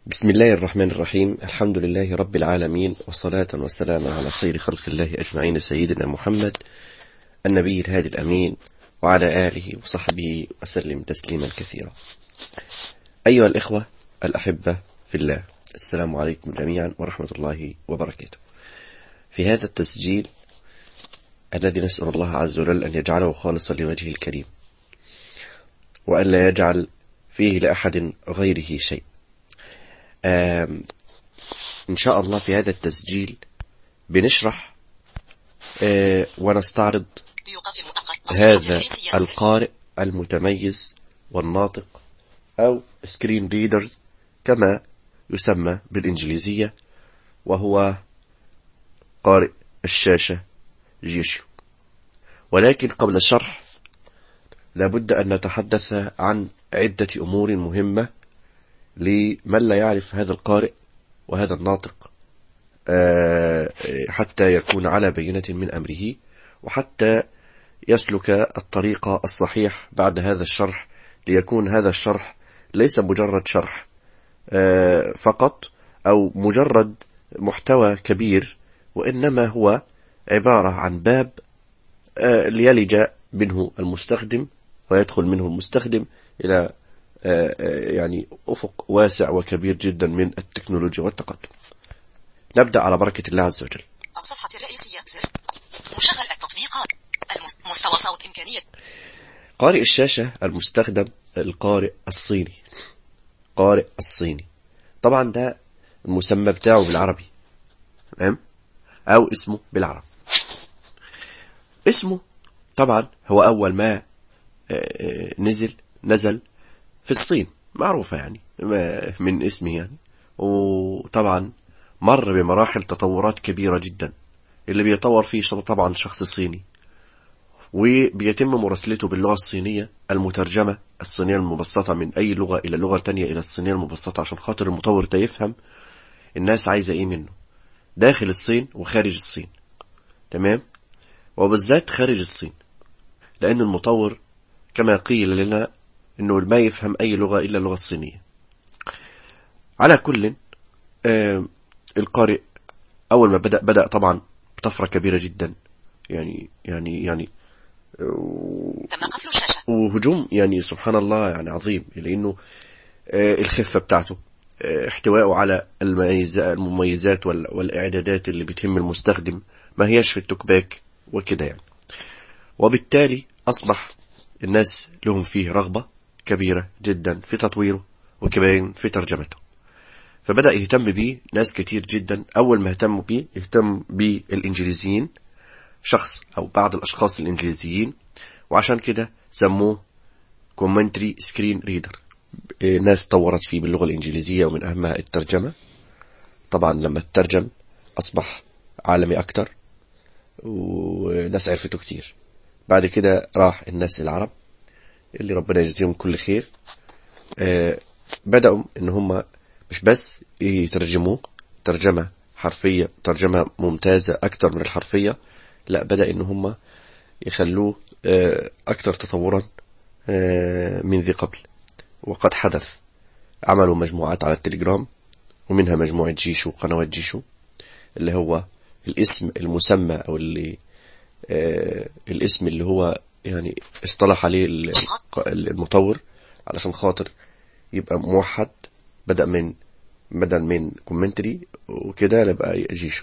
بسم الله الرحمن الرحيم الحمد لله رب العالمين والصلاة والسلام على خير خلق الله أجمعين سيدنا محمد النبي الهادي الأمين وعلى آله وصحبه وسلم تسليما كثيرا أيها الإخوة الأحبة في الله السلام عليكم جميعا ورحمة الله وبركاته في هذا التسجيل الذي نسأل الله عز وجل أن يجعله خالصا لوجهه الكريم وأن لا يجعل فيه لأحد غيره شيء إن شاء الله في هذا التسجيل بنشرح ونستعرض هذا القارئ المتميز والناطق أو سكرين ريدرز كما يسمى بالإنجليزية وهو قارئ الشاشة جيشو ولكن قبل الشرح لابد أن نتحدث عن عدة أمور مهمة لمن لا يعرف هذا القارئ وهذا الناطق حتى يكون على بينة من أمره وحتى يسلك الطريق الصحيح بعد هذا الشرح ليكون هذا الشرح ليس مجرد شرح فقط أو مجرد محتوى كبير وإنما هو عبارة عن باب ليلج منه المستخدم ويدخل منه المستخدم إلى يعني أفق واسع وكبير جدا من التكنولوجيا والتقدم نبدأ على بركة الله عز وجل الصفحة الرئيسية زر مشغل التطبيقات مستوى صوت إمكانية قارئ الشاشة المستخدم القارئ الصيني قارئ الصيني طبعا ده المسمى بتاعه بالعربي تمام أو اسمه بالعربي اسمه طبعا هو أول ما نزل نزل في الصين معروفة يعني من اسمه يعني وطبعا مر بمراحل تطورات كبيرة جدا اللي بيطور فيه طبعا شخص صيني وبيتم مراسلته باللغة الصينية المترجمة الصينية المبسطة من أي لغة إلى لغة تانية إلى الصينية المبسطة عشان خاطر المطور ده يفهم الناس عايزة إيه منه داخل الصين وخارج الصين تمام وبالذات خارج الصين لأن المطور كما قيل لنا انه ما يفهم اي لغة الا اللغة الصينية على كل آه القارئ اول ما بدأ بدأ طبعا بطفرة كبيرة جدا يعني يعني يعني تم قفل الشاشة وهجوم يعني سبحان الله يعني عظيم لانه آه الخفة بتاعته آه احتوائه على المميزات والاعدادات اللي بتهم المستخدم ما هياش في التوكباك وكده يعني وبالتالي اصبح الناس لهم فيه رغبة كبيرة جدا في تطويره وكمان في ترجمته فبدأ يهتم بيه ناس كتير جدا أول ما اهتموا بيه اهتم بيه الإنجليزيين شخص أو بعض الأشخاص الإنجليزيين وعشان كده سموه كومنتري سكرين ريدر ناس طورت فيه باللغة الإنجليزية ومن أهمها الترجمة طبعا لما الترجم أصبح عالمي أكتر وناس عرفته كتير بعد كده راح الناس العرب اللي ربنا يجزيهم كل خير آه بدأوا ان هم مش بس يترجموه ترجمة حرفية ترجمة ممتازة اكتر من الحرفية لا بدأ ان هم يخلوه آه اكتر تطورا آه من ذي قبل وقد حدث عملوا مجموعات على التليجرام ومنها مجموعة جيشو قنوات جيشو اللي هو الاسم المسمى او اللي الاسم اللي هو يعني اصطلح عليه المطور علشان خاطر يبقى موحد بدأ من بدل من كومنتري وكده يبقى جيشو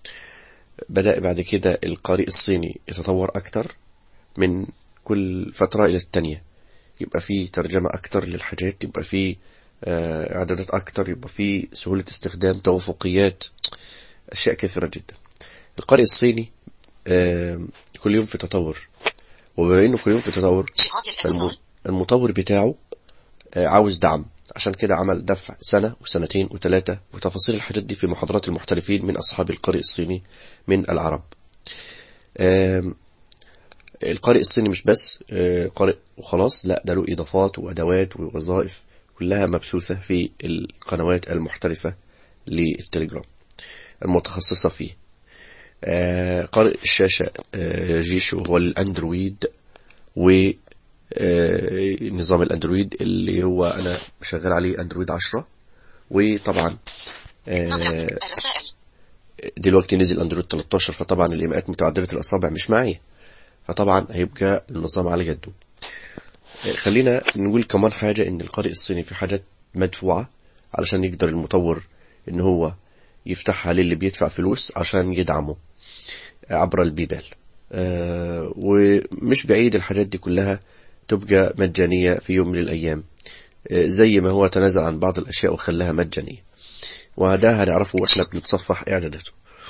بدأ بعد كده القارئ الصيني يتطور أكتر من كل فترة إلى التانية يبقى فيه ترجمة أكتر للحاجات يبقى فيه إعدادات أكتر يبقى فيه سهولة استخدام توافقيات أشياء كثيرة جدا القارئ الصيني كل يوم في تطور وبما انه كل يوم في تطور المطور بتاعه عاوز دعم عشان كده عمل دفع سنة وسنتين وثلاثة وتفاصيل الحاجات دي في محاضرات المحترفين من أصحاب القارئ الصيني من العرب القارئ الصيني مش بس قارئ وخلاص لا ده له إضافات وأدوات ووظائف كلها مبثوثة في القنوات المحترفة للتليجرام المتخصصة فيه قارئ الشاشة جيشو هو الأندرويد و نظام الأندرويد اللي هو أنا شغال عليه أندرويد عشرة وطبعا نظرة آه، الرسائل دلوقتي نزل اندرويد 13 فطبعا الايماءات متعدده الاصابع مش معايا فطبعا هيبقى النظام على جده آه، خلينا نقول كمان حاجه ان القارئ الصيني في حاجات مدفوعه علشان يقدر المطور ان هو يفتحها للي بيدفع فلوس عشان يدعمه عبر البيبال آه، ومش بعيد الحاجات دي كلها تبقى مجانية في يوم من الأيام آه، زي ما هو تنازل عن بعض الأشياء وخلاها مجانية وده هنعرفه واحنا بنتصفح إعداداته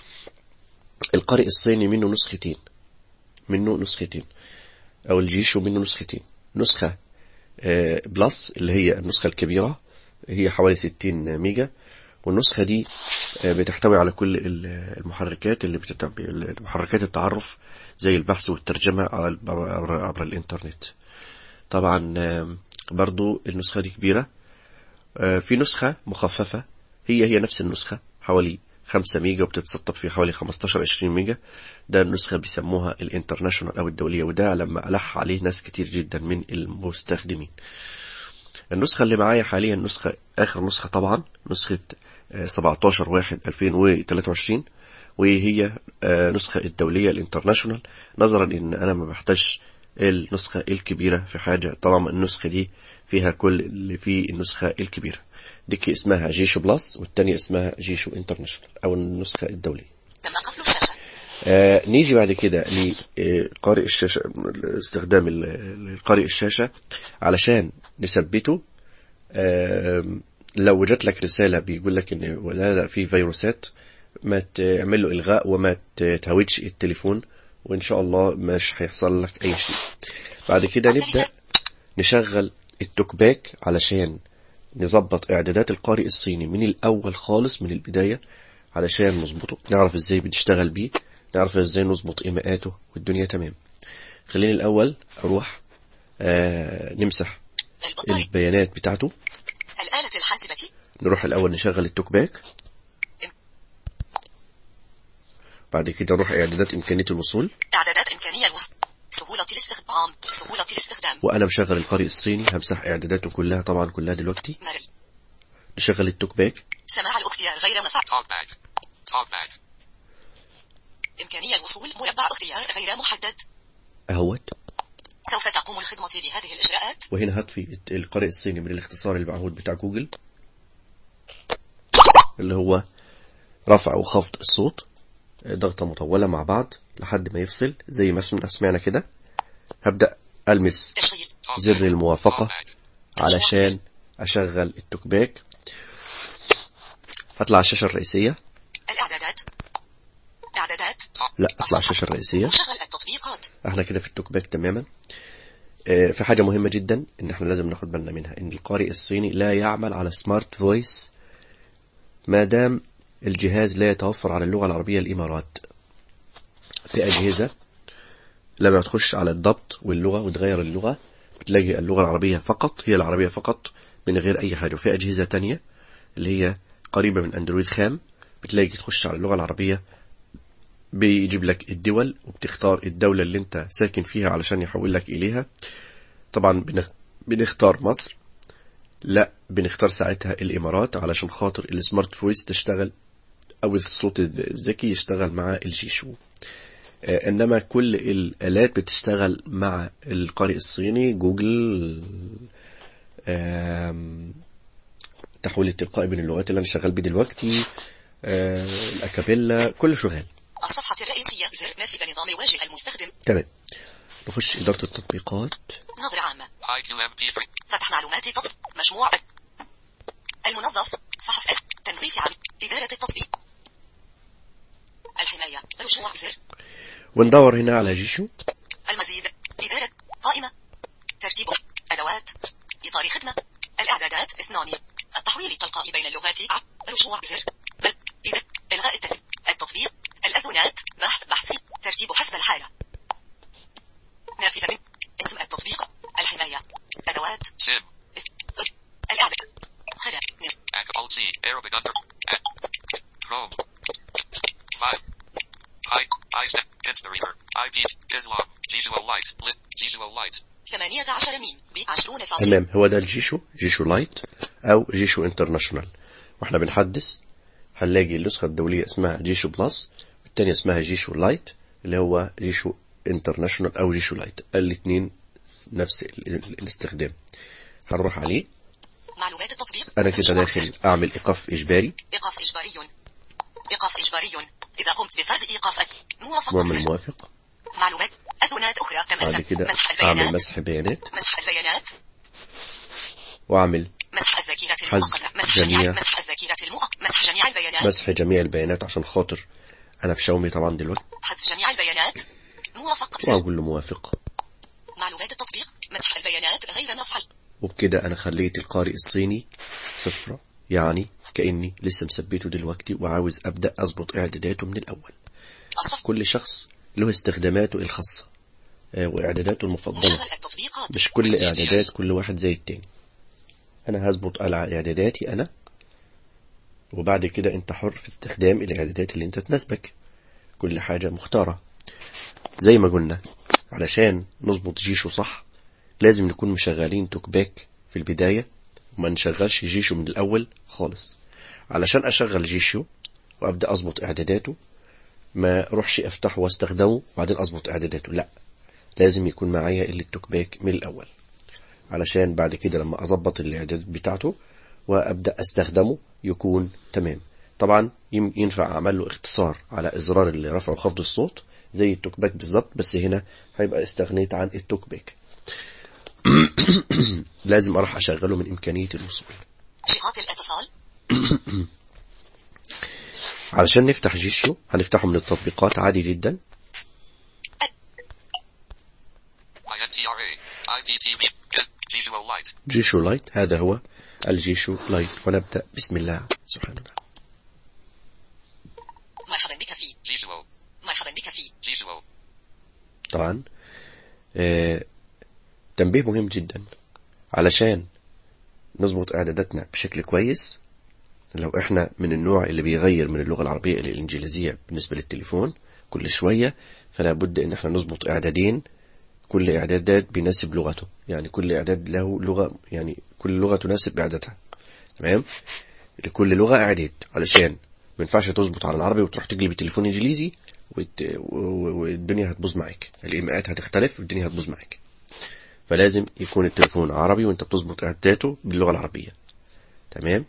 القارئ الصيني منه نسختين منه نسختين أو الجيشو منه نسختين نسخة آه، بلس اللي هي النسخة الكبيرة هي حوالي 60 ميجا والنسخة دي آه، بتحتوي على كل ال- المحركات اللي بتتبع محركات التعرف زي البحث والترجمة على- عبر, عبر الإنترنت طبعا آم، برضو النسخة دي كبيرة آه، في نسخة مخففة هي هي نفس النسخة حوالي 5 ميجا وبتتسطب في حوالي 15 20 ميجا ده النسخة بيسموها الانترناشونال أو الدولية وده لما ألح عليه ناس كتير جدا من المستخدمين النسخة اللي معايا حاليا نسخة آخر نسخة طبعا نسخة آه، 17 واحد 2023 وهي آه، نسخة الدولية الانترناشونال نظرا ان انا ما بحتاجش النسخة الكبيرة في حاجة طالما النسخة دي فيها كل اللي في النسخة الكبيرة ديك اسمها جيشو بلس والتانية اسمها جيشو انترناشونال او النسخة الدولية تم قفل الشاشة آه نيجي بعد كده لقارئ الشاشة استخدام ال- القارئ الشاشة علشان نثبته آه لو جات لك رسالة بيقول لك ان ولا لا في فيروسات ما تعمل له الغاء وما ت- تهويتش التليفون وان شاء الله مش هيحصل لك اي شيء بعد كده نبدأ نشغل التوك باك علشان نظبط اعدادات القارئ الصيني من الاول خالص من البداية علشان نظبطه نعرف ازاي بنشتغل بيه نعرف ازاي نظبط ايماءاته والدنيا تمام خليني الاول اروح آه نمسح البطارية البيانات بتاعته الآلة الحاسبة نروح الاول نشغل التوك باك بعد كده نروح اعدادات امكانية الوصول إعدادات إمكانية الوصول سهولة الاستخدام سهولة الاستخدام وانا مشغل القارئ الصيني همسح اعداداته كلها طبعا كلها دلوقتي مرئي نشغل التوك باك سماع الاختيار غير مفعول Talkback. Talkback. إمكانية الوصول مربع اختيار غير محدد اهوت سوف تقوم الخدمة بهذه الإجراءات وهنا هطفي القارئ الصيني من الاختصار المعهود بتاع جوجل اللي هو رفع وخفض الصوت ضغطة مطولة مع بعض لحد ما يفصل زي ما سمعنا سمعنا كده هبدأ ألمس تشغيل Talkback. زر الموافقة Talkback. علشان أشغل التوك باك هطلع على الشاشة الرئيسية الإعدادات إعدادات لا أطلع على الشاشة الرئيسية مشغل التطبيقات احنا كده في التوك باك تماما آه، في حاجة مهمة جدا ان احنا لازم ناخد بالنا منها ان القارئ الصيني لا يعمل على سمارت فويس ما دام الجهاز لا يتوفر على اللغة العربية الامارات في اجهزة لما تخش على الضبط واللغة وتغير اللغة بتلاقي اللغة العربية فقط هي العربية فقط من غير اي حاجة وفي اجهزة تانية اللي هي قريبة من اندرويد خام بتلاقي تخش على اللغة العربية بيجيب لك الدول وبتختار الدولة اللي انت ساكن فيها علشان يحول لك اليها طبعا بنخ... بنختار مصر لا بنختار ساعتها الامارات علشان خاطر السمارت فويس تشتغل او الصوت الذكي يشتغل مع الجيشو آه، انما كل الالات بتشتغل مع القارئ الصيني جوجل آم، تحويل التلقائي بين اللغات اللي انا شغال بيه دلوقتي آه، الاكابيلا كله شغال الصفحة الرئيسية زر نافذة نظام واجهة المستخدم تمام نخش إدارة التطبيقات نظرة عامة IQMP3. فتح معلومات تطبيق مجموع المنظف فحص تنظيف عام إدارة التطبيق الحماية رجوع زر وندور هنا على جيشو المزيد إدارة قائمة ترتيب أدوات إطار خدمة الإعدادات اثنان التحويل التلقائي بين اللغات رجوع زر ال- إذا إلغاء التت- التطبيق الأذونات بحث بحث ترتيب حسب الحالة نافذة من اسم التطبيق الحماية أدوات Sim. اس- الإعداد خدم Ac Alt C. Arabic under. Ac Chrome. 5. I. I step. Instareader. IP. Islam. Visual light. Lit. Visual light. 18 ميم ب 20 فاصل تمام هو ده الجيشو جيشو لايت أو جيشو انترناشونال واحنا بنحدث هنلاقي النسخة الدولية اسمها جيشو بلس والتانية اسمها جيشو لايت اللي هو جيشو انترناشونال او جيشو لايت الاثنين نفس ال- ال- الاستخدام هنروح عليه معلومات التطبيق انا كده مشروع داخل سر. اعمل ايقاف اجباري إيقاف إجباري إيقاف إجباري إذا قمت بفرض إيقاف موافقة واعمل سر. موافق معلومات أذونات أخرى بعد تمسح كده مسح اعمل البيانات مسح بيانات مسح البيانات واعمل مسح الذاكرة حذف المؤقتة مسح جميع جميع- مسح الذاكرة المؤقتة مسح جميع البيانات مسح جميع البيانات عشان خاطر انا في شاومي طبعا دلوقتي حذف جميع البيانات موافقة سر. واقول له موافق معلومات التطبيق مسح البيانات غير مفعل وبكده انا خليت القارئ الصيني صفرة يعني كأني لسه مثبته دلوقتي وعاوز ابدأ اظبط اعداداته من الاول الصف كل شخص له استخداماته الخاصة آه، واعداداته المفضلة مشغل التطبيقات مش كل اعدادات كل واحد زي التاني انا هظبط على اعداداتي انا وبعد كده انت حر في استخدام الاعدادات اللي انت تناسبك كل حاجة مختارة زي ما قلنا علشان نظبط جيشو صح لازم نكون مشغلين توك باك في البداية وما نشغلش جيشو من الاول خالص علشان اشغل جيشو وابدا اظبط اعداداته ما اروحش افتحه واستخدمه وبعدين اظبط اعداداته لا لازم يكون معايا اللي التوك باك من الاول علشان بعد كده لما اظبط الاعداد بتاعته وابدا استخدمه يكون تمام طبعا يم- ينفع اعمل له اختصار على ازرار اللي رفع وخفض الصوت زي التوك باك بالظبط بس هنا هيبقى استغنيت عن التوك باك لازم اروح اشغله من امكانيه الوصول شقات الاتصال علشان نفتح جيشيو هنفتحه من التطبيقات عادي جدا INTRA. IPTV. Is Visual Light. جيشو لايت هذا هو الجيشو لايت ونبدا بسم الله سبحانه وتعالى مرحبا بك في Visual. مرحبا بك في Visual. طبعا آه تنبيه مهم جدا علشان نظبط اعداداتنا بشكل كويس لو احنا من النوع اللي بيغير من اللغة العربية الى الانجليزية بالنسبة للتليفون كل شوية فلا بد ان احنا نظبط اعدادين كل اعدادات بيناسب لغته يعني كل اعداد له لغة يعني كل لغة تناسب اعدادها تمام لكل لغة اعداد علشان ما ينفعش تظبط على العربي وتروح تقلب التليفون انجليزي وت... و- و- والدنيا هتبوظ معاك الايماءات هتختلف والدنيا هتبوظ معاك فلازم يكون التليفون عربي وانت بتظبط اعداداته باللغة العربية تمام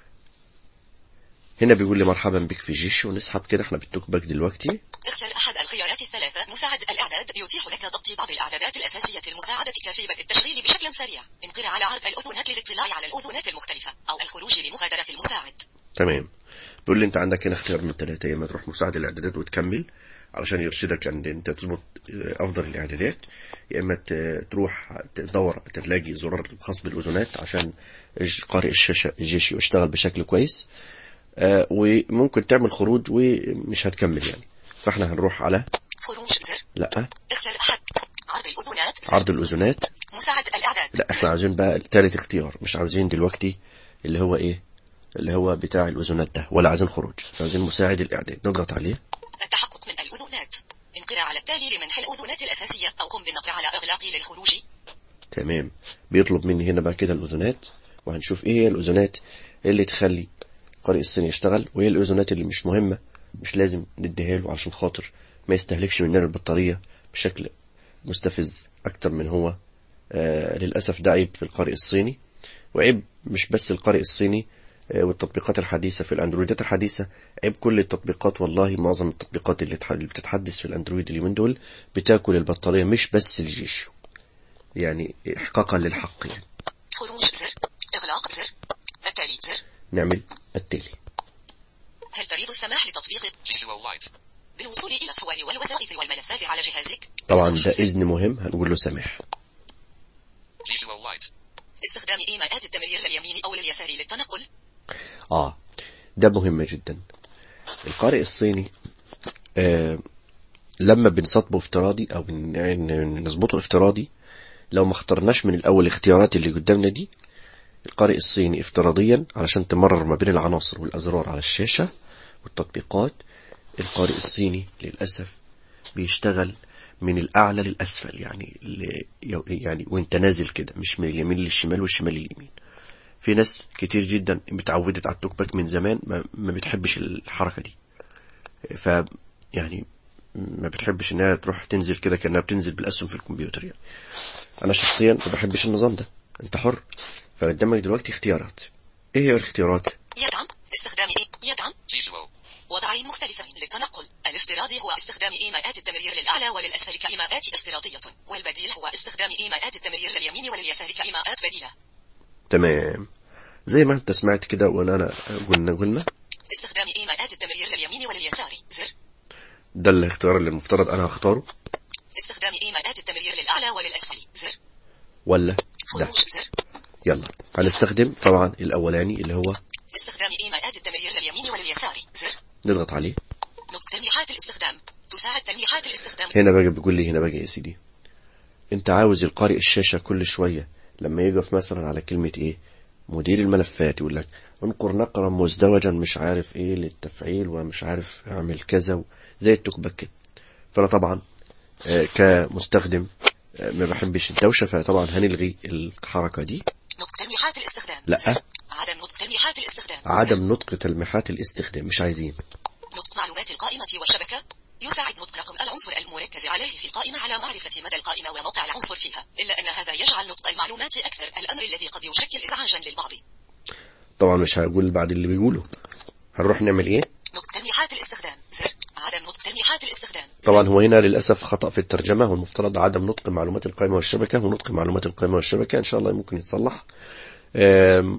هنا بيقول لي مرحبا بك في جيش ونسحب كده احنا بالتوك باك دلوقتي اختر أحد الخيارات الثلاثة مساعد الإعداد يتيح لك ضبط بعض الإعدادات الأساسية لمساعدتك في بدء التشغيل بشكل سريع انقر على عرض الأذونات للاطلاع على الأذونات المختلفة أو الخروج لمغادرة المساعد تمام بيقول لي انت عندك هنا اختيار من الثلاثة يا اما تروح مساعد الاعدادات وتكمل علشان يرشدك ان انت تظبط اه، افضل الاعدادات يا اما ت- تروح تدور تلاقي زرار خاص بالاذونات عشان الج- قارئ الشاشة الجيش يشتغل بشكل كويس اه، وممكن تعمل خروج ومش هتكمل يعني فاحنا هنروح على خروج زر لا اختر أحد عرض الأذونات زر عرض الاذونات مساعد الإعداد لا احنا عاوزين بقى ثالث اختيار مش عاوزين دلوقتي اللي هو ايه اللي هو بتاع الاذونات ده ولا عايزين خروج عاوزين مساعد الاعداد نضغط عليه التحقق من الأذونات انقر على التالي لمنح الأذونات الأساسية أو قم بالنقر على إغلاق للخروج تمام بيطلب مني هنا بقى كده الاذونات وهنشوف ايه هي الاذونات اللي تخلي قارئ الصين يشتغل وايه الاذونات اللي مش مهمه مش لازم نديها له عشان خاطر ما يستهلكش مننا البطاريه بشكل مستفز اكتر من هو آه للاسف ده عيب في القارئ الصيني وعيب مش بس القارئ الصيني آه، والتطبيقات الحديثة في الأندرويدات الحديثة عيب كل التطبيقات والله معظم التطبيقات اللي تح- اللي بتتحدث في الأندرويد اليومين دول بتاكل البطارية مش بس الجيش يعني إحقاقا للحق يعني خروج زر إغلاق زر التالي زر نعمل التالي هل تريد السماح لتطبيق Visual Light. بالوصول إلى الصور والوثائق والملفات على جهازك طبعا ده زر. إذن مهم هنقول له سامح Visual Light. استخدام إيماءات التمرير لليمين أو لليسار للتنقل آه ده مهم جدا القارئ الصيني آه لما بنسطبه افتراضي أو بن- يعني نظبطه افتراضي لو ما اخترناش من الأول الاختيارات اللي قدامنا دي القارئ الصيني افتراضيا علشان تمرر ما بين العناصر والأزرار على الشاشة والتطبيقات القارئ الصيني للأسف بيشتغل من الأعلى للأسفل يعني ل- يعني وانت نازل كده مش من اليمين للشمال والشمال لليمين في ناس كتير جدا متعودت على التوك باك من زمان ما, ما بتحبش الحركة دي ف يعني ما بتحبش انها تروح تنزل كده كانها بتنزل بالاسهم في الكمبيوتر يعني انا شخصيا ما بحبش النظام ده انت حر فقدامك دلوقتي اختيارات ايه هي الاختيارات يدعم استخدام إي يدعم Visual. وضعين مختلفين للتنقل الافتراضي هو استخدام إيماءات التمرير للأعلى وللأسفل كإيماءات افتراضية والبديل هو استخدام إيماءات التمرير لليمين ولليسار كإيماءات بديلة تمام زي ما انت سمعت كده وانا أنا قلنا قلنا استخدام إيماءات التمرير لليمين ولليسار زر ده الاختيار اللي المفترض انا هختاره استخدام إيماءات التمرير للأعلى وللأسفل زر ولا ده خروج زر يلا هنستخدم طبعا الاولاني اللي هو استخدام إيماءات التمرير لليمين ولليسار زر نضغط عليه نقط تلميحات الاستخدام تساعد تلميحات الاستخدام هنا بقى بيقول لي هنا بقى يا سيدي انت عاوز القارئ الشاشة كل شوية لما يقف مثلا على كلمة ايه مدير الملفات يقول لك انقر نقرا مزدوجا مش عارف ايه للتفعيل ومش عارف اعمل كذا و- زي التوك باك كده فانا طبعا آه، كمستخدم آه، ما بحبش الدوشة فطبعا هنلغي الحركة دي نقط تلميحات الاستخدام لا. زر. عدم نطق تلميحات الاستخدام زر. عدم نطق تلميحات الاستخدام مش عايزين نطق معلومات القائمة والشبكة يساعد نطق رقم العنصر المركز عليه في القائمة على معرفة مدى القائمة وموقع العنصر فيها إلا أن هذا يجعل نطق المعلومات أكثر الأمر الذي قد يشكل إزعاجا للبعض طبعا مش هقول بعد اللي بيقوله هنروح نعمل ايه نطق تلميحات الاستخدام زر عدم نطق تلميحات الاستخدام طبعا هو هنا للأسف خطأ في الترجمة هو المفترض عدم نطق معلومات القائمة والشبكة ونطق معلومات القائمة والشبكة إن شاء الله ممكن يتصلح أم،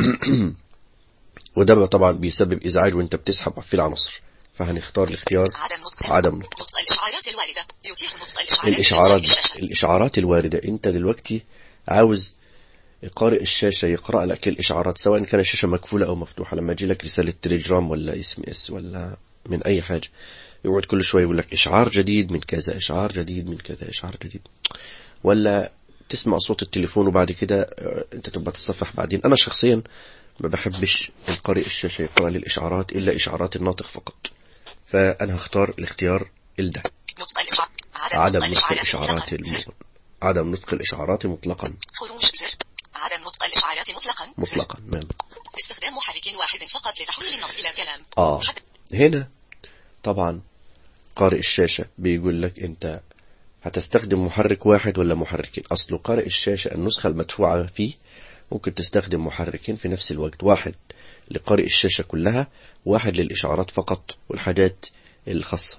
وده بقى طبعا بيسبب إزعاج وانت بتسحب في العناصر فهنختار الاختيار عدم نطق عدم نطق نطق الإشعارات الواردة يتيح نطق الإشعارات الإشعارات لقارئ الشاشة. الإشعارات الواردة انت دلوقتي عاوز قارئ الشاشة يقرأ لك الإشعارات سواء كان الشاشة مقفولة أو مفتوحة لما يجي لك رسالة تليجرام ولا اس ام اس ولا من أي حاجة يقعد كل شوية يقول لك إشعار جديد من كذا إشعار جديد من كذا إشعار جديد ولا تسمع صوت التليفون وبعد كده آه، أنت تبقى تتصفح بعدين أنا شخصيا ما بحبش القارئ الشاشة يقرأ لي الإشعارات إلا إشعارات الناطق فقط فأنا هختار الاختيار الده نطق الإشعار عدم, عدم نطق نطق الإشعارات الإشعارات مطلقا زر. الم... عدم نطق الإشعارات مطلقا خروج زر عدم نطق الإشعارات مطلقا زر. مطلقا نعم استخدام محرك واحد فقط لتحويل النص إلى كلام آه حد- هنا طبعا قارئ الشاشة بيقول لك أنت هتستخدم محرك واحد ولا محركين أصله قارئ الشاشة النسخة المدفوعة فيه ممكن تستخدم محركين في نفس الوقت واحد لقارئ الشاشة كلها واحد للإشعارات فقط والحاجات الخاصة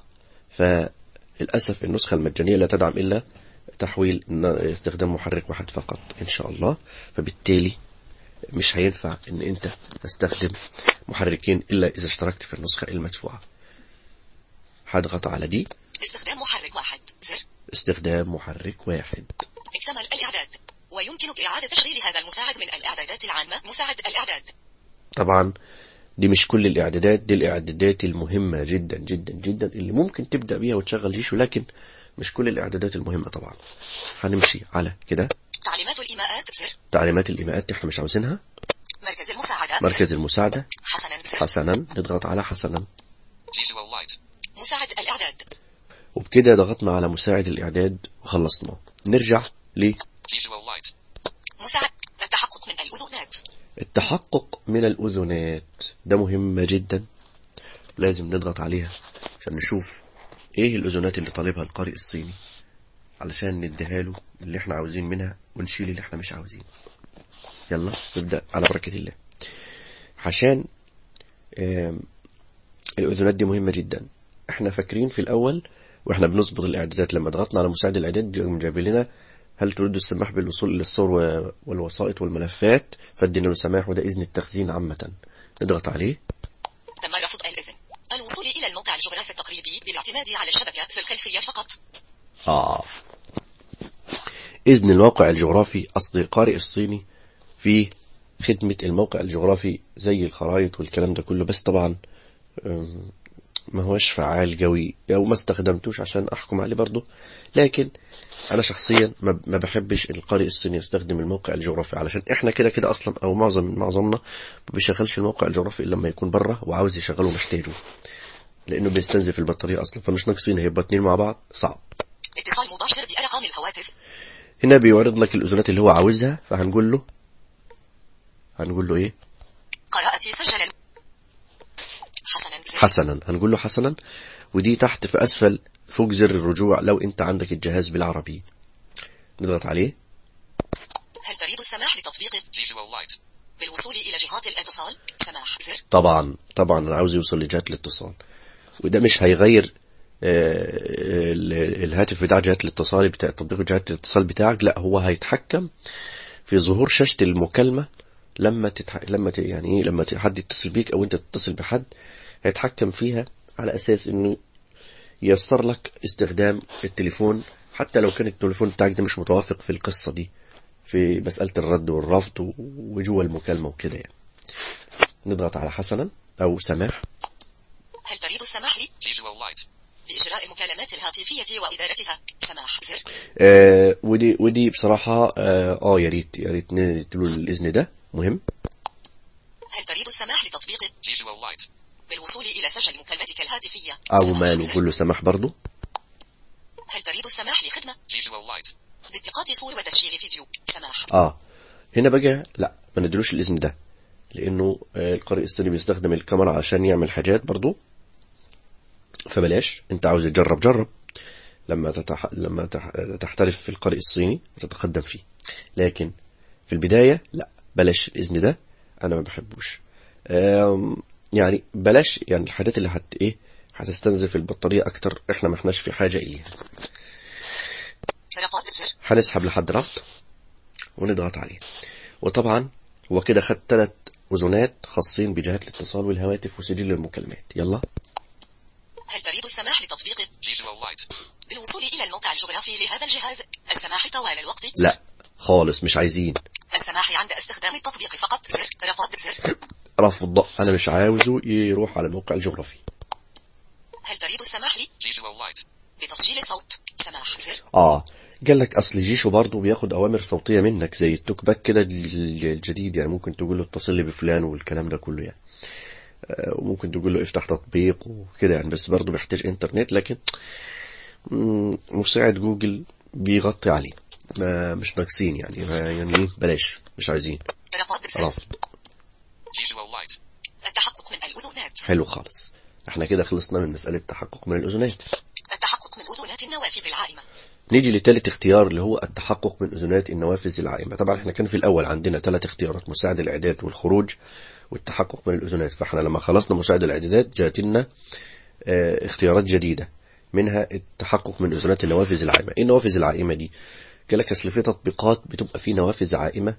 فللأسف النسخة المجانية لا تدعم إلا تحويل ن- استخدام محرك واحد فقط إن شاء الله فبالتالي مش هينفع ان انت تستخدم محركين الا اذا اشتركت في النسخة المدفوعة هضغط على دي استخدام محرك واحد زر استخدام محرك واحد اكتمل الإعداد ويمكنك إعادة تشغيل هذا المساعد من الإعدادات العامة مساعد الإعداد طبعا دي مش كل الاعدادات دي الاعدادات المهمة جدا جدا جدا اللي ممكن تبدأ بيها وتشغل جيشو لكن مش كل الاعدادات المهمة طبعا هنمشي على كده تعليمات الإيماءات زر تعليمات الايماءات احنا مش عاوزينها مركز المساعدات زر. مركز المساعدة حسنا زر حسنا نضغط على حسنا Visual light. مساعد الإعداد وبكده ضغطنا على مساعد الاعداد وخلصنا نرجع ل Visual light. مساعد التحقق من الأذونات التحقق من الأذنات ده مهمة جدا لازم نضغط عليها عشان نشوف ايه الأذنات اللي طالبها القارئ الصيني علشان نديها له اللي احنا عاوزين منها ونشيل اللي احنا مش عاوزين يلا نبدأ على بركة الله عشان آم، الأذنات دي مهمة جدا احنا فاكرين في الأول واحنا بنظبط الإعدادات لما ضغطنا على مساعد الإعداد جاء جاب لنا هل تريد السماح بالوصول إلى الصور و- والوسائط والملفات فادينا له سماح وده إذن التخزين عامة نضغط عليه تم رفض الإذن الوصول إلى الموقع الجغرافي التقريبي بالاعتماد على الشبكة في الخلفية فقط آه إذن الموقع الجغرافي أصل القارئ الصيني في خدمة الموقع الجغرافي زي الخرائط والكلام ده كله بس طبعا أم، ما هوش فعال قوي أو ما استخدمتوش عشان أحكم عليه برضه لكن أنا شخصيا ما ما بحبش القارئ الصيني يستخدم الموقع الجغرافي علشان إحنا كده كده أصلا أو معظم معظمنا ما بيشغلش الموقع الجغرافي إلا لما يكون بره وعاوز يشغله محتاجه لأنه بيستنزف البطارية أصلا فمش ناقصين هيبقى اتنين مع بعض صعب اتصال مباشر بأرقام الهواتف هنا بيعرض لك الأذونات اللي هو عاوزها فهنقول له هنقول له ايه قراءتي سجل الم... حسنا زر حسنا هنقول له حسنا ودي تحت في اسفل فوق زر الرجوع لو انت عندك الجهاز بالعربي نضغط عليه هل تريد السماح لتطبيق Visual light. بالوصول إلى جهات الاتصال سماح زر طبعا طبعا انا عاوز يوصل لجهات الاتصال وده مش هيغير آه، ال- الهاتف بتاع جهات الاتصال بتاع تطبيق جهات الاتصال بتاعك لا هو هيتحكم في ظهور شاشة المكالمة لما تتح... لما ت... يعني ايه لما ت- حد يتصل بيك او انت تتصل بحد هيتحكم فيها على اساس انه ييسر لك استخدام التليفون حتى لو كان التليفون بتاعك ده مش متوافق في القصة دي في مسألة الرد والرفض و- وجوه المكالمة وكده يعني نضغط على حسنا او سماح هل تريد السماح لي Visual light. بإجراء المكالمات الهاتفية وإدارتها سماح زر آه ودي ودي بصراحة اه, آه يا ريت يا ريت نديله الإذن ده مهم هل تريد السماح لتطبيق Visual light. بالوصول إلى سجل مكالمتك الهاتفية أو سماح ماله زر. قول له سماح برضو هل تريد السماح لخدمة Visual light. بالتقاط صور وتسجيل فيديو سماح اه هنا بقى لا ما نديلوش الإذن ده لأنه آه القارئ الصيني بيستخدم الكاميرا عشان يعمل حاجات برضو فبلاش انت عاوز تجرب جرب لما تتح... لما تح... تحترف في القارئ الصيني وتتقدم فيه لكن في البداية لا بلاش الإذن ده أنا ما بحبوش آم، يعني بلاش يعني الحاجات اللي هت إيه هتستنزف البطارية أكتر إحنا ما إحناش في حاجة إليها رفض زر هنسحب لحد رفض ونضغط عليه وطبعا هو كده خد ثلاث أذونات خاصين بجهات الاتصال والهواتف وسجل المكالمات يلا هل تريد السماح لتطبيق Visual light. بالوصول إلى الموقع الجغرافي لهذا الجهاز السماح طوال الوقت لا خالص مش عايزين السماح عند استخدام التطبيق فقط زر رفض زر رفض أنا مش عاوزه يروح على الموقع الجغرافي هل تريد السماح لي Visual light. بتسجيل الصوت سماح زر اه قال لك اصل جيشو برضه بياخد اوامر صوتيه منك زي التوك باك كده ال- الجديد يعني ممكن تقول له اتصل لي بفلان والكلام ده كله يعني آه، وممكن تقول له افتح تطبيق وكده يعني بس برضه بيحتاج انترنت لكن مم، مساعد جوجل بيغطي عليه ما مش ناقصين يعني ما- يعني ايه بلاش مش عايزين رفض زر رفض Visual light. التحقق من الأذونات حلو خالص احنا كده خلصنا من مسألة التحقق من الأذنات التحقق من أذونات النوافذ العائمة نيجي لتالت اختيار اللي هو التحقق من أذنات النوافذ العائمة طبعا احنا كان في الأول عندنا ثلاث اختيارات مساعد الإعداد والخروج والتحقق من الأذنات فاحنا لما خلصنا مساعد الإعدادات جات لنا اه اختيارات جديدة منها التحقق من أذنات النوافذ العائمة ايه النوافذ العائمة دي قال لك اصل في تطبيقات بتبقى في نوافذ عائمة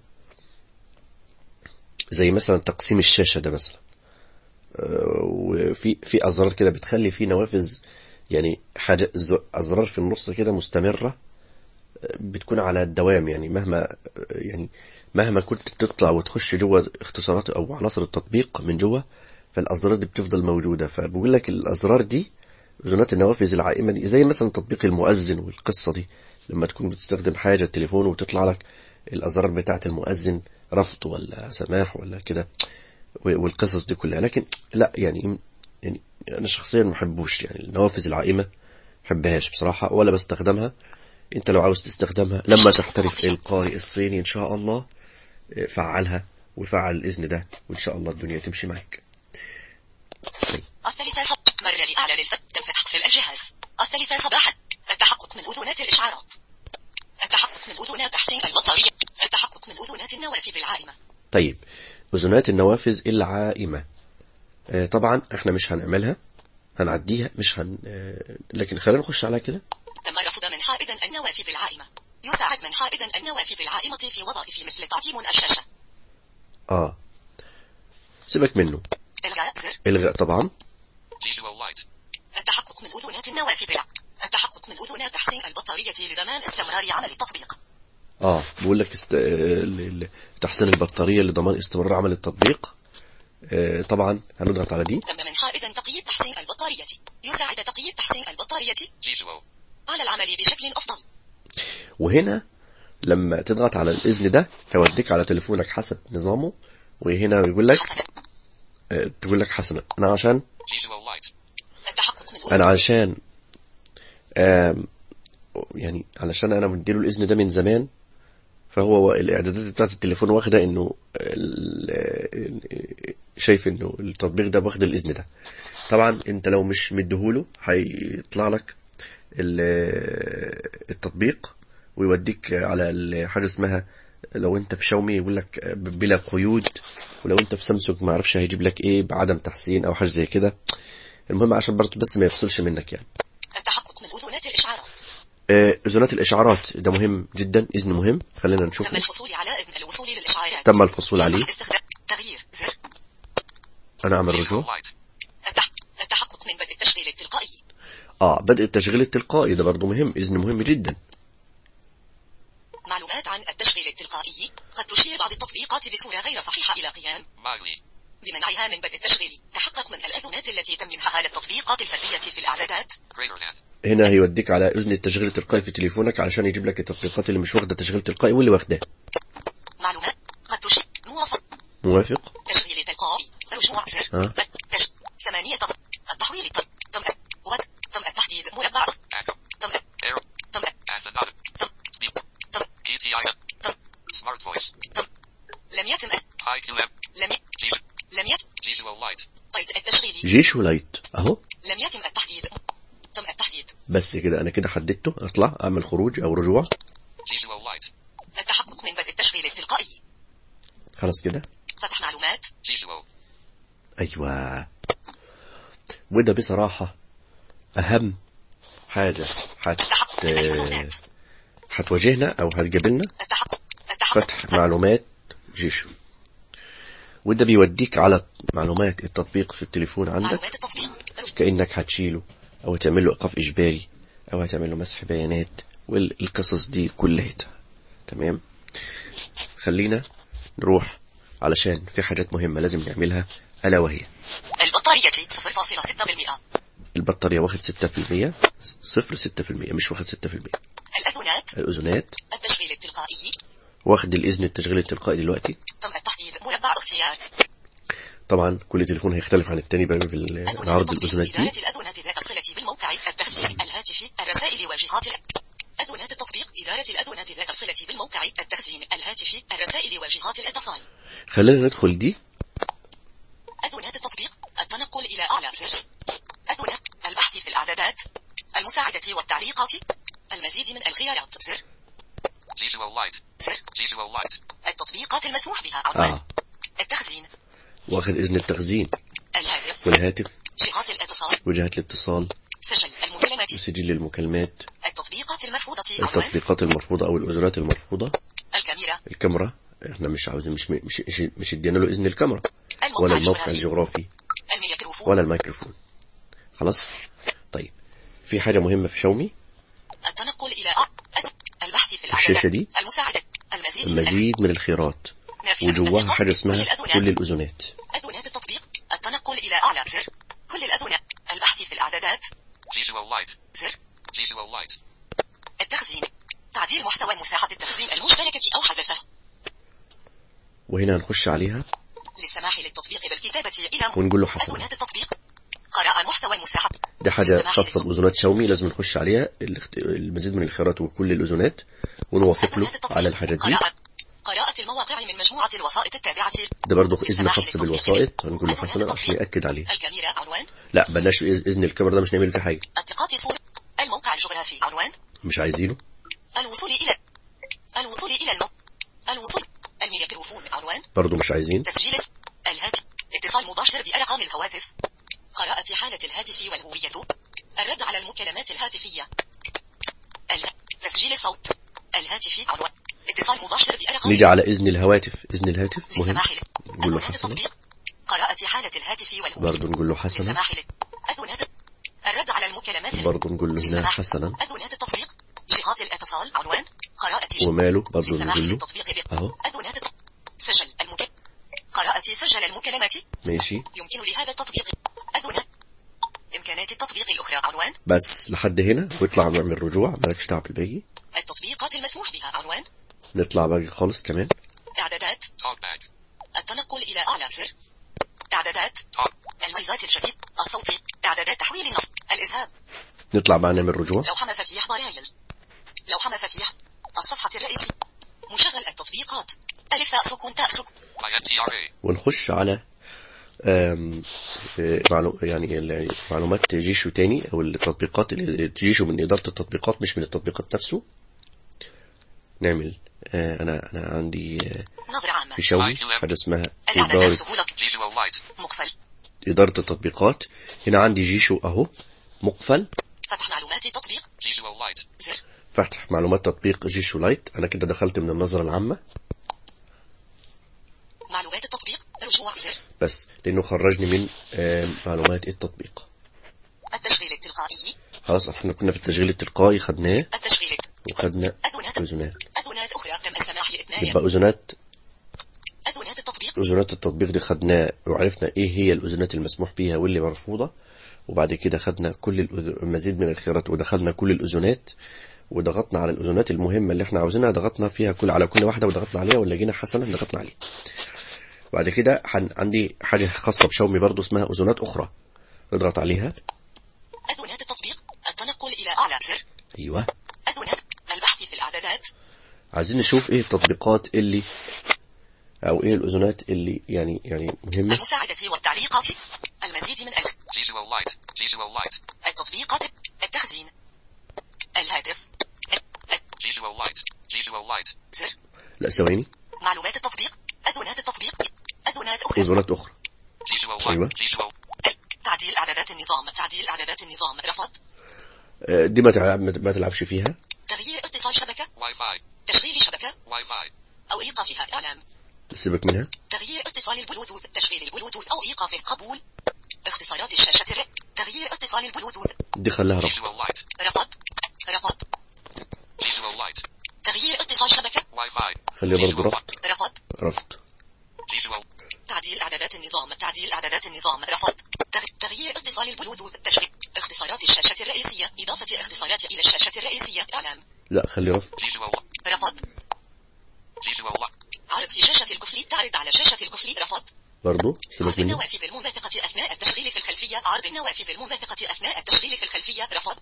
زي مثلا تقسيم الشاشة ده مثلا آه، وفي في أزرار كده بتخلي في نوافذ يعني حاجة ز- أزرار في النص كده مستمرة بتكون على الدوام يعني مهما يعني مهما كنت بتطلع وتخش جوه اختصارات او عناصر التطبيق من جوه فالازرار دي بتفضل موجوده فبقول لك الازرار دي اذونات النوافذ العائمه دي زي مثلا تطبيق المؤذن والقصه دي لما تكون بتستخدم حاجه التليفون وتطلع لك الازرار بتاعه المؤذن رفض ولا سماح ولا كده والقصص دي كلها لكن لا يعني يعني انا شخصيا ما بحبوش يعني النوافذ العائمه بحبهاش بصراحه ولا بستخدمها انت لو عاوز تستخدمها لما تحترف القارئ الصيني ان شاء الله اه، فعلها وفعل الاذن ده وان شاء الله الدنيا تمشي معك الثالثة صب مر لأعلى للفتح في الجهاز الثالثة صباحا التحقق من أذونات الإشعارات التحقق من أذونات تحسين البطارية التحقق من أذونات النوافذ العائمة طيب اذونات النوافذ العائمه اه، طبعا احنا مش هنعملها هنعديها مش هن اه، لكن خلينا نخش عليها كده تم رفض من حائدا النوافذ العائمة يساعد من حائدا النوافذ العائمة في وظائف مثل تعتيم الشاشة اه سيبك منه إلغاء زر الغاء طبعا Visual light. التحقق من أذونات النوافذ الع... التحقق من أذونات تحسين البطارية لضمان استمرار عمل التطبيق اه بقول لك است... ال- ال- تحسين البطاريه لضمان استمرار عمل التطبيق آه طبعا هنضغط على دي تم من حائدا تقييد تحسين البطارية يساعد تقييد تحسين البطارية Visual. على العمل بشكل أفضل وهنا لما تضغط على الإذن ده هيوديك على تليفونك حسب نظامه وهنا يقول لك حسنا آه، تقول لك حسنا أنا عشان Visual light. التحقق من أنا عشان آم، يعني علشان أنا مديله الإذن ده من زمان فهو الاعدادات بتاعت التليفون واخده انه ال- شايف انه التطبيق ده واخد الاذن ده طبعا انت لو مش مديهوله هيطلع لك ال- التطبيق ويوديك على ال- حاجه اسمها لو انت في شاومي يقول لك بلا قيود ولو انت في سامسونج ما اعرفش هيجيب لك ايه بعدم تحسين او حاجه زي كده المهم عشان برضه بس ما يفصلش منك يعني التحقق من أذونات الإشعارات آه، اذونات الاشعارات ده مهم جدا اذن مهم خلينا تم نشوفه الحصول على إذن الوصول للإشعارات تم الحصول عليه يسمح استخدام تغيير زر انا اعمل Visual رجوع light. التح... التحقق من بدء التشغيل التلقائي اه بدء التشغيل التلقائي ده برضه مهم اذن مهم جدا معلومات عن التشغيل التلقائي قد تشير بعض التطبيقات بصورة غير صحيحة إلى قيام Mali. بمنعها من بدء التشغيل تحقق من الأذونات التي تم منحها للتطبيقات الفردية في الإعدادات Greater than. هنا هيوديك على اذن التشغيل التلقائي في تليفونك علشان يجيب لك التطبيقات اللي مش واخده تشغيل تلقائي واللي واخداه معلومات قد تشير موافق موافق تشغيل تلقائي رجوع زر ها؟ تش... ثمانية تط... التحويل تم تم وقت تم التحديد مربع Echo. تم Arrow. تم Athenotic. تم Beep. تم ETIM. تم Smart voice. تم لم يتم أس... IQM. لم ي... G. لم يتم Visual light. قيد التشغيل جيش ولايت اهو لم يتم التحديد تم التحديد بس كده انا كده حددته اطلع اعمل خروج او رجوع Visual light. التحقق من بدء التشغيل التلقائي خلاص كده فتح معلومات Visual. ايوه وده بصراحه اهم حاجه حت التحقق من المعلومات هتواجهنا او هتجابلنا التحقق التحقق فتح معلومات جيشو وده بيوديك على معلومات التطبيق في التليفون عندك معلومات التطبيق رجوع. كأنك هتشيله أو هتعمل له إيقاف إجباري أو هتعمل له مسح بيانات والقصص دي كلها تمام خلينا نروح علشان في حاجات مهمة لازم نعملها ألا وهي البطارية 0.6% البطارية واخد 6% صفر 6% مش واخد 6% الأذونات الأذونات التشغيل التلقائي واخد الإذن التشغيل التلقائي دلوقتي تم التحديد مربع اختيار طبعا كل تليفون هيختلف عن التاني بقى في أذونات العرض التطبيق الأذونات دي إدارة الأذونات ذات الصلة بالموقع التخزين الهاتفي الرسائل وجهات ال... أذونات التطبيق إدارة الأذونات ذات الصلة بالموقع التخزين الهاتفي الرسائل وجهات الاتصال خلينا ندخل دي أذونات التطبيق التنقل إلى أعلى زر أذونات البحث في الإعدادات المساعدة والتعليقات المزيد من الخيارات زر Visual light. زر Visual light. التطبيقات المسموح بها عنوان آه التخزين واخد إذن التخزين الهاتف والهاتف جهات الاتصال وجهات الاتصال سجل المكالمات وسجل المكالمات التطبيقات المرفوضة عنوان التطبيقات المرفوضة أو الأذونات المرفوضة الكاميرا الكاميرا احنا مش عاوزين مش مش مش, مش ادينا له إذن الكاميرا الموقع ولا الموقع الجغرافي الجغرافي الميكروفون ولا الميكروفون خلاص طيب في حاجة مهمة في شاومي التنقل إلى أ... البحث في الشاشة الإعدادات دي المساعدة المزيد من المزيد من الخيارات نافذة من وجواها النقاط. حاجة اسمها كل الأذونات. كل الأذونات أذونات التطبيق التنقل إلى أعلى زر كل الأذونات البحث في الإعدادات Visual light. زر Visual light. التخزين تعديل محتوى مساحة التخزين المشتركة أو حذفه وهنا هنخش عليها للسماح للتطبيق بالكتابة إلى ونقول له حسنا. أذونات التطبيق قراءة محتوى المساحة دي حاجة للسماح خاصة للتطبيق. بأذونات شاومي لازم نخش عليها الاخت- المزيد من الخيارات وكل الأذونات ونوافق له أذونات التطبيق. على الحاجات دي قراءة قراءة المواقع من مجموعة الوسائط التابعة ده برضه إذن للسماح خاص للتطبيق بالوسائط هنقول له أذونات حسنا عشان التطبيق. يأكد عليه الكاميرا عنوان لا بلاش إذن الكاميرا ده مش نعمل فيه حاجة التقاط صورة الموقع الجغرافي عنوان مش عايزينه الوصول إلى الوصول إلى المو... الوصول الميكروفون عنوان برضه مش عايزين تسجيل اس- الهاتف اتصال مباشر بأرقام الهواتف قراءة حالة الهاتف والهوية الرد على المكالمات الهاتفية اله... تسجيل الصوت الهاتف عنوان اتصال مباشر بأرقام نيجي على إذن الهواتف إذن الهاتف مهم للسماح ل... نقول له أذونات حسنا التطبيق قراءة حالة الهاتف والهوية برضه نقول له حسنا للسماح ل... أذونات الرد على المكالمات ال- برضه نقول له هنا للسماح. حسنا أذونات التطبيق جهات الاتصال عنوان قراءة ج- وماله برضه للسماح نقول له للتطبيق ب... أهو أذونات الت- سجل المك... قراءة سجل المكالمات ماشي يمكن لهذا التطبيق أذونات إمكانات التطبيق الأخرى عنوان بس لحد هنا واطلع نعمل رجوع مالكش دعوه بالباقي التطبيقات المسموح بها عنوان نطلع باقي خالص كمان إعدادات Talkback. التنقل إلى أعلى زر إعدادات Talk. الميزات الجديد الصوتي إعدادات تحويل النص الإذهاب نطلع بقى نعمل رجوع لوحة مفاتيح برايل لوحة مفاتيح الصفحة الرئيسية مشغل التطبيقات ألف تاء سكون تاء سكون INTRA. ونخش على آم، آه، معلو- يعني ال- معلومات جيشو تاني او التطبيقات اللي جيشو من اداره التطبيقات مش من التطبيقات نفسه نعمل آه، انا انا عندي آه، نظرة عامة في شوي حاجه اسمها الإعدادات اداره سهولة Visual light. مقفل اداره التطبيقات هنا عندي جيشو اهو مقفل فتح معلومات تطبيق Visual light. زر فتح معلومات تطبيق جيشو لايت انا كده دخلت من النظره العامه معلومات التطبيق رجوع زر بس لانه خرجني من آه، معلومات التطبيق التشغيل التلقائي خلاص احنا كنا في التشغيل التلقائي خدناه التشغيل وخدنا أذونات اذونات أذونات أخرى تم السماح لاثنان يبقى اذونات أذونات التطبيق اذونات التطبيق دي خدناه وعرفنا ايه هي الاذونات المسموح بها واللي مرفوضه وبعد كده خدنا كل الأذ- المزيد من الخيارات ودخلنا كل الاذونات وضغطنا على الاذونات المهمه اللي احنا عاوزينها ضغطنا فيها كل على كل واحده وضغطنا عليها ولا جينا حسنا ضغطنا عليها بعد كده حن عندي حاجه خاصه بشاومي برضو اسمها اذونات اخرى نضغط عليها أذونات التطبيق التنقل إلى أعلى زر ايوه أذونات البحث في الإعدادات عايزين نشوف ايه التطبيقات اللي او ايه الاذونات اللي يعني يعني مهمه المساعدة والتعليقات المزيد من ال Visual light. Visual light. التطبيقات التخزين الهاتف Visual light. Visual light. زر لا ثواني معلومات التطبيق أذونات التطبيق أذونات أخرى اذونات اخرى Visual light. أيوة. Visual. تعديل إعدادات النظام تعديل إعدادات النظام رفض آه، دي ما تلعب ما تلعبش فيها تغيير اتصال شبكة Wi-Fi. تشغيل شبكة Wi-Fi. أو إيقافها إعلام سيبك منها تغيير اتصال البلوتوث تشغيل البلوتوث أو إيقافه قبول اختصارات الشاشة الر... تغيير اتصال البلوتوث دي خليها رفض Visual light. رفض رفض Visual light. تغيير اتصال شبكة Wi-Fi. خليها برضه Visual رفض light. رفض رفض Visual. تعديل إعدادات النظام تعديل إعدادات النظام رفض تغ- تغيير اتصال البلوتوث تشغيل اختصارات الشاشة الرئيسية إضافة اختصارات إلى الشاشة الرئيسية إعلام لا خلي رفض Visual. رفض Visual light. عرض في شاشة القفل تعرض على شاشة القفل رفض برضه سيبك عرض منها النوافذ المنبثقة أثناء التشغيل في الخلفية عرض النوافذ المنبثقة أثناء التشغيل في الخلفية رفض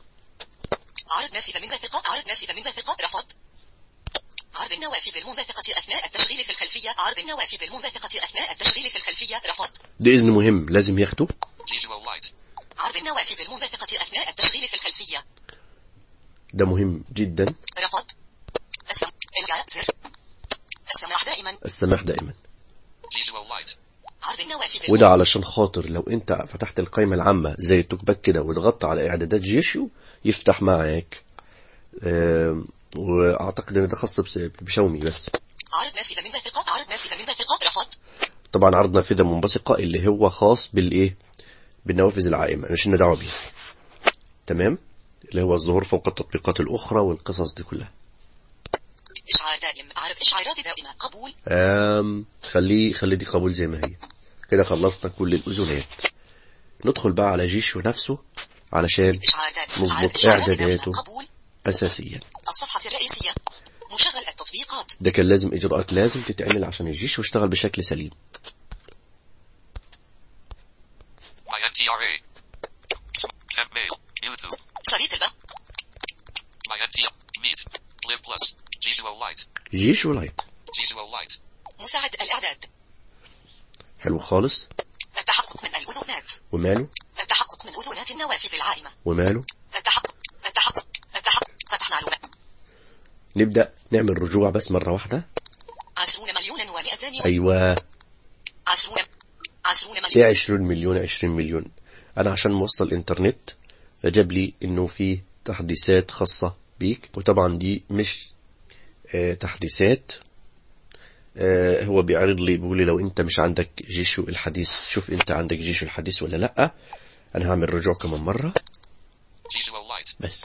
عرض نافذة منبثقة عرض نافذة منبثقة رفض عرض النوافذ المنبثقة أثناء التشغيل في الخلفية عرض النوافذ المنبثقة أثناء التشغيل في الخلفية رفض ده إذن مهم لازم ياخده Visual light. عرض النوافذ المنبثقة أثناء التشغيل في الخلفية ده مهم جدا رفض السم... إلغاء زر السماح دائما السماح دائما Visual light. عرض النوافذ وده علشان خاطر لو انت فتحت القائمة العامة زي التوك باك كده وضغطت على اعدادات جيشو يفتح معاك آم، واعتقد ان ده خاص بس- بشاومي بس عرض نافذة منبثقة عرض نافذة منبثقة رفض طبعا عرض نافذة منبثقة اللي هو خاص بالايه بالنوافذ العائمة مش لنا دعوة بيها تمام اللي هو الظهور فوق التطبيقات الاخرى والقصص دي كلها إشعار دائم عرض إشعارات دائمة قبول آم خليه خلي دي قبول زي ما هي كده خلصنا كل الأذونات ندخل بقى على جيشو نفسه علشان إشعار دائم عرض نظبط إشعارات إعداداته دائمة قبول أساسيا الصفحة الرئيسية مشغل التطبيقات ده كان لازم إجراءات لازم تتعمل عشان الجيش يشتغل بشكل سليم MyNTRA. Temp mail. YouTube. شريط البث MyNTR. Meet. Live Plus. Visual light. جيشو لايت Visual light. مساعد الإعداد حلو خالص التحقق من الأذونات وماله التحقق من أذونات النوافذ العائمة وماله التحقق التحقق التحقق فتح معلومات نبدأ نعمل رجوع بس مرة واحدة عشرون مليونا ومئتان و... أيوة عشرون عشرون ايه مليون 20 مليون 20 مليون انا عشان موصل انترنت فجاب لي انه في تحديثات خاصة بيك وطبعا دي مش آه تحديثات آه هو بيعرض لي بيقول لي لو انت مش عندك جيشو الحديث شوف انت عندك جيشو الحديث ولا لا انا هعمل رجوع كمان مرة Visual light. بس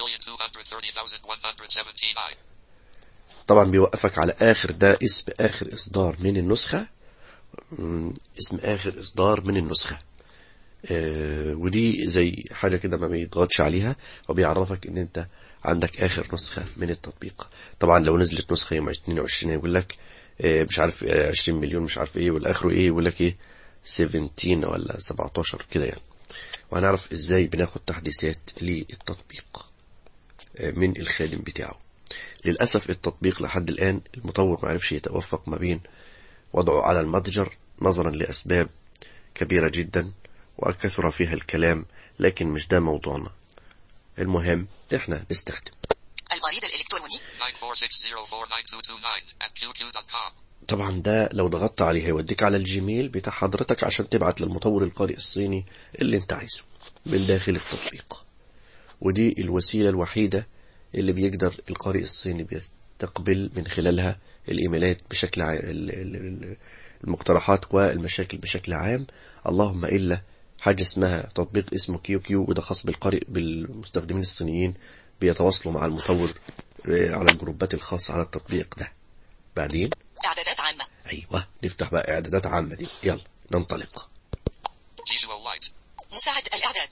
20,230,179. طبعا بيوقفك على اخر ده اسم اخر اصدار من النسخة مم، اسم اخر اصدار من النسخة آه ودي زي حاجة كده ما بيضغطش عليها وبيعرفك ان انت عندك اخر نسخة من التطبيق طبعا لو نزلت نسخة يوم 22 يقول لك آه مش عارف آه 20 مليون مش عارف ايه والاخره ايه يقول لك ايه 17 ولا 17 كده يعني وهنعرف ازاي بناخد تحديثات للتطبيق آه من الخادم بتاعه للأسف التطبيق لحد الآن المطور ما عرفش يتوفق ما بين وضعه على المتجر نظرا لأسباب كبيرة جدا وكثر فيها الكلام لكن مش ده موضوعنا المهم احنا نستخدم البريد الإلكتروني 946049229 at qq.com. طبعا ده لو ضغطت عليه هيوديك على الجيميل بتاع حضرتك عشان تبعت للمطور القارئ الصيني اللي انت عايزه من داخل التطبيق ودي الوسيلة الوحيدة اللي بيقدر القارئ الصيني بيستقبل من خلالها الإيميلات بشكل عام المقترحات والمشاكل بشكل عام اللهم إلا حاجة اسمها تطبيق اسمه كيو كيو وده خاص بالقارئ بالمستخدمين الصينيين بيتواصلوا مع المطور آه، على الجروبات الخاصة على التطبيق ده بعدين إعدادات عامة ايوه نفتح بقى اعدادات عامة دي يلا ننطلق Visual light. مساعد الإعداد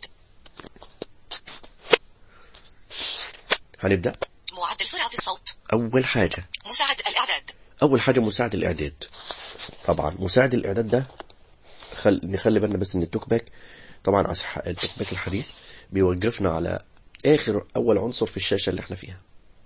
هنبدأ معدل سرعة الصوت اول حاجة مساعد الإعداد اول حاجة مساعد الاعداد طبعا مساعد الاعداد ده خل... نخلي بالنا بس ان التوك باك طبعا عشان ح- التوك باك الحديث بيوقفنا على اخر اول عنصر في الشاشة اللي احنا فيها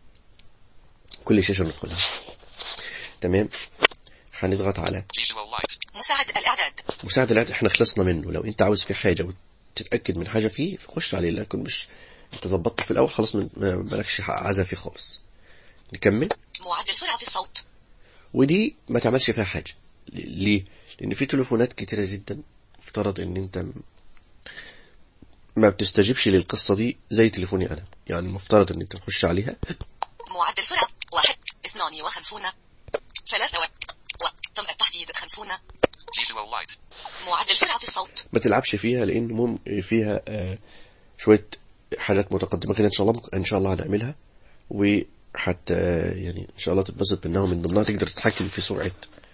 كل شاشة ندخلها تمام هنضغط على Visual light. مساعد الإعداد مساعد الاعداد احنا خلصنا منه لو انت عاوز في حاجة وتتأكد من حاجة فيه خش عليه لكن مش انت ظبطت في الاول خلاص من- ما- مالكش حق عزا فيه خالص نكمل معدل سرعة الصوت ودي ما تعملش فيها حاجة ل- ليه؟ لأن في تليفونات كتيرة جدا افترض إن أنت م- ما بتستجيبش للقصة دي زي تليفوني أنا يعني المفترض إن أنت تخش عليها معدل سرعة واحد اثنان وخمسون ثلاثة و... و... تم التحديد خمسون Visual light. معدل سرعة الصوت ما تلعبش فيها لأن مم فيها آه شوية حاجات متقدمة كده إن شاء الله إن شاء الله هنعملها وحتى آه، يعني إن شاء الله تتبسط منها ومن ضمنها تقدر تتحكم في سرعة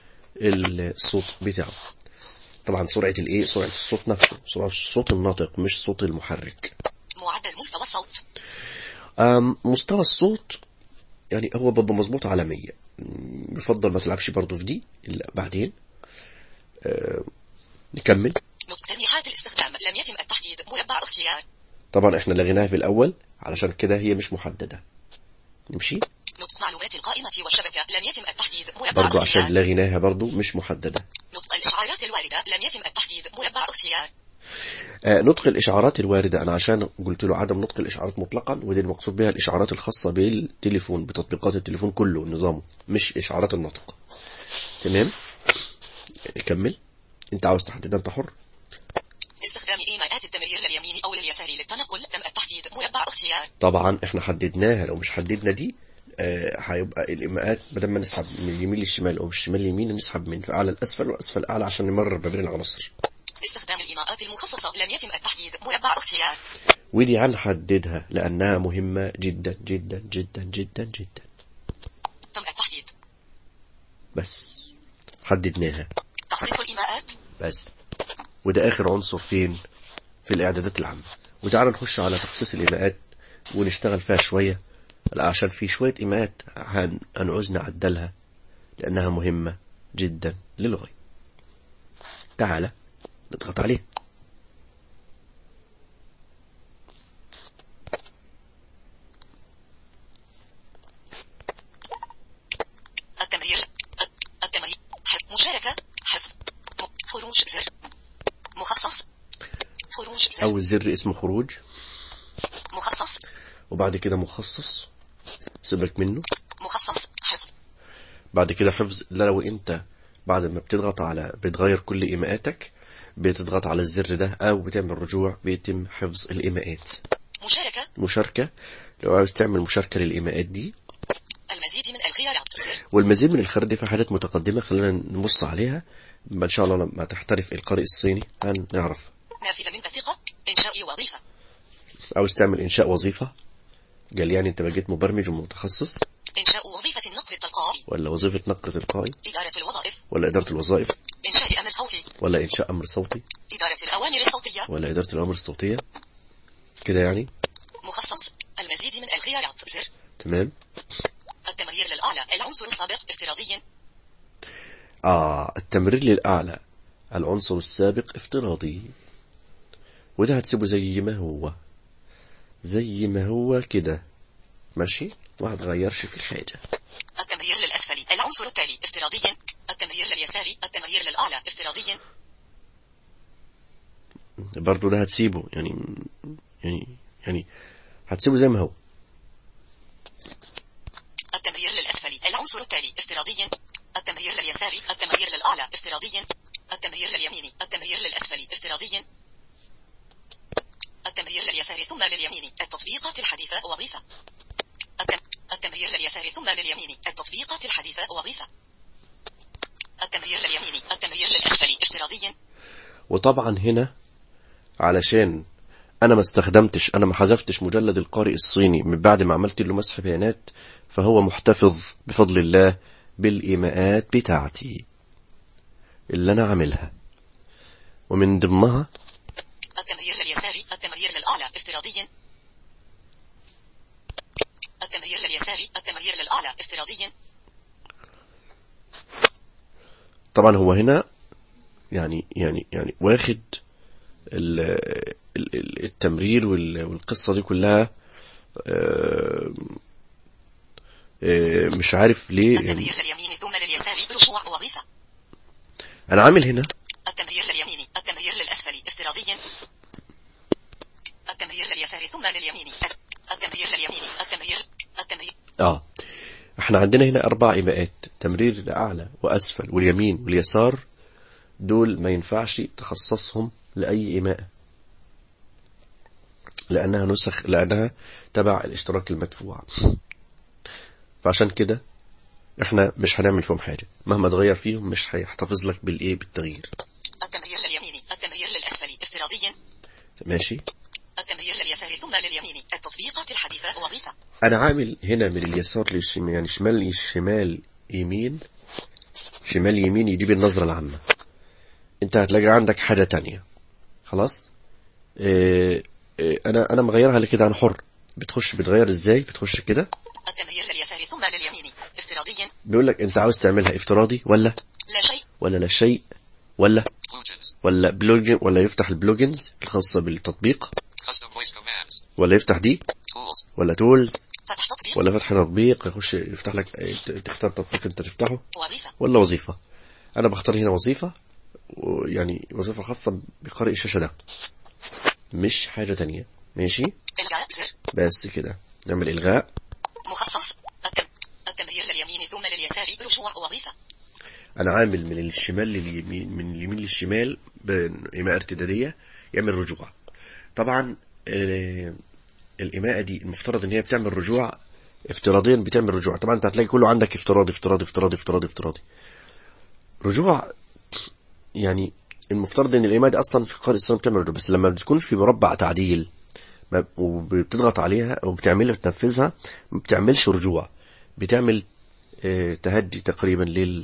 الصوت بتاعه طبعا سرعة الإيه سرعة الصوت نفسه سرعة الصوت الناطق مش صوت المحرك معدل مستوى الصوت أم، مستوى الصوت يعني هو بابا مظبوط على 100 أم، يفضل ما تلعبش برضه في دي إلا بعدين أم، نكمل نطق تلميحات الاستخدام لم يتم التحديد مربع اختيار طبعا احنا لغيناها في الأول علشان كده هي مش محددة نمشي نطق معلومات القائمة والشبكة لم يتم التحديد مربع برضه عشان اختيار لغيناها برضه مش محددة نطق الإشعارات الواردة لم يتم التحديد مربع اختيار آه، نطق الإشعارات الواردة أنا عشان قلت له عدم نطق الإشعارات مطلقا ودي المقصود بها الإشعارات الخاصة بالتليفون بتطبيقات التليفون كله نظامه مش إشعارات النطق تمام نكمل انت عاوز تحددها انت حر استخدام إيماءات التمرير لليمين أو لليسار للتنقل تم التحديد مربع اختيار طبعا احنا حددناها لو مش حددنا دي آه، هيبقى الايماءات بدل ما نسحب من اليمين للشمال او من الشمال لليمين نسحب من اعلى الاسفل واسفل اعلى عشان نمرر ما بين العناصر استخدام الإيماءات المخصصة لم يتم التحديد مربع اختيار ودي هنحددها لانها مهمة جدا جدا جدا جدا جدا تم التحديد بس حددناها تخصيص الإيماءات بس وده اخر عنصر فين في الاعدادات العامة وتعالى نخش على تخصيص الايماءات ونشتغل فيها شوية لا، عشان في شوية ايماءات هن- هنعوز نعدلها لانها مهمة جدا للغاية تعالى نضغط عليه التمرير الت- التمرير حفظ مشاركة حفظ م- خروج زر مخصص خروج زر اول زر اسمه خروج مخصص وبعد كده مخصص سيبك منه مخصص حفظ بعد كده حفظ ده لو انت بعد ما بتضغط على بتغير كل ايماءاتك بتضغط على الزر ده او بتعمل رجوع بيتم حفظ الايماءات مشاركة مشاركة لو عاوز تعمل مشاركة للايماءات دي المزيد من الخيارات زر والمزيد من الخيارات دي في حاجات متقدمة خلينا نبص عليها ان شاء الله لما تحترف القارئ الصيني هنعرف نافذة من الثقة إنشاء وظيفة عاوز تعمل انشاء وظيفة قال يعني انت بقيت مبرمج ومتخصص إنشاء وظيفة النقل التلقائي ولا وظيفة نقل تلقائي إدارة الوظائف ولا إدارة الوظائف إنشاء أمر صوتي ولا إنشاء أمر صوتي إدارة الأوامر الصوتية ولا إدارة الأوامر الصوتية كده يعني مخصص المزيد من الخيارات زر تمام التمرير للأعلى العنصر السابق افتراضي آه التمرير للأعلى العنصر السابق افتراضي وده هتسيبه زي ما هو زي ما هو كده ماشي ما هتغيرش في الحاجة التمرير للأسفل العنصر التالي افتراضيا التمرير لليسار التمرير للأعلى افتراضيا برضو ده هتسيبه يعني يعني يعني هتسيبه زي ما هو التمرير للأسفل العنصر التالي افتراضيا التمرير لليسار التمرير للأعلى افتراضيا التمرير لليمين التمرير للأسفل افتراضيا التمرير لليسار ثم لليمين التطبيقات الحديثة وظيفة التم... التمرير لليسار ثم لليمين التطبيقات الحديثة وظيفة التمرير لليمين التمرير للأسفل افتراضيا وطبعا هنا علشان انا ما استخدمتش انا ما حذفتش مجلد القارئ الصيني من بعد ما عملت له مسح بيانات فهو محتفظ بفضل الله بالايماءات بتاعتي اللي انا عاملها ومن ضمنها التمرير لليسار التمرير للأعلى افتراضيا التمرير لليسار التمرير للأعلى افتراضيا طبعا هو هنا يعني يعني يعني واخد ال- ال- ال- التمرير وال- والقصة دي كلها آه، آه، مش عارف ليه يعني التمرير لليمين ثم لليسار رجوع وظيفة انا عامل هنا التمرير لليمين التمرير للأسفل افتراضيا التمرير لليسار ثم لليمين التمرير لليمين التمرير التمرير اه احنا عندنا هنا اربع ايماءات تمرير الاعلى واسفل واليمين واليسار دول ما ينفعش تخصصهم لاي ايماء لانها نسخ لانها تبع الاشتراك المدفوع فعشان كده احنا مش هنعمل فيهم حاجه مهما تغير فيهم مش هيحتفظ لك بالايه بالتغيير التمرير لليمين التمرير للأسفل افتراضيا ماشي التمرير لليسار ثم لليمين التطبيقات الحديثة وظيفة انا عامل هنا من اليسار للشمال يعني شمال الشمال يمين شمال يمين يجيب النظرة العامة انت هتلاقي عندك حاجة تانية خلاص اه اه انا انا مغيرها لكده انا حر بتخش بتغير ازاي بتخش كده التمرير لليسار ثم لليمين افتراضيا بيقول لك انت عاوز تعملها افتراضي ولا لا شيء ولا لا شيء ولا Plugins. ولا بلوجن ولا يفتح البلوجنز الخاصة بالتطبيق Custom voice commands. ولا يفتح دي Tools. ولا تولز فتح تطبيق ولا فتح تطبيق يخش يفتح لك اه، تختار تطبيق انت تفتحه وظيفة ولا وظيفة أنا بختار هنا وظيفة ويعني وظيفة خاصة بقارئ الشاشة ده مش حاجة تانية ماشي إلغاء زر بس كده نعمل إلغاء مخصص التم... التمرير لليمين ثم لليسار رجوع وظيفة أنا عامل من الشمال لليمين من اليمين للشمال بإيماء ارتدادية يعمل رجوع طبعا آه، الإيماءة دي المفترض إن هي بتعمل رجوع افتراضيا بتعمل رجوع طبعا انت هتلاقي كله عندك افتراضي افتراضي افتراضي افتراضي افتراضي رجوع يعني المفترض ان الايماء دي اصلا في قارئ السلام بتعمل رجوع بس لما بتكون في مربع تعديل ما- وبتضغط عليها او بتعملها بتنفذها ما بتعملش رجوع بتعمل آه، تهدي تقريبا لل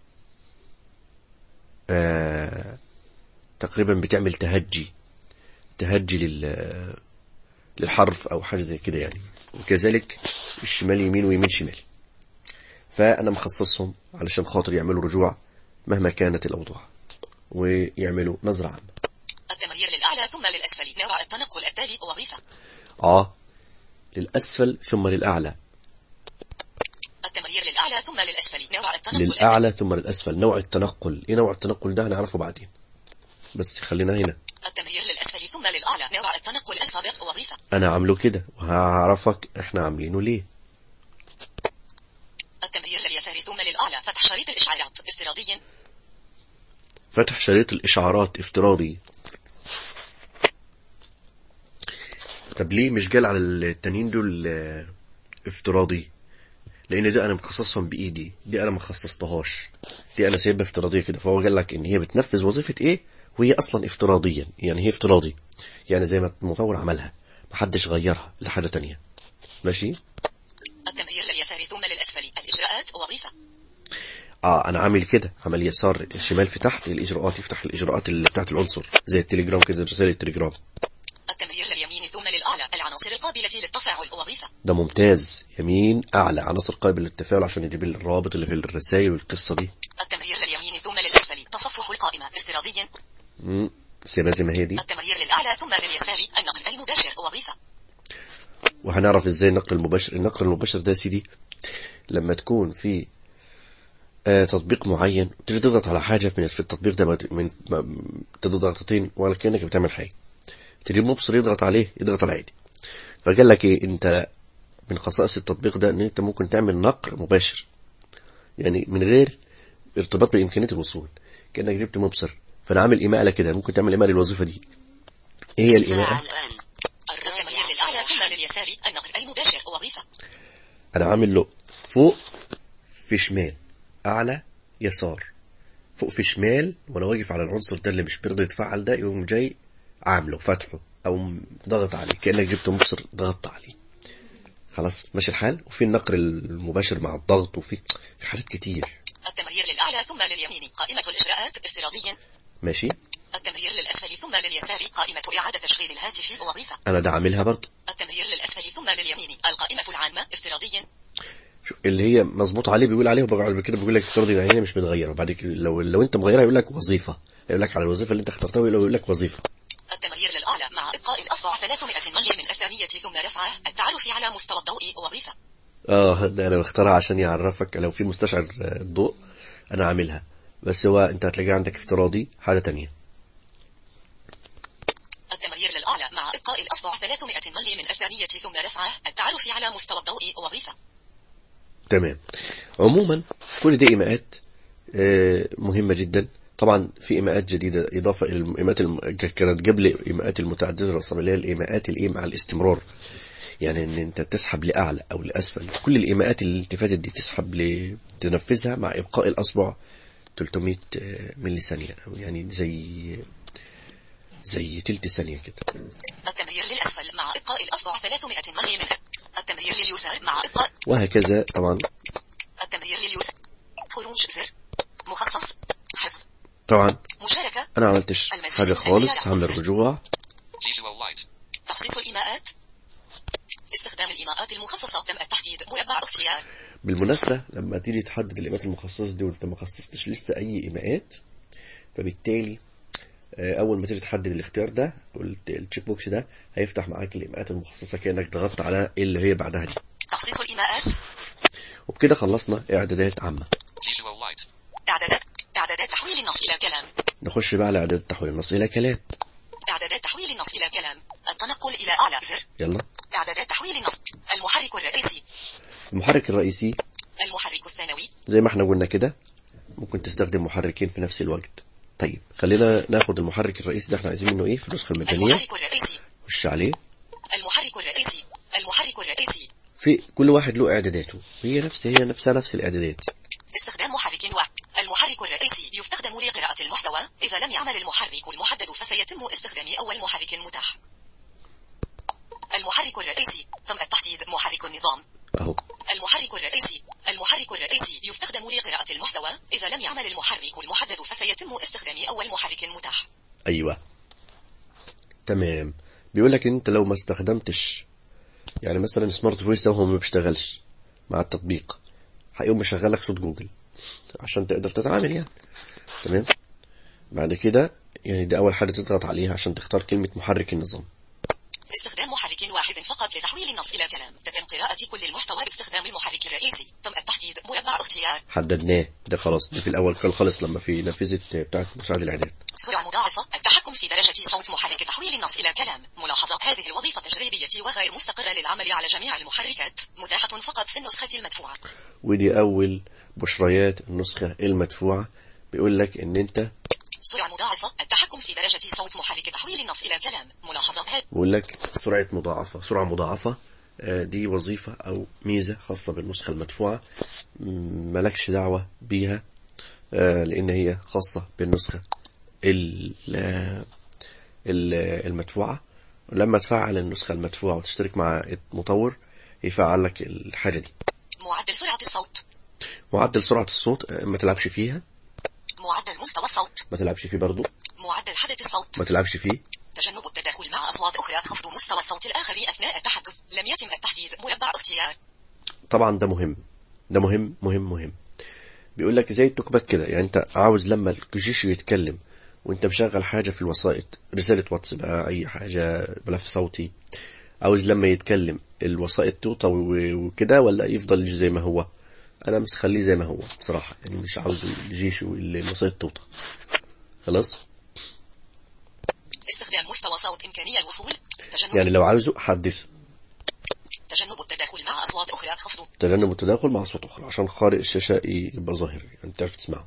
آه، تقريبا بتعمل تهجي تهجي لل للحرف او حاجه زي كده يعني وكذلك الشمال يمين ويمين شمال فانا مخصصهم علشان خاطر يعملوا رجوع مهما كانت الاوضاع ويعملوا نظره عامه التمرير للأعلى ثم للأسفل نوع التنقل التالي وظيفة اه للاسفل ثم للاعلى التمرير للأعلى ثم للأسفل نوع التنقل التالي للاعلى ثم للاسفل نوع التنقل ايه نوع التنقل ده هنعرفه بعدين بس خلينا هنا التمرير للأسفل ثم للأعلى نوع التنقل السابق وظيفة انا عامله كده وهعرفك احنا عاملينه ليه التمرير لليسار ثم للأعلى فتح شريط الإشعارات افتراضيا فتح شريط الإشعارات افتراضي طب ليه مش جال على التانيين دول آه، افتراضي لان ده انا مخصصهم بايدي دي انا ما خصصتهاش دي انا سايبها افتراضيه كده فهو قال لك ان هي بتنفذ وظيفه ايه وهي اصلا افتراضيا يعني هي افتراضي يعني زي ما المطور عملها محدش غيرها لحاجه تانية ماشي التمرير لليسار ثم للأسفل الإجراءات وظيفة اه انا عامل كده عمل يسار الشمال في تحت الاجراءات يفتح الاجراءات اللي بتاعت العنصر زي التليجرام كده رسائل التليجرام التمرير لليمين ثم للأعلى العناصر القابلة للتفاعل وظيفة ده ممتاز يمين اعلى عناصر قابل للتفاعل عشان يجيب لي الرابط اللي في الرسائل والقصه دي التمرير لليمين ثم للأسفل تصفح القائمة افتراضيا سيبها زي ما هي دي التمرير للأعلى ثم لليسار النقل المباشر وظيفة وهنعرف ازاي النقل المباشر النقل المباشر ده يا سيدي لما تكون في آه تطبيق معين تيجي تضغط على حاجة من في التطبيق ده من تضغط ضغطتين ولا كأنك بتعمل حاجة تجيب مبصر يضغط عليه يضغط على عادي فقال لك ايه انت من خصائص التطبيق ده ان انت ممكن تعمل نقر مباشر يعني من غير ارتباط بامكانيه الوصول كانك جبت مبصر فانا عامل ايماء كده ممكن تعمل ايماء للوظيفه دي ايه هي الايماء الآن الرقم للأعلى ثم لليسار النقر المباشر وظيفة انا عامل له فوق في شمال اعلى يسار فوق في شمال وانا واقف على العنصر ده اللي مش بيرضى يتفعل ده يقوم جاي عامله فتحه او ضغط عليه كانك جبت مبصر ضغطت عليه خلاص ماشي الحال وفي النقر المباشر مع الضغط وفي في حاجات كتير التمرير للأعلى ثم لليمين قائمة الإجراءات افتراضيا ماشي التمرير للأسفل ثم لليسار قائمة إعادة تشغيل الهاتف وظيفة انا ده عاملها برضه التمرير للأسفل ثم لليمين القائمة العامة افتراضيا شوف اللي هي مظبوط عليه بيقول عليه وبعد كده بيقول لك افتراضي يعني هي مش متغيره وبعد كده لو لو انت مغيرها يقول لك وظيفه يقول لك على الوظيفه اللي انت اخترتها يقول لك وظيفه التمرير للأعلى مع إبقاء الأصبع 300 ملي من الثانية ثم رفعه التعرف على مستوى الضوء وظيفة اه ده انا مختارها عشان يعرفك لو في مستشعر الضوء انا عاملها بس هو انت هتلاقيه عندك افتراضي حاجه تانية التمرير للأعلى مع إبقاء الأصبع 300 ملي من الثانية ثم رفعه التعرف على مستوى الضوء وظيفة تمام عموما كل دي ايماءات آه، مهمه جدا طبعا في ايماءات جديده اضافه الى الايماءات الم... كانت قبل الايماءات المتعدده الرسم اللي هي الايماءات الايه مع الاستمرار يعني ان انت تسحب لاعلى او لاسفل كل الايماءات اللي انت فاتت دي تسحب ل... تنفذها مع ابقاء الاصبع 300 ملي ثانيه أو يعني زي زي تلت ثانيه كده التمرير للأسفل مع إبقاء الأصبع 300 ملي من التمرير لليسار مع إبقاء وهكذا طبعا التمرير لليسار خروج زر مخصص حفظ طبعا مشاركة انا ما عملتش حاجه خالص هعمل رجوع Visual light. تخصيص الإيماءات استخدام الإيماءات المخصصة تم التحديد مربع اختيار بالمناسبة لما تيجي تحدد الإيماءات المخصصة دي وانت ما خصصتش لسه أي إيماءات فبالتالي آه، أول ما تيجي تحدد الاختيار ده أو الت- التشيك بوكس ده هيفتح معاك الإيماءات المخصصة كأنك ضغطت على اللي هي بعدها دي تخصيص الإيماءات وبكده خلصنا إعدادات عامة Visual light. إعدادات إعدادات تحويل النص إلى كلام نخش بقى على إعداد تحويل النص إلى كلام إعدادات تحويل النص إلى كلام التنقل إلى أعلى زر يلا إعدادات تحويل النص المحرك الرئيسي المحرك الرئيسي المحرك الثانوي زي ما احنا قلنا كده ممكن تستخدم محركين في نفس الوقت طيب خلينا ناخد المحرك الرئيسي ده احنا عايزين منه ايه في النسخة المجانية المحرك الرئيسي خش عليه المحرك الرئيسي المحرك الرئيسي في كل واحد له اعداداته هي نفس هي نفسها نفس الاعدادات استخدام محرك واحد المحرك الرئيسي يستخدم لقراءة المحتوى إذا لم يعمل المحرك المحدد فسيتم استخدام أول محرك متاح المحرك الرئيسي تم التحديد محرك النظام اهو المحرك الرئيسي المحرك الرئيسي يستخدم لقراءة المحتوى إذا لم يعمل المحرك المحدد فسيتم استخدام أول محرك متاح ايوه تمام بيقول لك انت لو ما استخدمتش يعني مثلا سمارت فويس ده هو ما بيشتغلش مع التطبيق هيقوم مشغل لك صوت جوجل عشان تقدر تتعامل يعني تمام بعد كده يعني دي اول حاجه تضغط عليها عشان تختار كلمه محرك النظام استخدام محرك واحد فقط لتحويل النص إلى كلام تتم قراءة كل المحتوى باستخدام المحرك الرئيسي تم التحديد مربع اختيار حددناه ده خلاص ده في الاول كان خالص لما في نفذت بتاعت مساعد الاعداد سرعة مضاعفة التحكم في درجة صوت محرك تحويل النص إلى كلام ملاحظة هذه الوظيفة تجريبية وغير مستقرة للعمل على جميع المحركات متاحة فقط في النسخة المدفوعة ودي اول بشريات النسخه المدفوعه بيقول لك ان انت سرعة مضاعفة التحكم في درجة صوت محرك تحويل النص إلى كلام ملاحظة هذه بيقول لك سرعة مضاعفة سرعة مضاعفة آه، دي وظيفة أو ميزة خاصة بالنسخة المدفوعة م- ملكش دعوة بيها آه، لأن هي خاصة بالنسخة ال- آه، ال- المدفوعة لما تفعل النسخة المدفوعة وتشترك مع المطور يفعل لك الحاجة دي معدل سرعة الصوت معدل سرعة الصوت آه، ما تلعبش فيها معدل مستوى الصوت ما تلعبش فيه برضو معدل حدث الصوت ما تلعبش فيه تجنب التداخل مع أصوات أخرى خفض مستوى الصوت الآخر أثناء التحدث لم يتم التحديد مربع اختيار طبعا ده مهم ده مهم مهم مهم بيقول لك زي التوك باك كده يعني انت عاوز لما الجيش يتكلم وانت مشغل حاجه في الوسائط رساله واتس بقى اي حاجه ملف صوتي عاوز لما يتكلم الوسائط توطى و- وكده ولا يفضل زي ما هو انا مش خليه زي ما هو بصراحة يعني مش عاوز الجيش والوسائط توطى خلاص استخدام مستوى صوت إمكانية الوصول تجنب يعني لو عاوزه حدث تجنب التداخل مع أصوات أخرى خفض تجنب التداخل مع صوت اخرى عشان قارئ الشاشة يبقى ظاهر يعني تعرف تسمعه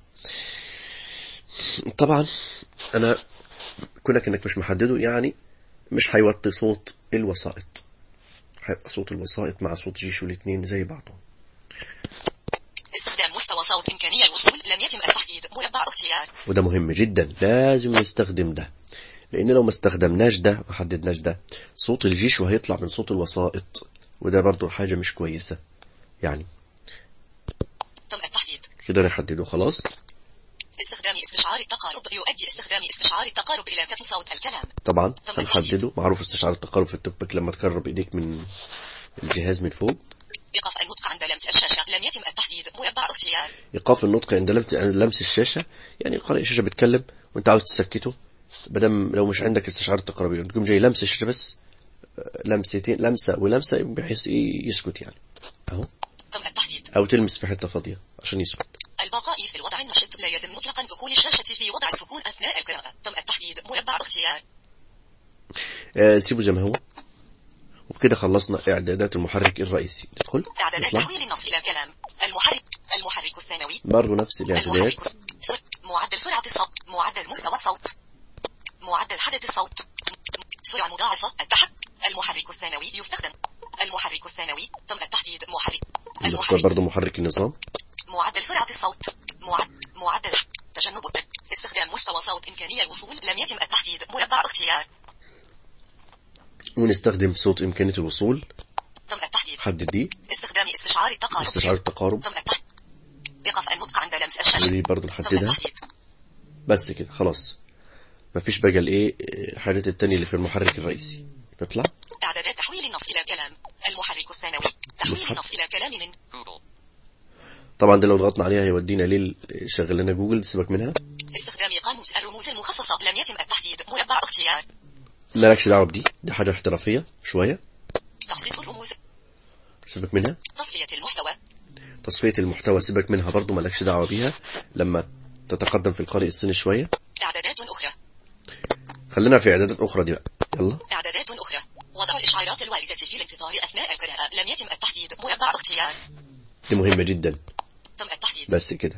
طبعا انا كونك انك مش محدده يعني مش هيوطي صوت الوسائط هيبقى صوت الوسائط مع صوت جيش والاثنين زي بعضهم استخدام مستوى صوت إمكانية الوصول لم يتم التحديد مربع اختيار وده مهم جدا لازم نستخدم ده لان لو ما استخدمناش ده ما حددناش ده صوت الجيش وهيطلع من صوت الوسائط وده برضو حاجة مش كويسة يعني تم التحديد كده نحدده خلاص استخدام استشعار التقارب يؤدي استخدام استشعار التقارب إلى كتم صوت الكلام طبعا هنحدده معروف استشعار التقارب في التوك باك لما تقرب ايديك من الجهاز من فوق إيقاف النطق عند لمس الشاشة لم يتم التحديد مربع اختيار ايقاف النطق عند لمس- لمس الشاشه يعني قارئ الشاشه بيتكلم وانت عاوز تسكته بدل لو مش عندك استشعار التقرب تقوم جاي لمس الشاشه بس آه، لمستين لمسه ولمسه بحيث إيه يسكت يعني اهو تم التحديد او تلمس في حته فاضيه عشان يسكت البقاء في الوضع النشط لا يتم مطلقا دخول الشاشة في وضع السكون أثناء القراءة تم التحديد مربع اختيار آه سيبه زي ما هو وكده خلصنا اعدادات المحرك الرئيسي ندخل إعدادات نطلع تحويل النص إلى كلام المحرك المحرك الثانوي برضه نفس الاعدادات المحرك سر... معدل سرعة الصوت معدل مستوى الصوت معدل حدث الصوت سرعة مضاعفة التحت المحرك الثانوي يستخدم المحرك الثانوي تم التحديد محرك نختار المحرك برضه محرك النظام معدل سرعة الصوت معدل معدل تجنب الت- استخدام مستوى صوت إمكانية الوصول لم يتم التحديد مربع اختيار ونستخدم صوت إمكانية الوصول تم التحديد حدد دي استخدام استشعار التقارب استشعار التقارب تم التحديد إيقاف النطق عند لمس الشاشة ودي برضه تم نحددها التحديد بس كده خلاص مفيش بقى الايه الحاجات التانية اللي في المحرك الرئيسي نطلع إعدادات تحويل النص إلى كلام المحرك الثانوي تحويل مصحف. النص إلى كلام من Google. طبعا ده لو ضغطنا عليها هيودينا ليه شغل لنا جوجل سيبك منها استخدام قاموس الرموز المخصصة لم يتم التحديد مربع اختيار مالكش دعوة بدي دي حاجة احترافية شوية تخصيص الرموز سيبك منها تصفية المحتوى تصفية المحتوى سيبك منها برضو مالكش دعوة بيها لما تتقدم في القارئ الصيني شوية إعدادات أخرى خلينا في إعدادات أخرى دي بقى يلا إعدادات أخرى وضع الإشعارات الواردة في الانتظار أثناء القراءة لم يتم التحديد مربع اختيار دي مهمة جدا تم التحديد بس كده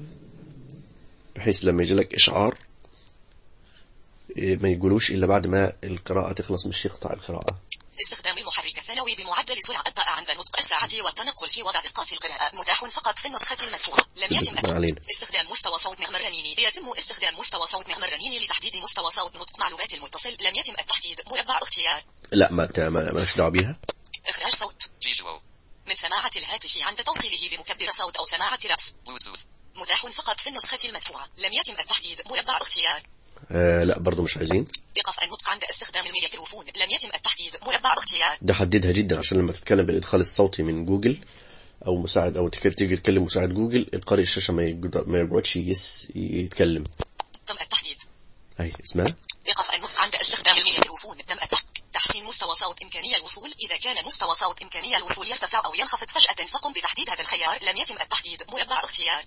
بحيث لما يجي لك إشعار إيه، ما يقولوش إلا بعد ما القراءة تخلص مش يقطع القراءة استخدام المحرك الثانوي بمعدل سرعة الطاء عند نطق الساعة والتنقل في وضع دقات القراءة متاح فقط في النسخة المدفوعة لم يتم ما علينا. استخدام مستوى صوت نغم الرنيني يتم استخدام مستوى صوت نغم الرنيني لتحديد مستوى صوت نطق معلومات المتصل لم يتم التحديد مربع اختيار لا ما ت- ما مالكش دعوة بيها إخراج صوت Visual. من سماعة الهاتف عند توصيله بمكبر صوت أو سماعة رأس Bluetooth. متاح فقط في النسخة المدفوعة لم يتم التحديد مربع اختيار آه لا برضو مش عايزين إيقاف النطق عند استخدام الميكروفون لم يتم التحديد مربع اختيار ده حددها جدا عشان لما تتكلم بالإدخال الصوتي من جوجل أو مساعد أو تك- تيجي تكلم مساعد جوجل القارئ الشاشة ما يقعد- ما يقعدش يس يتكلم تم التحديد أهي اسمها إيقاف النطق عند استخدام الميكروفون تم التح... تحسين مستوى صوت إمكانية الوصول إذا كان مستوى صوت إمكانية الوصول يرتفع أو ينخفض فجأة فقم بتحديد هذا الخيار لم يتم التحديد مربع اختيار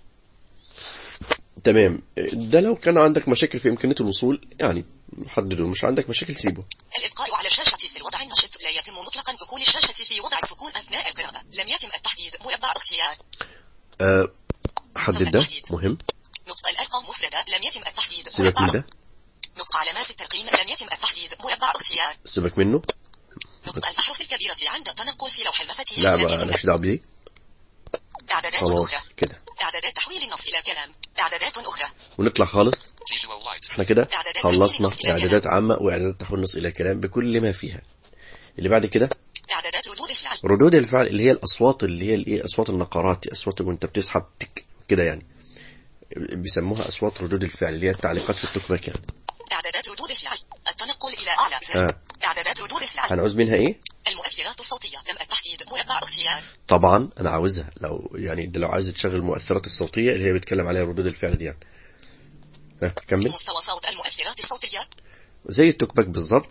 تمام ده لو كان عندك مشاكل في إمكانية الوصول يعني حدده مش عندك مشاكل سيبه الإبقاء على الشاشة في الوضع النشط لا يتم مطلقا دخول الشاشة في وضع السكون أثناء القراءة لم يتم التحديد مربع اختيار أه حدد ده مهم نطق الأرقام مفردة لم يتم التحديد سيبك من مربع ده نطق علامات الترقيم لم يتم التحديد مربع اختيار سيبك منه نطق الأحرف الكبيرة عند التنقل في لوح المفاتيح لا لم ما يتم مالكش دعوة بدي إعدادات خلاص أخرى كده إعدادات تحويل النص إلى كلام إعدادات أخرى ونطلع خالص Visual light. احنا كده إعدادات خلصنا تحويل النص إلى اعدادات عامة واعدادات تحويل النص الى كلام بكل ما فيها اللي بعد كده إعدادات ردود الفعل ردود الفعل اللي هي الاصوات اللي هي الايه اصوات النقرات اصوات وانت بتسحب تك كده يعني بيسموها اصوات ردود الفعل اللي هي التعليقات في التوك باك يعني إعدادات ردود الفعل التنقل إلى أعلى زر آه. إعدادات ردود الفعل هنعوز منها ايه المؤثرات الصوتية تم التحديد مربع اختيار طبعا انا عاوزها لو يعني ده لو عايز تشغل المؤثرات الصوتيه اللي هي بيتكلم عليها ردود الفعل دي يعني ها كمل مستوى صوت المؤثرات الصوتية زي التوك باك بالظبط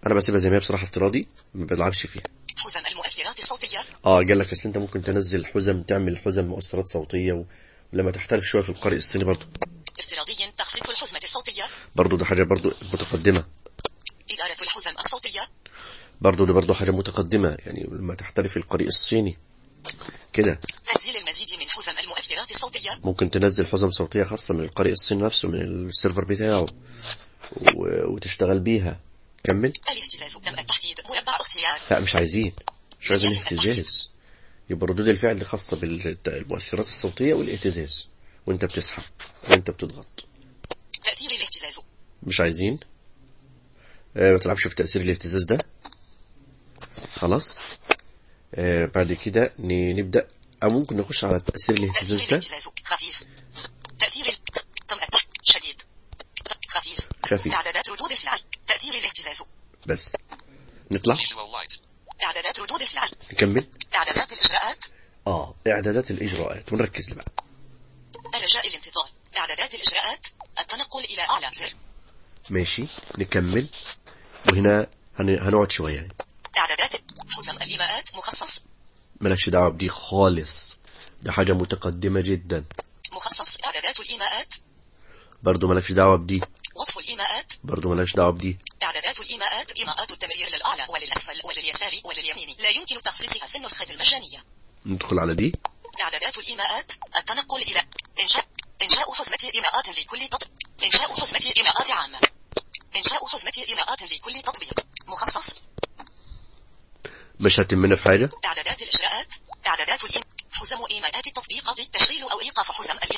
انا بسيبها زي ما هي بصراحه افتراضي ما بلعبش فيها حزم المؤثرات الصوتية اه قال لك اصل انت ممكن تنزل حزم تعمل حزم مؤثرات صوتيه و... ولما تحترف شويه في القارئ الصيني برضه افتراضي تخصيص الحزمة الصوتية برضه ده حاجه برضه متقدمه إدارة الحزم الصوتية برضه ده برضه حاجه متقدمه يعني لما تحترف القارئ الصيني كده تنزيل المزيد من حزم المؤثرات الصوتية ممكن تنزل حزم صوتيه خاصه من القارئ الصيني نفسه من السيرفر بتاعه و... وتشتغل بيها كمل الاهتزاز تم التحديد مربع اختيار لا مش عايزين مش عايزين اهتزاز يبقى ردود الفعل خاصة بالمؤثرات الصوتية والاهتزاز وانت بتسحب وانت بتضغط تأثير الاهتزاز مش عايزين آه ما تلعبش في تأثير الاهتزاز ده خلاص آه بعد كده ن- نبدأ او ممكن نخش على تأثير الاهتزاز تأثير ده الاهتزاز خفيف تأثير ال... تم التحت شديد خفيف خفيف. إعدادات ردود الفعل تأثير الاهتزاز بس نطلع Visual light. إعدادات ردود الفعل نكمل إعدادات الإجراءات اه اعدادات الاجراءات ونركز بقى رجاء الانتظار إعدادات الإجراءات التنقل إلى أعلى زر ماشي نكمل وهنا هن- هنقعد شوية يعني. إعدادات حزم الإيماءات مخصص مالكش دعوة بدي خالص ده حاجة متقدمة جدا مخصص إعدادات الإيماءات برضو مالكش دعوة بدي وصف الإيماءات برضو مالكش دعوة بدي إعدادات الإيماءات إيماءات التمرير للأعلى وللأسفل ولليسار ولليمين لا يمكن تخصيصها في النسخة المجانية ندخل على دي إعدادات الإيماءات التنقل إلى إنشاء إنشاء حزمة إيماءات لكل تطبيق إنشاء حزمة إيماءات عامة إنشاء حزمة إيماءات لكل تطبيق مخصص مش هتمنا في حاجة إعدادات الإجراءات إعدادات الإيم حزم إيماءات التطبيقات تشغيل أو إيقاف حزم الإيم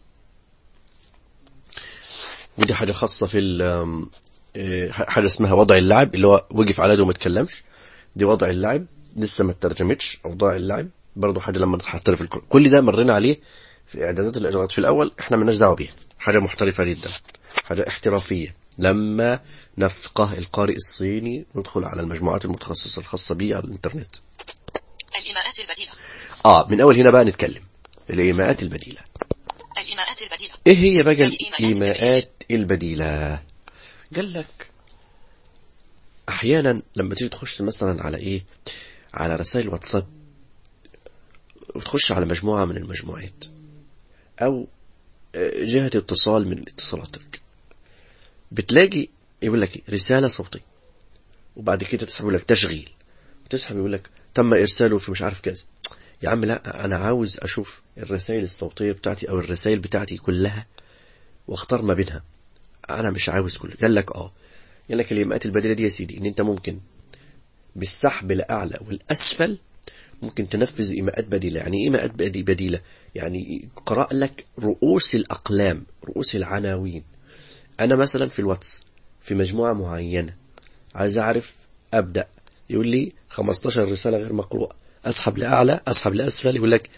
ودي حاجة خاصة في ال آم، آه، حاجة اسمها وضع اللعب اللي هو وقف على يده وما اتكلمش دي وضع اللعب لسه ما اترجمتش اوضاع اللعب برضه حاجة لما نحترف الكل كل ده مرينا عليه في اعدادات الاجراءات في الاول احنا مالناش دعوة بيها حاجة محترفة جدا حاجة احترافية لما نفقه القارئ الصيني ندخل على المجموعات المتخصصة الخاصة بيه على الانترنت الإيماءات البديلة اه من اول هنا بقى نتكلم الايماءات البديلة الإيماءات البديلة ايه هي بقى استخدام إيماءات التمرير. الايماءات البديلة قال لك احيانا لما تيجي تخش مثلا على ايه على رسائل واتساب وتخش على مجموعة من المجموعات او آه، جهة اتصال من اتصالاتك بتلاقي يقول لك إيه؟ رسالة صوتية وبعد كده تسحب يقول لك تشغيل تسحب يقول لك تم ارساله في مش عارف كذا يا عم لا انا عاوز اشوف الرسائل الصوتية بتاعتي او الرسائل بتاعتي كلها واختار ما بينها انا مش عاوز كله قال لك اه قال لك الايماءات البديله دي يا سيدي ان انت ممكن بالسحب الاعلى والاسفل ممكن تنفذ ايماءات بديله يعني ايه ايماءات بدي- بديله يعني قرأ لك رؤوس الاقلام رؤوس العناوين انا مثلا في الواتس في مجموعه معينه عايز اعرف ابدا يقول لي 15 رساله غير مقروءه اسحب لاعلى اسحب لاسفل يقول لك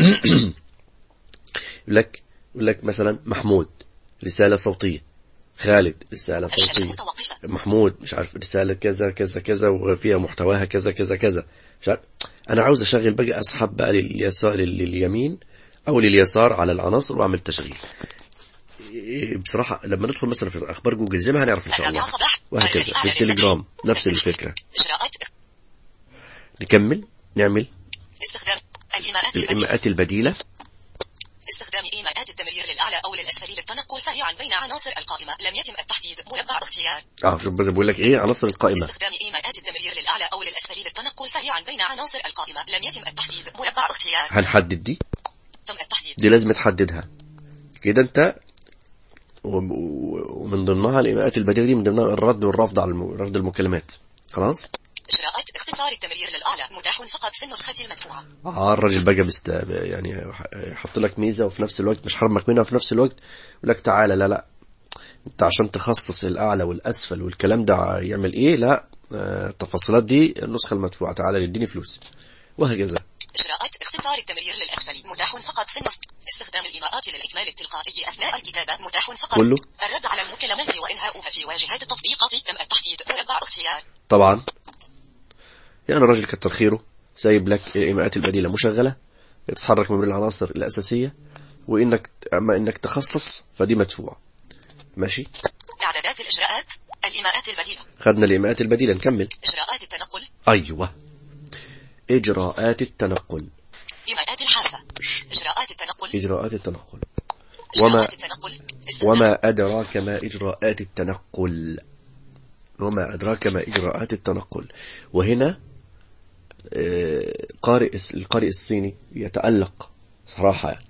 يقول لك يقول لك مثلا محمود رسالة صوتية خالد رسالة الشاشة صوتية متوقفة محمود مش عارف رسالة كذا كذا كذا وفيها محتواها كذا كذا كذا مش عارف. أنا عاوز أشغل بقى أسحب بقى لليسار لليمين أو لليسار على العناصر وأعمل تشغيل إيه، بصراحة لما ندخل مثلا في أخبار جوجل زي ما هنعرف إن شاء الله الرابعة صباح وهكذا في الأعلى التليجرام للفتح. نفس الفكرة إجراءات نكمل نعمل استخدام الإيماءات البديلة الإيماءات البديلة استخدام إيماءات التمرير للأعلى أو للأسفل للتنقل سريعا بين عناصر القائمة لم يتم التحديد مربع اختيار اه شوف بدأ بقول لك ايه عناصر القائمة استخدام إيماءات التمرير للأعلى أو للأسفل للتنقل سريعا بين عناصر القائمة لم يتم التحديد مربع اختيار هنحدد دي تم التحديد دي لازم تحددها كده انت وم- و- ومن ضمنها الايماءات البديله دي من ضمنها الرد والرفض على الم- رفض المكالمات خلاص إجراءات اختصار التمرير للأعلى متاح فقط في النسخة المدفوعة اه الراجل بقى بست يعني ح- يحط لك ميزه وفي نفس الوقت مش حرمك منها وفي نفس الوقت يقول لك تعالى لا لا انت عشان تخصص الاعلى والاسفل والكلام ده يعمل ايه لا آه، التفاصيلات دي النسخه المدفوعه تعالى اديني فلوس وهكذا إجراءات اختصار التمرير للأسفل متاح فقط في النص استخدام الإيماءات للإكمال التلقائي أثناء الكتابة متاح فقط كله؟ الرد على المكالمات وإنهاؤها في واجهات التطبيقات تم التحديد مربع اختيار طبعا يعني الراجل كتر خيره سايب لك الايماءات البديله مشغله تتحرك من بين العناصر الاساسيه وانك اما انك تخصص فدي مدفوعه ماشي إعدادات الإجراءات الإيماءات البديلة خدنا الإيماءات البديلة نكمل إجراءات التنقل أيوة إجراءات التنقل إيماءات الحافة إجراءات التنقل إجراءات التنقل إجراءات وما- التنقل استخدام وما أدراك ما إجراءات التنقل وما أدراك ما إجراءات التنقل وهنا آه، قارئ القارئ الصيني يتألق صراحة يعني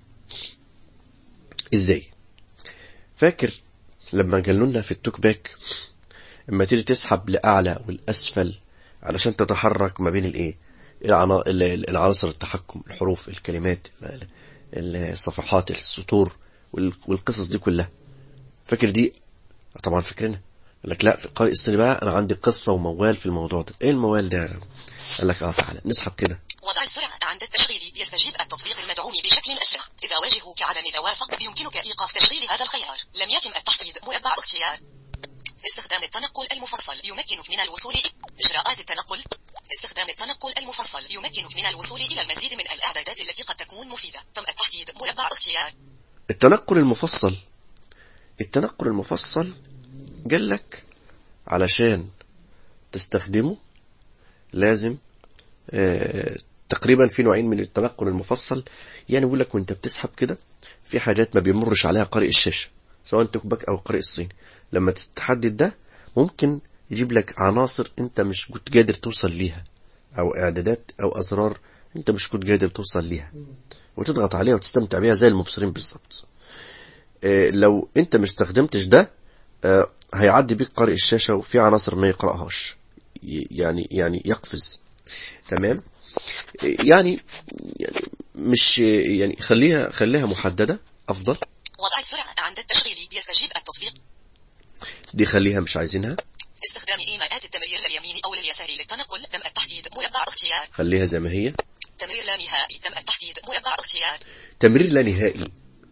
إزاي فاكر لما قالوا لنا في التوك باك اما تيجي تسحب لأعلى والأسفل علشان تتحرك ما بين الإيه العنا- ال- ال- العناصر التحكم الحروف الكلمات ال- ال- الصفحات السطور وال- والقصص دي كلها فاكر دي طبعا فاكرينها قال لك لا في القارئ الصيني بقى انا عندي قصه وموال في الموضوع ده ايه الموال ده قال لك اه تعالى نسحب كده وضع السرعة عند التشغيل يستجيب التطبيق المدعوم بشكل أسرع إذا واجهه كعدم توافق يمكنك إيقاف تشغيل هذا الخيار لم يتم التحديد مربع اختيار استخدام التنقل المفصل يمكنك من الوصول إ- إجراءات التنقل استخدام التنقل المفصل يمكنك من الوصول إلى المزيد من الإعدادات التي قد تكون مفيدة تم التحديد مربع اختيار التنقل المفصل التنقل المفصل قال لك علشان تستخدمه لازم آه تقريبا في نوعين من التنقل المفصل يعني بيقول لك وانت بتسحب كده في حاجات ما بيمرش عليها قارئ الشاشة سواء توك باك او قارئ الصيني لما تحدد ده ممكن يجيب لك عناصر انت مش كنت قادر توصل ليها او اعدادات او اسرار انت مش كنت قادر توصل ليها وتضغط عليها وتستمتع بيها زي المبصرين بالظبط آه، لو انت ما استخدمتش ده آه، هيعدي بيك قارئ الشاشة وفي عناصر ما يقرأهاش ي- يعني يعني يقفز تمام آه، يعني يعني مش يعني خليها خليها محددة أفضل وضع السرعة عند التشغيل يستجيب التطبيق دي خليها مش عايزينها استخدام إيماءات التمرير لليمين أو لليسار للتنقل تم التحديد مربع اختيار خليها زي ما هي تمرير لا نهائي تم التحديد مربع اختيار تمرير لا نهائي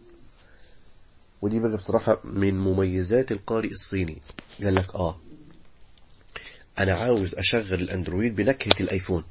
ودي بقى بصراحة من مميزات القارئ الصيني قال لك اه انا عاوز اشغل الاندرويد بنكهة الايفون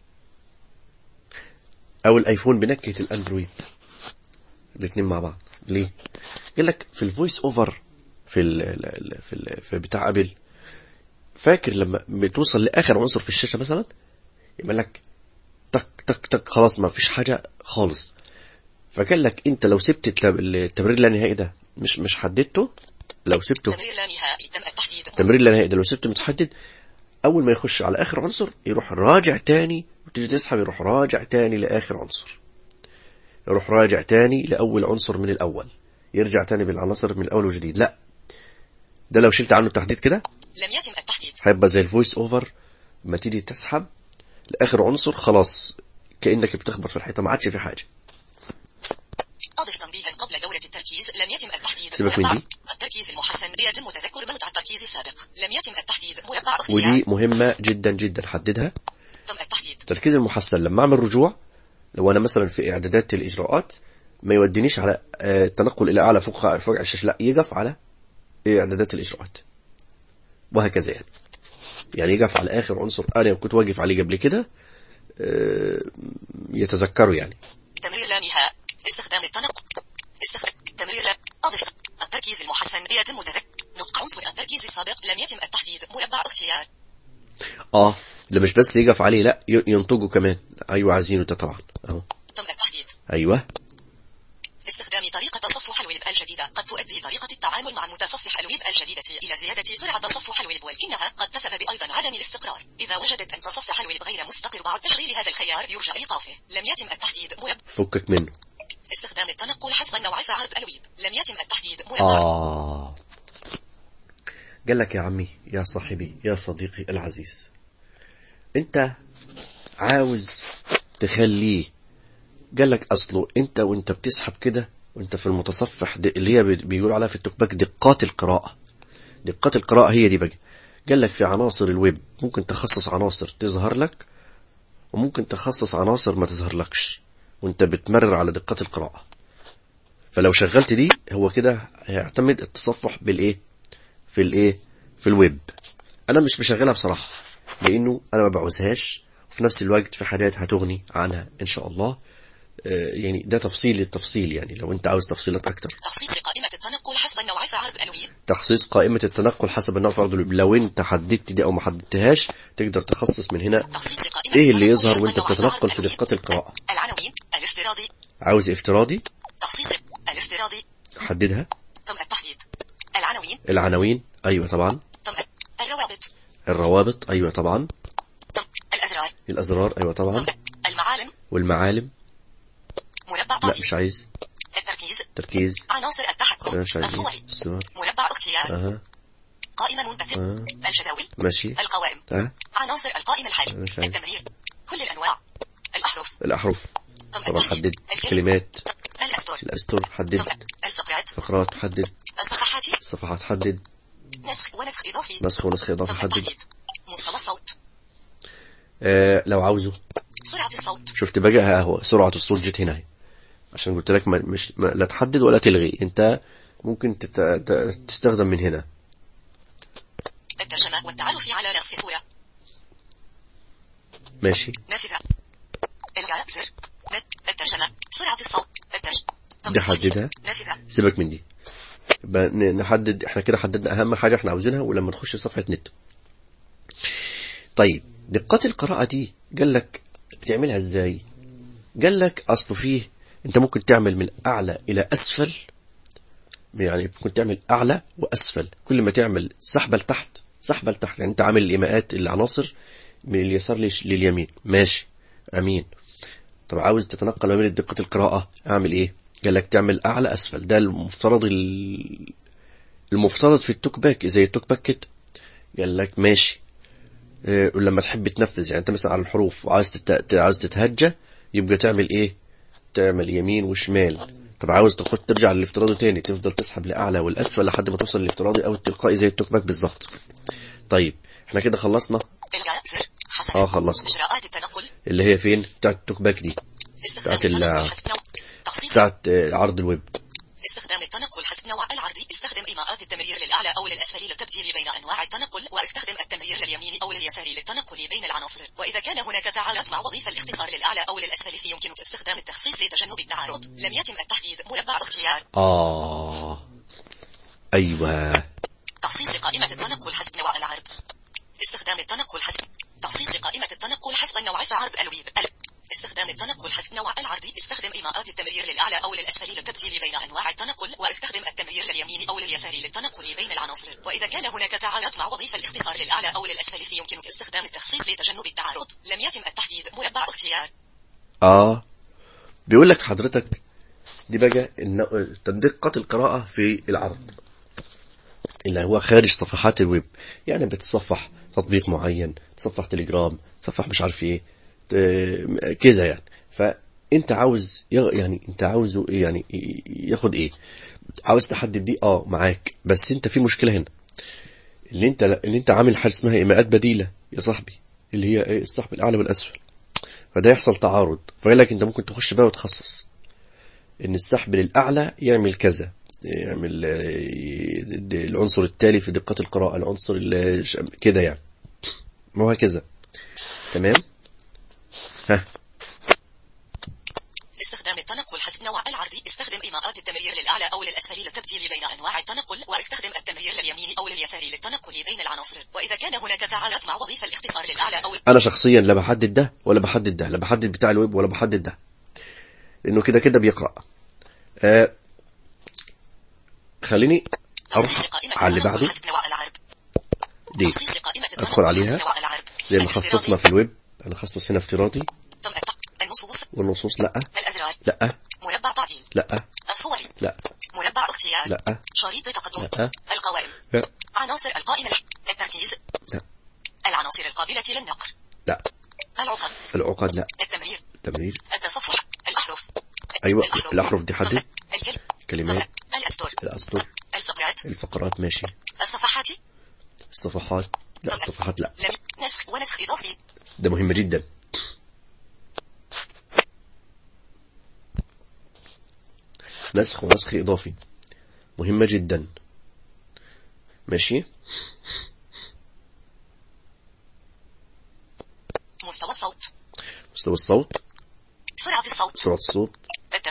او الايفون بنكهة الاندرويد الاثنين مع بعض ليه قال لك في الفويس اوفر في ال ال- في, ال في بتاع ابل فاكر لما بتوصل لاخر عنصر في الشاشة مثلا يبقى لك تك تك تك خلاص ما فيش حاجة خالص فقال لك انت لو سبت التب- التمرير اللانهائي ده مش مش حددته لو سبته تمرير لا نهائي تم التحديد التمرير اللانهائي ده لو سبته متحدد اول ما يخش على اخر عنصر يروح راجع تاني وتيجي تسحب يروح راجع تاني لاخر عنصر يروح راجع تاني لاول عنصر من الاول يرجع تاني بالعناصر من الاول وجديد لا ده لو شلت عنه التحديد كده لم يتم التحديد هيبقى زي الفويس اوفر ما تيجي تسحب لاخر عنصر خلاص كانك بتخبط في الحيطه ما عادش في حاجه أضف تنبيها قبل دورة التركيز لم يتم التحديد سيبك من مربع. دي. التركيز المحسن يتم تذكر موضع التركيز السابق لم يتم التحديد مربع اختيار ودي مهمه جدا جدا حددها تم التحديد التركيز المحسن لما اعمل رجوع لو انا مثلا في اعدادات الاجراءات ما يودينيش على آه، التنقل الى اعلى فوق فوق الشاشه لا يقف على اعدادات الاجراءات وهكذا يعني يعني يقف على اخر عنصر انا كنت واقف عليه قبل كده آه، يتذكره يعني تمرير لا نهائي استخدام التنقل استخدام تمرير لا أضف التركيز المحسن يتم تذكر نطق عنصر التركيز السابق لم يتم التحديد مربع اختيار اه ده مش بس يقف عليه لا ي- ينطقه كمان ايوه عايزينه ده طبعا اهو تم التحديد ايوه استخدام طريقة تصفح الويب الجديدة قد تؤدي طريقة التعامل مع متصفح الويب الجديدة إلى زيادة سرعة تصفح الويب ولكنها قد تسبب أيضا عدم الاستقرار إذا وجدت أن تصفح الويب غير مستقر بعد تشغيل هذا الخيار يرجى إيقافه لم يتم التحديد مربع فكك منه استخدام التنقل حسب النوع فعرض الويب لم يتم التحديد مربع آه قال لك يا عمي يا صاحبي يا صديقي العزيز انت عاوز تخليه قال لك اصله انت وانت بتسحب كده وانت في المتصفح دي اللي هي بي- بيقولوا عليها في التوك باك دقات القراءة دقات القراءة هي دي بقى قال لك في عناصر الويب ممكن تخصص عناصر تظهر لك وممكن تخصص عناصر ما تظهر لكش وانت بتمرر على دقات القراءة فلو شغلت دي هو كده هيعتمد التصفح بالايه في الايه في الويب انا مش مشغلها بصراحة لانه انا ما بعوزهاش وفي نفس الوقت في حاجات هتغني عنها ان شاء الله آه، يعني ده تفصيل التفصيل يعني لو انت عاوز تفصيلات اكتر تخصيص قائمة التنقل حسب النوع في عرض ألوية تخصيص قائمة التنقل حسب النوع فرض الويب لو انت حددت دي او ما حددتهاش تقدر تخصص من هنا تخصيص قائمة ايه اللي التنقل يظهر حسب وانت النوع في بتتنقل عرض في ألوية. دقات القراءة العناوين الافتراضي عاوز افتراضي تخصيص الافتراضي حددها تم التحديد العناوين العناوين ايوه طبعا تم الروابط الروابط ايوه طبعا تم الأزرار الازرار ايوه طبعا تم المعالم والمعالم مربع لا طائي مش عايز التركيز تركيز عناصر التحكم لا مش عايز الصور الصور مربع اختيار اها قائمة منبثق آه. الجداول ماشي القوائم ها عناصر القائمة الحالي مش عارف. التمرير كل الأنواع الأحرف الاحرف تم طبعا التحديد. حدد الكلمة. الكلمات الأسطر الأسطر حدد تم الفقرات فقرات حدد الصفحات الصفحات حدد نسخ ونسخ إضافي نسخ ونسخ إضافي تم حدد التحديد مستوى الصوت آه لو عاوزه سرعة الصوت شفت بقى ها هو سرعة الصوت جت هنا اهي. عشان قلت لك ما مش ما لا تحدد ولا تلغي انت ممكن تت... ت- تستخدم من هنا الترجمة والتعرف على نسخ صورة ماشي نافذة إلغاء زر نت الترجمة سرعة الصوت الترجمة تم دي التحديد. حددها. نافذة سيبك من دي يبقى ن- نحدد احنا كده حددنا اهم حاجة احنا عاوزينها ولما نخش صفحة نت طيب دقات القراءة دي قال لك بتعملها ازاي قال لك اصله فيه انت ممكن تعمل من اعلى الى اسفل يعني ممكن تعمل اعلى واسفل كل ما تعمل سحبة لتحت سحبة لتحت يعني انت عامل الايماءات العناصر من اليسار للش- لليمين ماشي امين طب عاوز تتنقل ما بين دقة القراءة اعمل ايه قال لك تعمل اعلى اسفل ده المفترض ال- المفترض في التوك باك زي التوك باك كده قال لك ماشي إيه ولما تحب تنفذ يعني انت مثلا على الحروف وعاوز تت... عاوز تتهجى يبقى تعمل ايه تعمل يمين وشمال طب عاوز تاخد ترجع للافتراضي تاني تفضل تسحب لاعلى والاسفل لحد ما توصل للافتراضي او التلقائي زي التوك باك بالظبط طيب احنا كده خلصنا إلغاء زر حسنا اه خلصنا إجراءات التنقل اللي هي فين بتاعت التوك باك دي استخدام بتاعت ال- التنقل حسب نوع تخصيص بتاعت آه، عرض الويب استخدام التنقل حسب نوع العرض استخدم إيماءات التمرير للأعلى أو للأسفل للتبديل بين أنواع التنقل واستخدم التمرير لليمين أو لليسار للتنقل بين العناصر وإذا كان هناك تعارض مع وظيفة الاختصار للأعلى أو للأسفل فيمكنك استخدام التخصيص لتجنب التعارض لم يتم التحديد مربع اختيار اه ايوه تخصيص قائمة التنقل حسب نوع العرض استخدام التنقل حسب تخصيص قائمة التنقل حسب النوع في عرض الويب ال- استخدام التنقل حسب نوع العرض استخدم إيماءات التمرير للأعلى أو للأسفل للتبديل بين أنواع التنقل واستخدم التمرير لليمين أو لليسار للتنقل بين العناصر وإذا كان هناك تعارض مع وظيفة الاختصار للأعلى أو للأسفل فيمكنك استخدام التخصيص لتجنب التعارض لم يتم التحديد مربع اختيار اه بيقول لك حضرتك دي بقى إن- دقة القراءة في العرض اللي هو خارج صفحات الويب يعني بتصفح تطبيق معين تصفح تليجرام تصفح مش عارف ايه ت- كذا يعني فانت عاوز يغ- يعني انت عاوزه إيه يعني ي- ياخد ايه عاوز تحدد دي اه معاك بس انت في مشكلة هنا اللي انت اللي انت عامل حاجه اسمها ايماءات بديله يا صاحبي اللي هي ايه السحب الاعلى والاسفل فده يحصل تعارض فيقول لك انت ممكن تخش بقى وتخصص ان السحب للاعلى يعمل كذا يعمل آه، د- العنصر التالي في دقة القراءة العنصر اللي ش- كده يعني وهكذا تمام ها استخدام التنقل حسب نوع العرض استخدم إيماءات التمرير للأعلى أو للأسفل للتبديل بين أنواع التنقل واستخدم التمرير لليمين أو لليسار للتنقل بين العناصر وإذا كان هناك تعارض مع وظيفة الاختصار للأعلى أو انا شخصيا لا بحدد ده ولا بحدد ده لا بحدد بتاع الويب ولا بحدد ده لانه كده كده بيقرأ آه خليني اروح تخصيص قائمة على اللي التنقل بعده حسب نوع العرض دي تخصيص قائمة التنقل ادخل عليها حسب نوع العرض زي ما الافتراضي. خصصنا في الويب انا خصص هنا افتراضي تم الت- النصوص والنصوص لا الأزرار لا مربع تعديل لا الصور لا مربع اختيار لا شريط تقدم لا. القوائم لا عناصر القائمة التركيز لا العناصر القابلة للنقر لا العقد العقد لا التمرير تمرير التصفح الأحرف أيوة، الأحرف دي حدد. الكلمة كلمات الأسطر الأسطر الفقرات الفقرات ماشي الصفحات الصفحات لا الصفحات لا لم نسخ ونسخ إضافي ده مهم جدا نسخ ونسخ إضافي مهمة جدا ماشي مستوى الصوت مستوى الصوت سرعة الصوت سرعة الصوت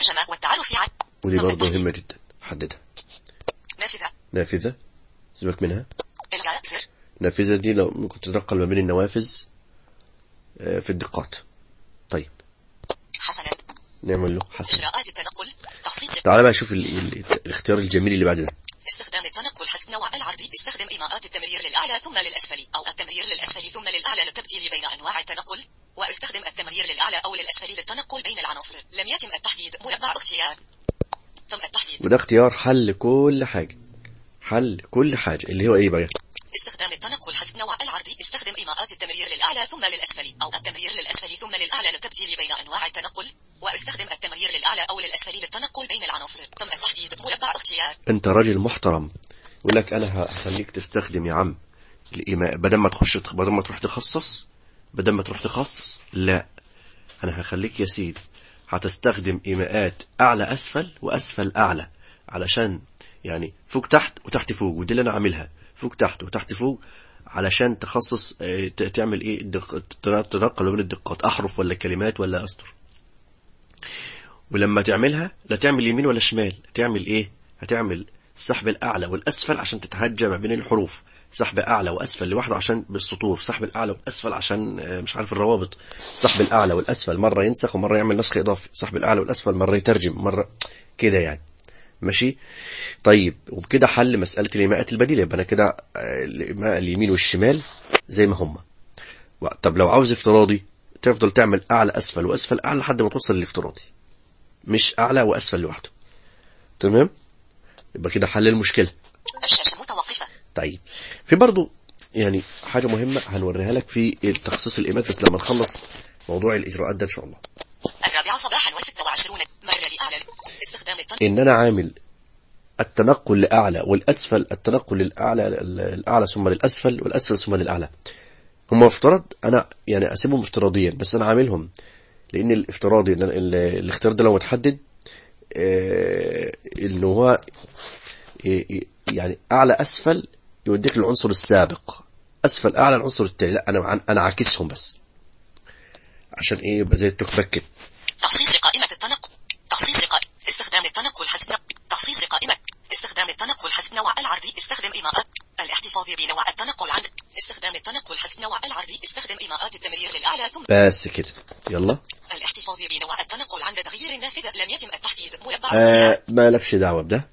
الترجمة والتعرف على ودي ثم برضه التحديد. مهمة جدا حددها نافذة نافذة سيبك منها إلغاء زر نافذة دي لو ممكن تتنقل ما بين النوافذ آه، في الدقات طيب حسنا نعمل له حسن إجراءات التنقل تخصيص تعال بقى شوف ال... ال... الاختيار الجميل اللي بعد ده استخدام التنقل حسب نوع العرض استخدم إيماءات التمرير للأعلى ثم للأسفل أو التمرير للأسفل ثم للأعلى للتبديل بين أنواع التنقل واستخدم التمرير للأعلى أو للأسفل للتنقل بين العناصر لم يتم التحديد مربع اختيار ثم التحديد وده اختيار حل كل حاجة حل كل حاجة اللي هو ايه بقى استخدام التنقل حسب نوع العرض استخدم إيماءات التمرير للأعلى ثم للأسفل أو التمرير للأسفل ثم للأعلى للتبديل بين أنواع التنقل واستخدم التمرير للأعلى أو للأسفل للتنقل بين العناصر ثم التحديد مربع اختيار انت راجل محترم يقول لك انا هخليك تستخدم يا عم الايماء بدل ما تخش بدل ما تروح تخصص بدل ما تروح تخصص لا انا هخليك يا سيدي هتستخدم ايماءات اعلى اسفل واسفل اعلى علشان يعني فوق تحت وتحت فوق ودي اللي انا عاملها فوق تحت وتحت فوق علشان تخصص اه، ت- تعمل ايه الدق... تنقل ما بين الدقات احرف ولا كلمات ولا اسطر ولما تعملها لا تعمل يمين ولا شمال تعمل ايه هتعمل السحب الاعلى والاسفل عشان تتهجى ما بين الحروف سحب اعلى واسفل لوحده عشان بالسطور سحب الاعلى والاسفل عشان آه، مش عارف الروابط سحب الاعلى والاسفل مره ينسخ ومره يعمل نسخ اضافي سحب الاعلى والاسفل مره يترجم مره كده يعني ماشي طيب وبكده حل مساله الايماءات البديله يبقى انا كده آه، الايماء اليمين والشمال زي ما هما طب لو عاوز افتراضي تفضل تعمل اعلى اسفل واسفل اعلى لحد ما توصل للافتراضي مش اعلى واسفل لوحده تمام يبقى كده حل المشكله الشاشة متوقفة طيب في برضو يعني حاجه مهمه هنوريها لك في تخصيص الايمات بس لما نخلص موضوع الاجراءات ده ان شاء الله الرابعة صباحا وستة وعشرون مرة لأعلى استخدام التنقل ان انا عامل التنقل لاعلى والاسفل التنقل للاعلى الاعلى ثم للاسفل والاسفل ثم للاعلى هم افترض انا يعني اسيبهم افتراضيا بس انا عاملهم لان الافتراضي إن أنا- ال- الاختيار ده لو متحدد آه، انه هو ي- ي- يعني اعلى اسفل يوديك للعنصر السابق اسفل اعلى العنصر التالي لا انا عن- انا عاكسهم بس عشان ايه يبقى زي التوك باك كده تخصيص قائمة التنقل تخصيص قائمة استخدام التنقل حسب نوع تخصيص قائمة استخدام التنقل حسب نوع العرض استخدم إيماءات الاحتفاظ بنوع التنقل عن استخدام التنقل حسب نوع العرض استخدم إيماءات التمرير للأعلى ثم بس كده يلا الاحتفاظ بنوع التنقل عند تغيير النافذة لم يتم التحديد مربع اختيار آه ما لكش دعوة بده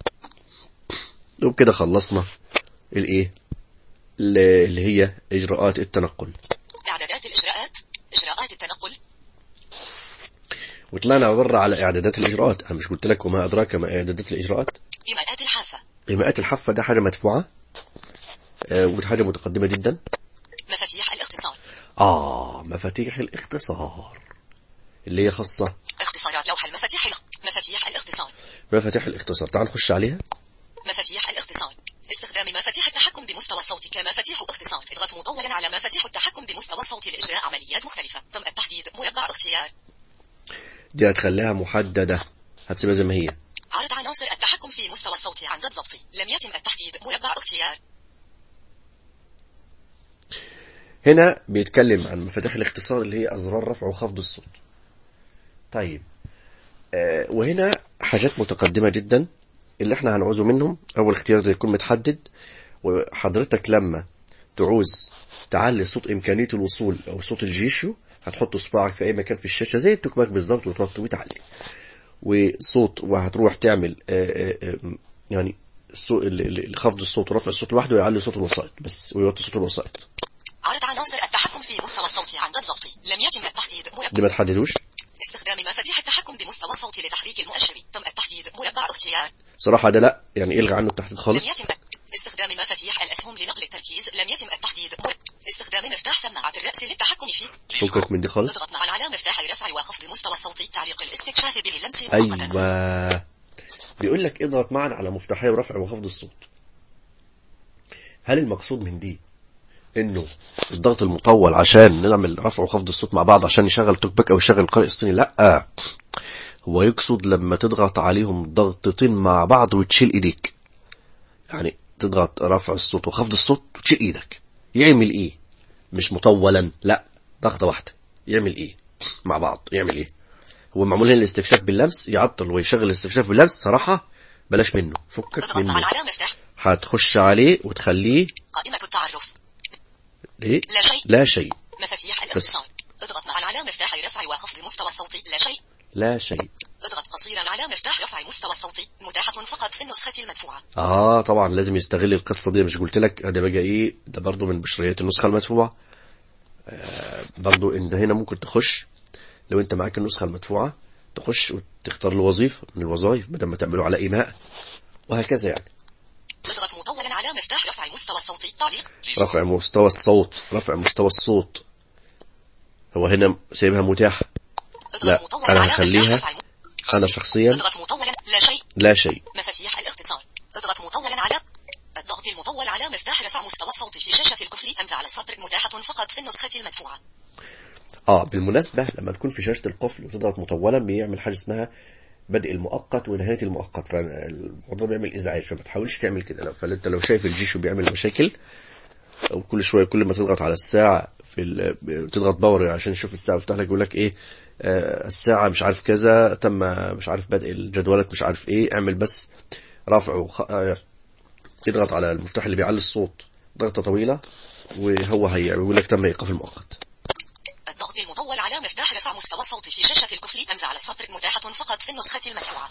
وبكده خلصنا الايه ال- اللي هي اجراءات التنقل إعدادات الإجراءات إجراءات التنقل وطلعنا بره على اعدادات الاجراءات انا مش قلت لك وما ادراك ما اعدادات الاجراءات إيماءات الحافة ايماءات الحافة ده حاجة مدفوعة آه ودي حاجة متقدمة جدا مفاتيح الاختصار اه مفاتيح الاختصار اللي هي خاصة اختصارات لوح المفاتيح الخ- مفاتيح الاختصار مفاتيح الاختصار تعال نخش عليها مفاتيح الاختصار استخدام مفاتيح التحكم بمستوى الصوت كمفاتيح اختصار اضغط مطولا على مفاتيح التحكم بمستوى الصوت لإجراء عمليات مختلفة تم التحديد مربع اختيار دي هتخليها محددة هتسيبها زي ما هي عرض عناصر التحكم في مستوى الصوت عند الضغط لم يتم التحديد مربع اختيار هنا بيتكلم عن مفاتيح الاختصار اللي هي أزرار رفع وخفض الصوت طيب آه وهنا حاجات متقدمة جدا اللي احنا هنعوزه منهم أول اختيار ده يكون متحدد وحضرتك لما تعوز تعلي صوت إمكانية الوصول أو صوت الجيشو هتحط صباعك في أي مكان في الشاشة زي التوك باك بالظبط وتوطي وتعلي وصوت وهتروح تعمل آه آه آه يعني الصو- ال- ال- خفض الصوت ورفع الصوت لوحده ويعلي صوت الوسائط بس ويوطي صوت الوسائط عرض عناصر التحكم في مستوى الصوت عند الضغط لم يتم التحديد مربع دي ما تحددوش استخدام مفاتيح التحكم بمستوى الصوت لتحريك المؤشر تم التحديد مربع اختيار صراحة ده لا يعني الغى عنه التحديد لم خالص يتم استخدام مفاتيح الأسهم لنقل التركيز لم يتم التحديد مر... استخدام مفتاح سماعة الرأس للتحكم في فكك من دي خالص اضغط معا على مفتاح رفع وخفض مستوى الصوت تعليق الاستكشاف باللمس مؤقتا ايوه بيقول لك اضغط معا على مفتاحي رفع وخفض الصوت هل المقصود من دي انه الضغط المطول عشان نعمل رفع وخفض الصوت مع بعض عشان يشغل توك باك او يشغل قارئ الصيني لا هو يقصد لما تضغط عليهم ضغطتين مع بعض وتشيل ايديك يعني تضغط رفع الصوت وخفض الصوت وتشيل ايدك يعمل ايه مش مطولا لا ضغطة واحدة يعمل ايه مع بعض يعمل ايه هو معمول هنا الاستكشاف باللمس يعطل ويشغل الاستكشاف باللمس صراحة بلاش منه فكك اضغط مع منه العلامة مفتاح هتخش عليه وتخليه قائمة التعرف ليه لا شيء. لا شيء مفاتيح الاختصار اضغط مع العلامة مفتاح رفع وخفض مستوى الصوت لا شيء لا شيء اضغط قصيرا على مفتاح رفع مستوى الصوت متاحة فقط في النسخة المدفوعة اه طبعا لازم يستغل القصة دي مش قلت لك ده بقى ايه ده برضو من بشريات النسخة المدفوعة آه برضو انت هنا ممكن تخش لو انت معاك النسخة المدفوعة تخش وتختار له وظيفة من الوظائف بدل ما تعمله على ايماء وهكذا يعني اضغط مطولا على مفتاح رفع مستوى الصوت تعليق رفع مستوى الصوت رفع مستوى الصوت هو هنا سايبها متاحة اضغط لا، مطولا أنا على مفتاح هخليها رفع م- انا شخصيا اضغط مطولا لا شيء لا شيء مفاتيح الاختصار اضغط مطولا على الضغط المطول على مفتاح رفع مستوى الصوت في شاشة الكفل أمز على السطر متاحة فقط في النسخة المدفوعة اه بالمناسبة لما تكون في شاشة القفل وتضغط مطولا بيعمل حاجة اسمها بدء المؤقت ونهاية المؤقت فالموضوع بيعمل ازعاج فما تحاولش تعمل كده لو فانت لو شايف الجيشو بيعمل مشاكل او كل شوية كل ما تضغط على الساعة في ال... تضغط باور عشان تشوف الساعة يفتح لك يقول لك ايه آه الساعة مش عارف كذا تم مش عارف بدء الجدولات مش عارف ايه اعمل بس رفع وخ... آه اضغط على المفتاح اللي بيعلي الصوت ضغطة طويلة وهو هي يقول لك تم ايقاف المؤقت الضغط المطول على مفتاح رفع مستوى الصوت في شاشة الكفل أمز على السطر متاحة فقط في النسخة المدفوعة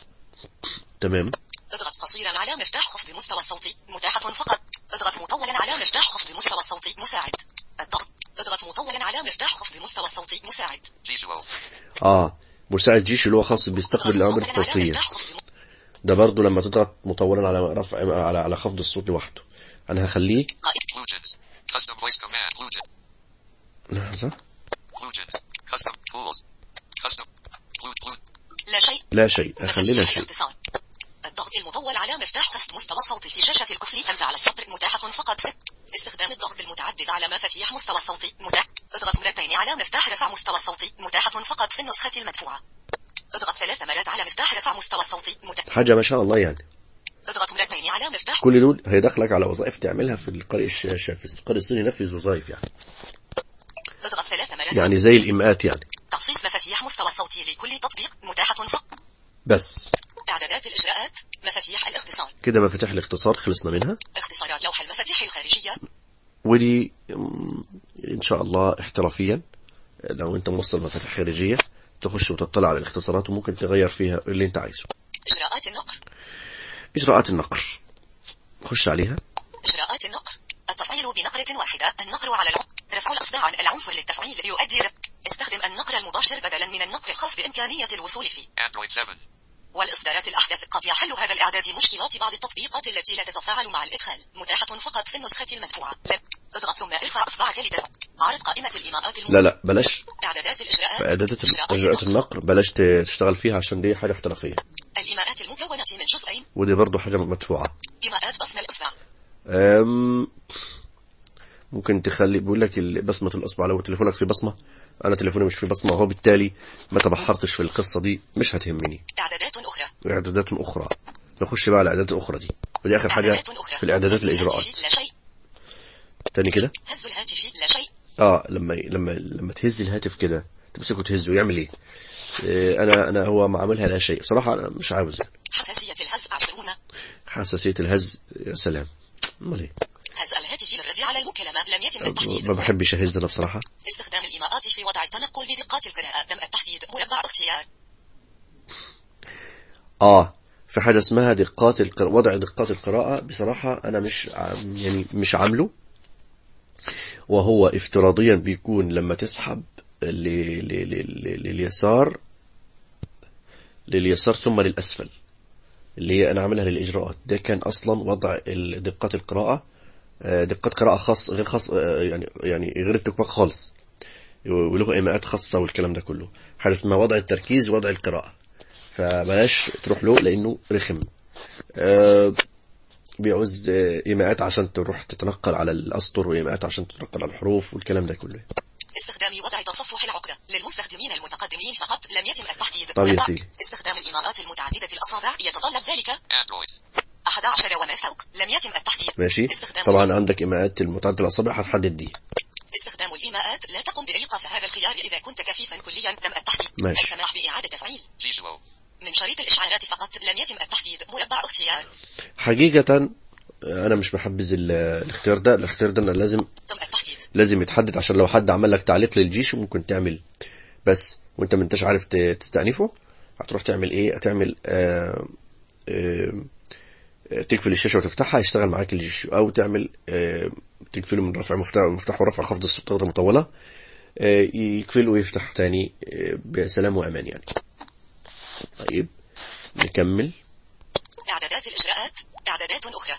تمام اضغط قصيرا على مفتاح خفض مستوى الصوت متاحة فقط اضغط مطولا على مفتاح خفض مستوى الصوت مساعد الضغط اضغط مطولا على مفتاح خفض مستوى الصوت مساعد Visual. اه مساعد جيش اللي هو خاص بيستقبل اضغط الاوامر مطولا على الصوتيه مفتاح خفض ده برضو لما تضغط مطولا على رفع على على خفض الصوت لوحده انا هخليه قائد Plugins. Custom voice command. Plugin. لحظه Plugins. Custom tools. Custom. Plu- plu- لا شيء لا شيء هخليه لا مفاتيح شيء الاختصار الضغط المطول على مفتاح خفض مستوى الصوت في شاشة الكفل أمز على السطر متاحة فقط في استخدام الضغط المتعدد على مفاتيح مستوى الصوت متاح اضغط مرتين على مفتاح رفع مستوى الصوت متاحة فقط في النسخة المدفوعة اضغط ثلاث مرات على مفتاح رفع مستوى الصوت متاح حاجه ما شاء الله يعني اضغط مرتين على مفتاح كل دول هيدخلك على وظائف تعملها في القارئ الشاشه في القارئ الصيني ينفذ وظائف يعني اضغط ثلاث مرات يعني زي الامئات يعني تخصيص مفاتيح مستوى الصوت لكل تطبيق متاحة فقط بس اعدادات الاجراءات مفاتيح الاختصار كده مفاتيح الاختصار خلصنا منها اختصارات لوح المفاتيح الخارجية ودي مم، ان شاء الله احترافيا لو انت موصل مفاتيح خارجيه تخش وتطلع على الاختصارات وممكن تغير فيها اللي انت عايزه اجراءات النقر اجراءات النقر خش عليها إجراءات النقر التفعيل بنقرة واحدة النقر على العنصر رفع الأصداء عن العنصر للتفعيل يؤدي ر- استخدم النقر المباشر بدلا من النقر الخاص بإمكانية الوصول فيه Android 7. والإصدارات الأحدث قد يحل هذا الإعداد مشكلات بعض التطبيقات التي لا تتفاعل مع الإدخال متاحة فقط في النسخة المدفوعة لم اضغط ثم ارفع إصبعك لدفع عرض قائمة الإيماءات الم... لا لا بلاش إعدادات الإجراءات في اعدادات إجراءات اجراءات النقر. النقر بلاش ت- تشتغل فيها عشان دي حاجه احترافيه الإيماءات المكونة من جزئين ودي برضو حاجه مدفوعه إيماءات بصم الإصبع أم ممكن تخلي بيقول لك ال- بصمه الاصبع لو تليفونك فيه بصمه انا تليفوني مش فيه بصمه وهو بالتالي ما تبحرتش في القصه دي مش هتهمني إعدادات أخرى اعدادات اخرى نخش بقى على الاعدادات الاخرى دي ودي اخر حاجه إعدادات أخرى في الاعدادات هز الاجراءات الهاتف لا شيء تاني كده هز الهاتف لا شيء اه لما لما لما تهز الهاتف كده تمسكه تهزه يعمل ايه إيه، انا انا هو ما عاملها لا شيء صراحه انا مش عاوز يعني. حساسية الهز عشرون حساسيه الهز يا سلام امال ايه هز الهاتف للرد على المكالمة لم يتم التحديد ما بحبش اهز انا بصراحه استخدام الإيماءات في وضع التنقل بدقات القراءة تم التحديد مربع اختيار اه في حاجه اسمها دقات القراءة وضع دقات القراءه بصراحه انا مش عام- يعني مش عامله وهو افتراضيا بيكون لما تسحب ل... ل... ل... ل... لليسار لليسار ثم للاسفل اللي هي انا عاملها للاجراءات ده كان اصلا وضع ال- دقات القراءه آه، دقات قراءه خاص غير خاص آه، يعني يعني غير التكباك خالص وله ايماءات خاصه والكلام ده كله حاجه اسمها وضع التركيز ووضع القراءه فبلاش تروح له لانه رخم آه، بيعوز آه، ايماءات عشان تروح تتنقل على الاسطر وايماءات عشان تتنقل على الحروف والكلام ده كله استخدام وضع تصفح العقدة للمستخدمين المتقدمين فقط لم يتم التحديد طب يا مربع. سيدي. استخدام الإيماءات المتعددة الأصابع يتطلب ذلك Android. 11 وما فوق لم يتم التحديد ماشي استخدام طبعا عندك ايماءات المتعدد الاصابع هتحدد دي استخدام استخدام الإيماءات لا تقم بإيقاف هذا الخيار إذا كنت كفيفا كليا تم التحديد ماشي. السماح بإعادة تفعيل Visual. من شريط الإشعارات فقط لم يتم التحديد مربع اختيار حقيقة انا مش بحبذ ال- الاختيار ده الاختيار ده أنا لازم تم التحديد لازم يتحدد عشان لو حد عمل لك تعليق للجيش ممكن تعمل بس وانت ما انتش عارف ت- تستأنفه هتروح تعمل ايه هتعمل آه آه آه، تقفل الشاشة وتفتحها يشتغل معاك الجيش او تعمل آه تقفله من رفع مفتاح مفتاح ورفع خفض الصوت ضغطة مطولة آه يقفل ويفتح تاني آه بسلام وامان يعني طيب نكمل إعدادات الإجراءات إعدادات أخرى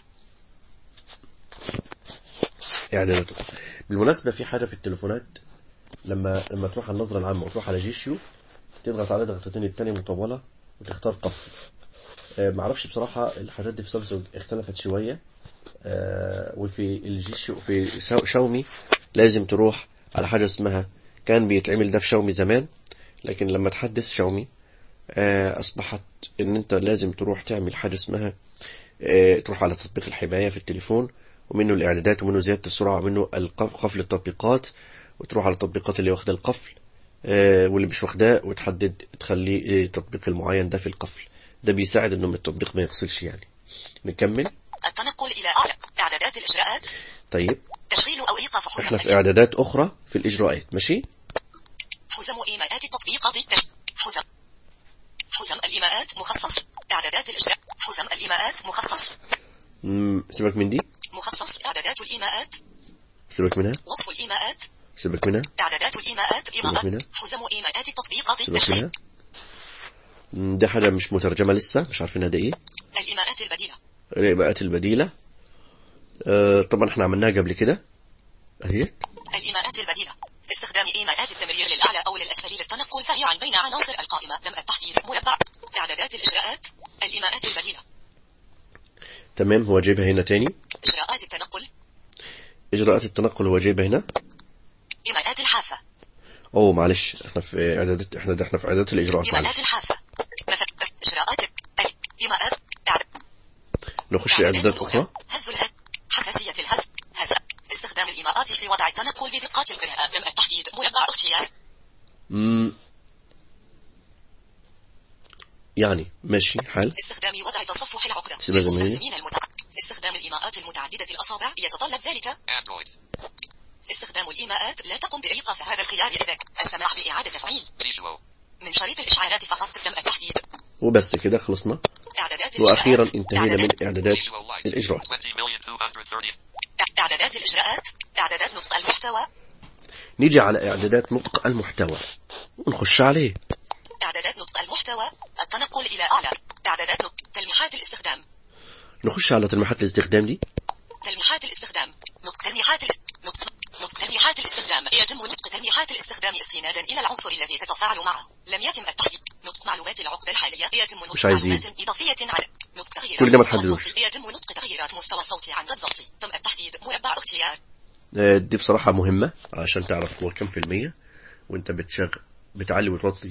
اعدادات بالمناسبة في حاجة في التليفونات لما لما تروح على النظرة العامة وتروح على جيشيو تضغط على ضغطتين التانية مطولة وتختار قفل آه، معرفش بصراحة الحاجات دي في سامسونج اختلفت شوية آه، وفي الجيشيو في شاو- شاومي لازم تروح على حاجة اسمها كان بيتعمل ده في شاومي زمان لكن لما تحدث شاومي آه، أصبحت إن أنت لازم تروح تعمل حاجة اسمها آه، تروح على تطبيق الحماية في التليفون ومنه الإعدادات ومنه زيادة السرعة ومنه الق- قفل التطبيقات وتروح على التطبيقات اللي واخدة القفل آه، واللي مش واخداه وتحدد تخلي آه، التطبيق المعين ده في القفل ده بيساعد انه التطبيق ما يفصلش يعني نكمل التنقل إلى أعلى إعدادات الإجراءات طيب تشغيل أو إيقاف حزم احنا في اعدادات اخرى في الاجراءات ماشي حزم إيماءات التطبيقات التش... حزم حزم الإيماءات مخصص إعدادات الإجراء حزم الإيماءات مخصص مم، سيبك من دي مخصص إعدادات الإيماءات سيبك منها وصف الإيماءات سيبك منها إعدادات الإيماءات منها. إيماءات حزم إيماءات التطبيقات سيبك التشغيل منها مم، ده حاجة مش مترجمة لسه مش عارفينها ده ايه الإيماءات البديلة الإباءات البديلة آه، طبعا احنا عملناها قبل كده اهي الإيماءات البديلة استخدام إيماءات التمرير للأعلى أو للأسفل للتنقل سريعا بين عناصر القائمة تم التحديد مربع إعدادات الإجراءات الإيماءات البديلة تمام هو جايبها هنا تاني إجراءات التنقل اجراءات التنقل هو جايبها هنا إيماءات الحافة اوه معلش احنا في اعدادات احنا ده احنا في اعدادات الاجراءات إيماءات معلش الحافة مثل إجراءات ال- إيماءات إعد- نخش اعدادات اخرى هز الهز حساسية الهز هز استخدام الإيماءات في وضع التنقل بدقات القراءة تم التحديد مربع اختيار مم. يعني ماشي حال استخدام وضع تصفح العقدة سيبها زي ما هي. للمستخدمين المتع... استخدام الإيماءات المتعددة الأصابع يتطلب ذلك Android. استخدام الإيماءات لا تقم بإيقاف هذا الخيار إذا السماح بإعادة تفعيل Visual. من شريط الإشعارات فقط تم التحديد وبس كده خلصنا إعدادات واخيرا الإجراءات. انتهينا من إعدادات- اعدادات Visual light. الاجراءات 20,230. إعدادات الإجراءات إعدادات نطق المحتوى نيجي على اعدادات نطق المحتوى ونخش عليه إعدادات نطق المحتوى التنقل إلى أعلى إعدادات نطق تلميحات الاستخدام نخش على تلميحات الاستخدام دي تلميحات الاستخدام نطق تلميحات الاس... نطق نطق تلميحات الاستخدام يتم نطق تلميحات الاستخدام استنادا إلى العنصر الذي تتفاعل معه لم يتم التحديد نطق معلومات العقدة الحالية يتم نطق مش عايزين. معلومات إضافية على نطق تغييرات كل ده ما مستوى تحددوش. الصوت. يتم نطق تغييرات مستوى الصوت عند الضغط تم التحديد مربع اختيار آه، دي بصراحة مهمة عشان تعرف هو كم في المية وانت بتشغل بتعلي وتوطي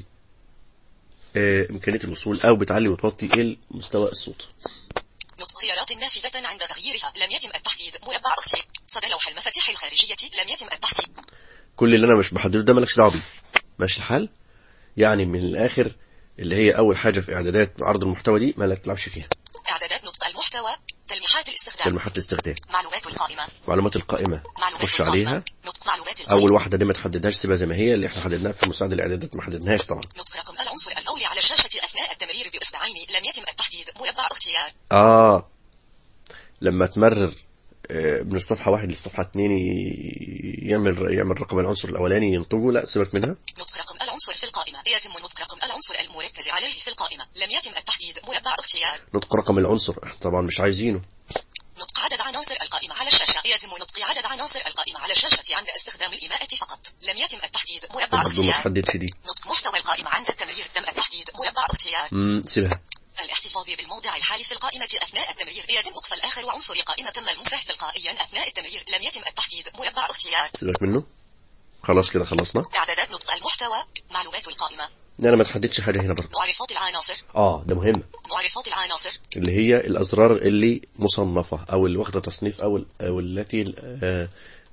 آه، إمكانية الوصول أو بتعلي وتوطي إيه مستوى الصوت نطق خيارات نافذة عند تغييرها لم يتم التحديد مربع اختيار صدى لوح المفاتيح الخارجية لم يتم التحديد كل اللي أنا مش بحدده ده مالكش دعوة بيه ماشي الحال يعني من الآخر اللي هي أول حاجة في إعدادات عرض المحتوى دي مالك تلعبش فيها إعدادات نطق المحتوى تلميحات الاستخدام تلميحات الاستخدام معلومات القائمة معلومات القائمة معلومات خش القائمة. عليها نطق معلومات القائمة أول واحدة دي ما تحددهاش سيبها زي ما هي اللي احنا حددناها في مساعد الإعدادات ما حددناهاش طبعا نطق رقم العنصر الأول على الشاشة أثناء التمرير بإصبعين لم يتم التحديد مربع اختيار آه لما تمرر آه، من الصفحة واحد للصفحة اتنين ي- يعمل يعمل رقم العنصر الأولاني ينطقه لا سيبك منها نطق رقم العنصر في القائمة يتم نطق رقم العنصر المركز عليه في القائمة لم يتم التحديد مربع اختيار نطق رقم العنصر احنا طبعا مش عايزينه نطق عدد عناصر القائمة على الشاشة يتم نطق عدد عناصر القائمة على الشاشة عند استخدام الإماءة فقط لم يتم التحديد مربع برضه ما اختيار تحددش دي نطق محتوى القائمة عند التمرير تم التحديد مربع اختيار امم سيبها الاحتفاظ بالموضع الحالي في القائمة أثناء التمرير يتم إقفال آخر عنصر قائمة تم المسح تلقائيا أثناء التمرير لم يتم التحديد مربع اختيار سيبك منه خلاص كده خلصنا إعدادات نطق المحتوى معلومات القائمة لا انا ما تحددش حاجة هنا برضه معرفات العناصر اه ده مهم معرفات العناصر اللي هي الأزرار اللي مصنفة أو اللي واخدة تصنيف أو ال- أو التي آه،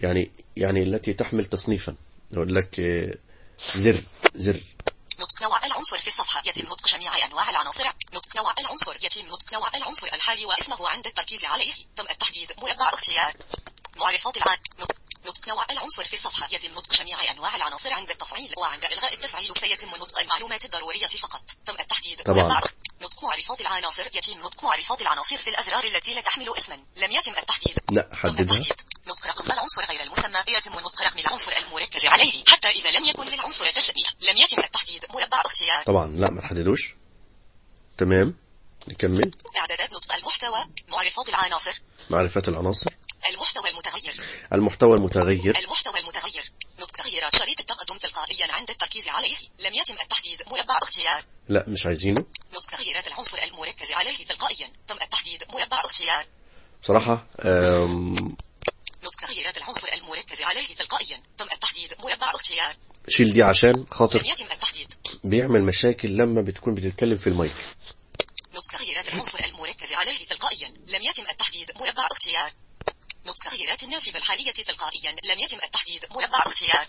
يعني يعني التي تحمل تصنيفا يقول لك آه، زر زر نطق نوع العنصر في الصفحة يتم نطق جميع أنواع العناصر نطق نوع العنصر يتم نطق نوع العنصر الحالي واسمه عند التركيز عليه تم التحديد مربع اختيار معرفات العام نطق نطق نوع العنصر في الصفحة يتم نطق جميع أنواع العناصر عند التفعيل وعند إلغاء التفعيل سيتم نطق المعلومات الضرورية فقط تم التحديد طبعاً. مربع اخ- نطق معرفات العناصر يتم نطق معرفات العناصر في الأزرار التي لا تحمل اسما لم يتم التحديد لا تم حددها التحديد نطق رقم العنصر غير المسمى يتم نطق رقم العنصر المركز عليه حتى إذا لم يكن للعنصر تسمية لم يتم التحديد مربع اختيار طبعا لا ما تحددوش تمام نكمل إعدادات نطق المحتوى معرفات العناصر معرفة العناصر المحتوى المتغير المحتوى المتغير المحتوى المتغير نطق تغييرات شريط التقدم تلقائيا عند التركيز عليه لم يتم التحديد مربع اختيار لا مش عايزينه نطق تغييرات العنصر المركز عليه تلقائيا تم التحديد مربع اختيار بصراحة آم، نطق تغييرات العنصر المركز عليه تلقائيا تم التحديد مربع اختيار شيل دي عشان خاطر لم يتم التحديد بيعمل مشاكل لما بتكون بتتكلم في المايك نطق تغييرات العنصر المركز عليه تلقائيا لم يتم التحديد مربع اختيار نطق تغييرات النافذة الحالية تلقائيا لم يتم التحديد مربع اختيار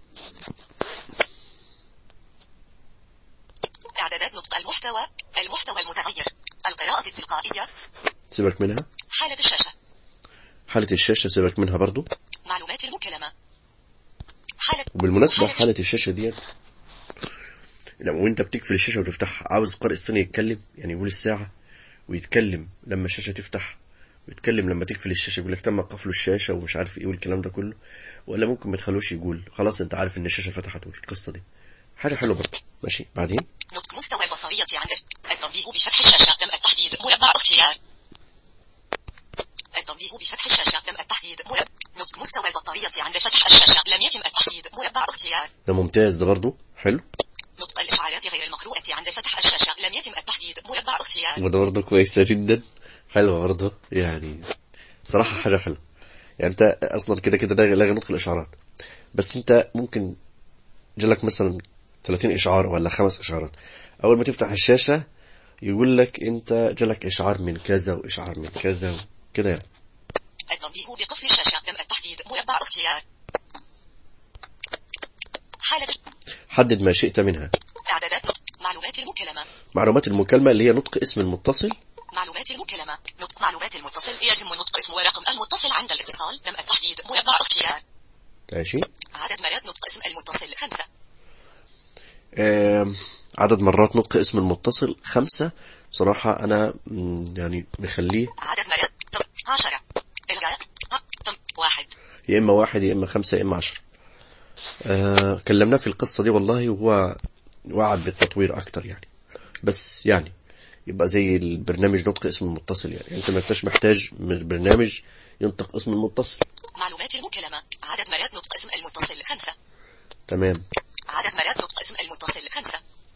إعدادات نطق المحتوى المحتوى المتغير القراءة التلقائية سيبك منها حالة الشاشة حالة الشاشة سيبك منها برضو معلومات المكالمة حالة وبالمناسبة حالة- حالة الشاشة ديت لما وانت بتقفل الشاشة وتفتحها عاوز القارئ الثاني يتكلم يعني يقول الساعة ويتكلم لما الشاشة تفتح ويتكلم لما تقفل الشاشة يقول لك تم قفل الشاشة ومش عارف ايه والكلام ده كله ولا ممكن ما تخلوش يقول خلاص انت عارف ان الشاشة فتحت والقصة دي حاجة حلوة برضه ماشي بعدين نطق مستوى البطارية عند التنبيه بفتح الشاشة تم التحديد مربع اختيار التنبيه بفتح الشاشة تم التحديد مربع نطق مستوى البطارية عند فتح الشاشة لم يتم التحديد مربع اختيار ده ممتاز ده برضه حلو نطق الإشعارات غير المقروءة عند فتح الشاشة لم يتم التحديد مربع اختيار وده برضه كويسة جدا حلوة برضه يعني صراحة حاجة حلوة يعني انت اصلا كده كده لاغي لاغي نطق الاشعارات بس انت ممكن جالك مثلا 30 اشعار ولا خمس اشعارات اول ما تفتح الشاشة يقول لك انت جالك اشعار من كذا واشعار من كذا كده يعني التنبيه بقفل الشاشة تم التحديد مربع اختيار حالة حدد ما شئت منها إعدادات نطق معلومات المكالمة معلومات المكالمة اللي هي نطق اسم المتصل معلومات المكالمة نطق معلومات المتصل يتم نطق اسم ورقم المتصل عند الاتصال تم التحديد مربع اختيار ماشي عدد مرات نطق اسم المتصل خمسة آم، عدد مرات نطق اسم المتصل خمسة بصراحة أنا مم، يعني مخليه عدد مرات تم عشرة إلغاء ع- تم واحد يا إما واحد يا إما خمسة يا إما عشرة آه كلمناه في القصة دي والله وهو وعد بالتطوير أكتر يعني بس يعني يبقى زي البرنامج نطق اسم المتصل يعني أنت ما انتش محتاج من برنامج ينطق اسم المتصل معلومات المكالمة عدد مرات نطق اسم المتصل خمسة تمام عدد مرات نطق اسم المتصل خمسة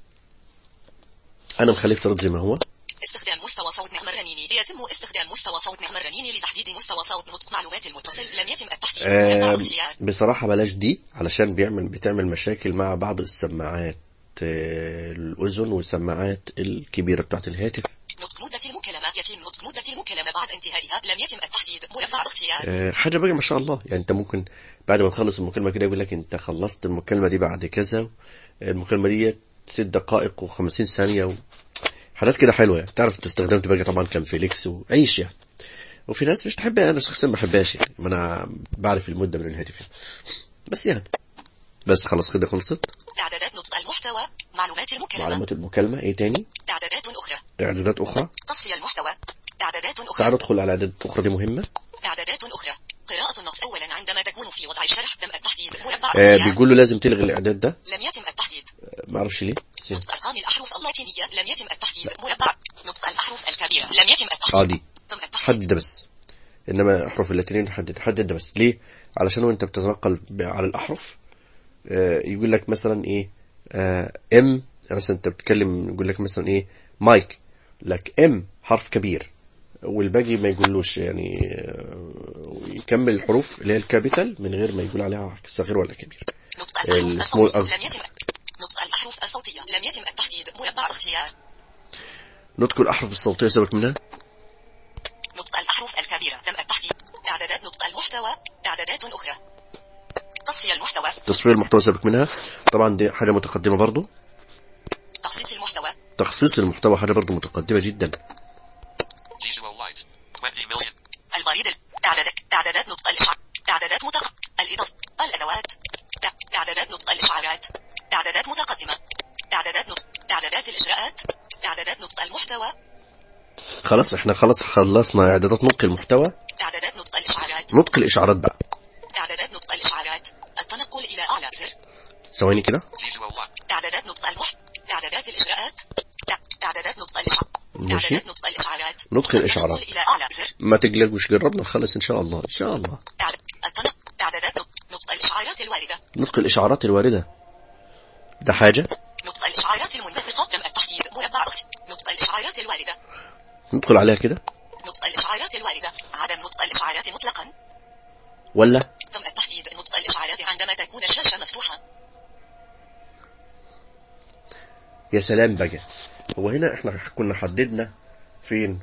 أنا مخليه افتراض زي ما هو استخدام مستوى صوت نعم الرنيني يتم استخدام مستوى صوت نعم الرنيني لتحديد مستوى صوت نطق معلومات المتصل لم يتم التحديد مربع آه اختيار بصراحة بلاش دي علشان بيعمل بتعمل مشاكل مع بعض السماعات آه الأذن والسماعات الكبيرة بتاعت الهاتف نطق مدة المكالمة يتم نطق مدة المكالمة بعد انتهائها لم يتم التحديد مربع اختيار آه، حاجة بقى ما شاء الله يعني انت ممكن بعد ما تخلص المكالمة كده يقول لك انت خلصت المكالمة دي بعد كذا المكالمة دي ست دقائق وخمسين ثانية و... حاجات كده حلوة يعني تعرف انت استخدمت بقى طبعا كان فيليكس وعيش يعني وفي ناس مش تحبها انا شخصيا ما بحبهاش يعني ما انا بعرف المدة من الهاتف يعني. بس يعني بس خلاص كده خلصت اعدادات نطق المحتوى معلومات المكالمة معلومات المكالمة ايه تاني اعدادات اخرى اعدادات اخرى تصفية المحتوى اعدادات تعال اخرى ندخل على اعدادات اخرى دي مهمة اعدادات اخرى قراءة النص اولا عندما تكون في وضع الشرح تم التحديد مربع آه اختيار بيقول له لازم تلغي الاعداد ده لم يتم التحديد آه، ما اعرفش ليه بس يعني. نطق ارقام الاحرف اللاتينية لم يتم التحديد مربع نطق الاحرف الكبيرة لم يتم التحديد عادي تم التحديد حدد ده بس انما احرف اللاتينيين حدد حدد ده بس ليه علشان وانت بتتنقل ب- على الاحرف آه، يقول لك مثلا ايه آه، ام مثلا انت بتتكلم يقول لك مثلا ايه مايك لك ام حرف كبير والباقي ما يقولوش يعني آه، يكمل الحروف اللي هي الكابيتال من غير ما يقول عليها صغير ولا كبير نطق الاحرف السمول الصوتية أرز. لم يتم نطق الاحرف الصوتية لم يتم التحديد مربع اختيار نطق الاحرف الصوتيه سيبك منها نطق الأحرف الكبيرة تم التحديد إعدادات نطق المحتوى إعدادات أخرى تصفية المحتوى تصفية المحتوى سابق منها طبعا دي حاجة متقدمة برضو تخصيص المحتوى تخصيص المحتوى حاجة برضو متقدمة جدا Visual light. 20 million. البريد ال- إعدادات إعدادات نطق الإشعار إعدادات متق الإضافة الأدوات إع- إعدادات نطق الإشعارات إعدادات متقدمة إعدادات نطق إعدادات الإجراءات إعدادات نطق المحتوى خلاص احنا خلاص خلصنا اعدادات نطق المحتوى إعدادات نطق الإشعارات نطق الاشعارات بقى إعدادات نطق الإشعارات التنقل إلى أعلى زر ثواني كده Visual light. إعدادات نطق المحت إعدادات الإجراءات إع- إعدادات نطق الإشعار ماشي. إعدادات نطق الإشعارات نطق الإشعارات. التنقل إلى أعلى زر ما تقلقوش قربنا نخلص ان شاء الله ان شاء الله إعد- التنق إعدادات نطق نطق الإشعارات الواردة نطق الاشعارات الواردة ده حاجة نطق الإشعارات المنبثقة تم التحديد مربع أخت نطق الإشعارات الواردة ندخل عليها كده نطق الإشعارات الواردة عدم نطق الإشعارات مطلقا ولا تم التحديد نطق الإشعارات عندما تكون الشاشة مفتوحة يا سلام بقى هو هنا احنا كنا حددنا فين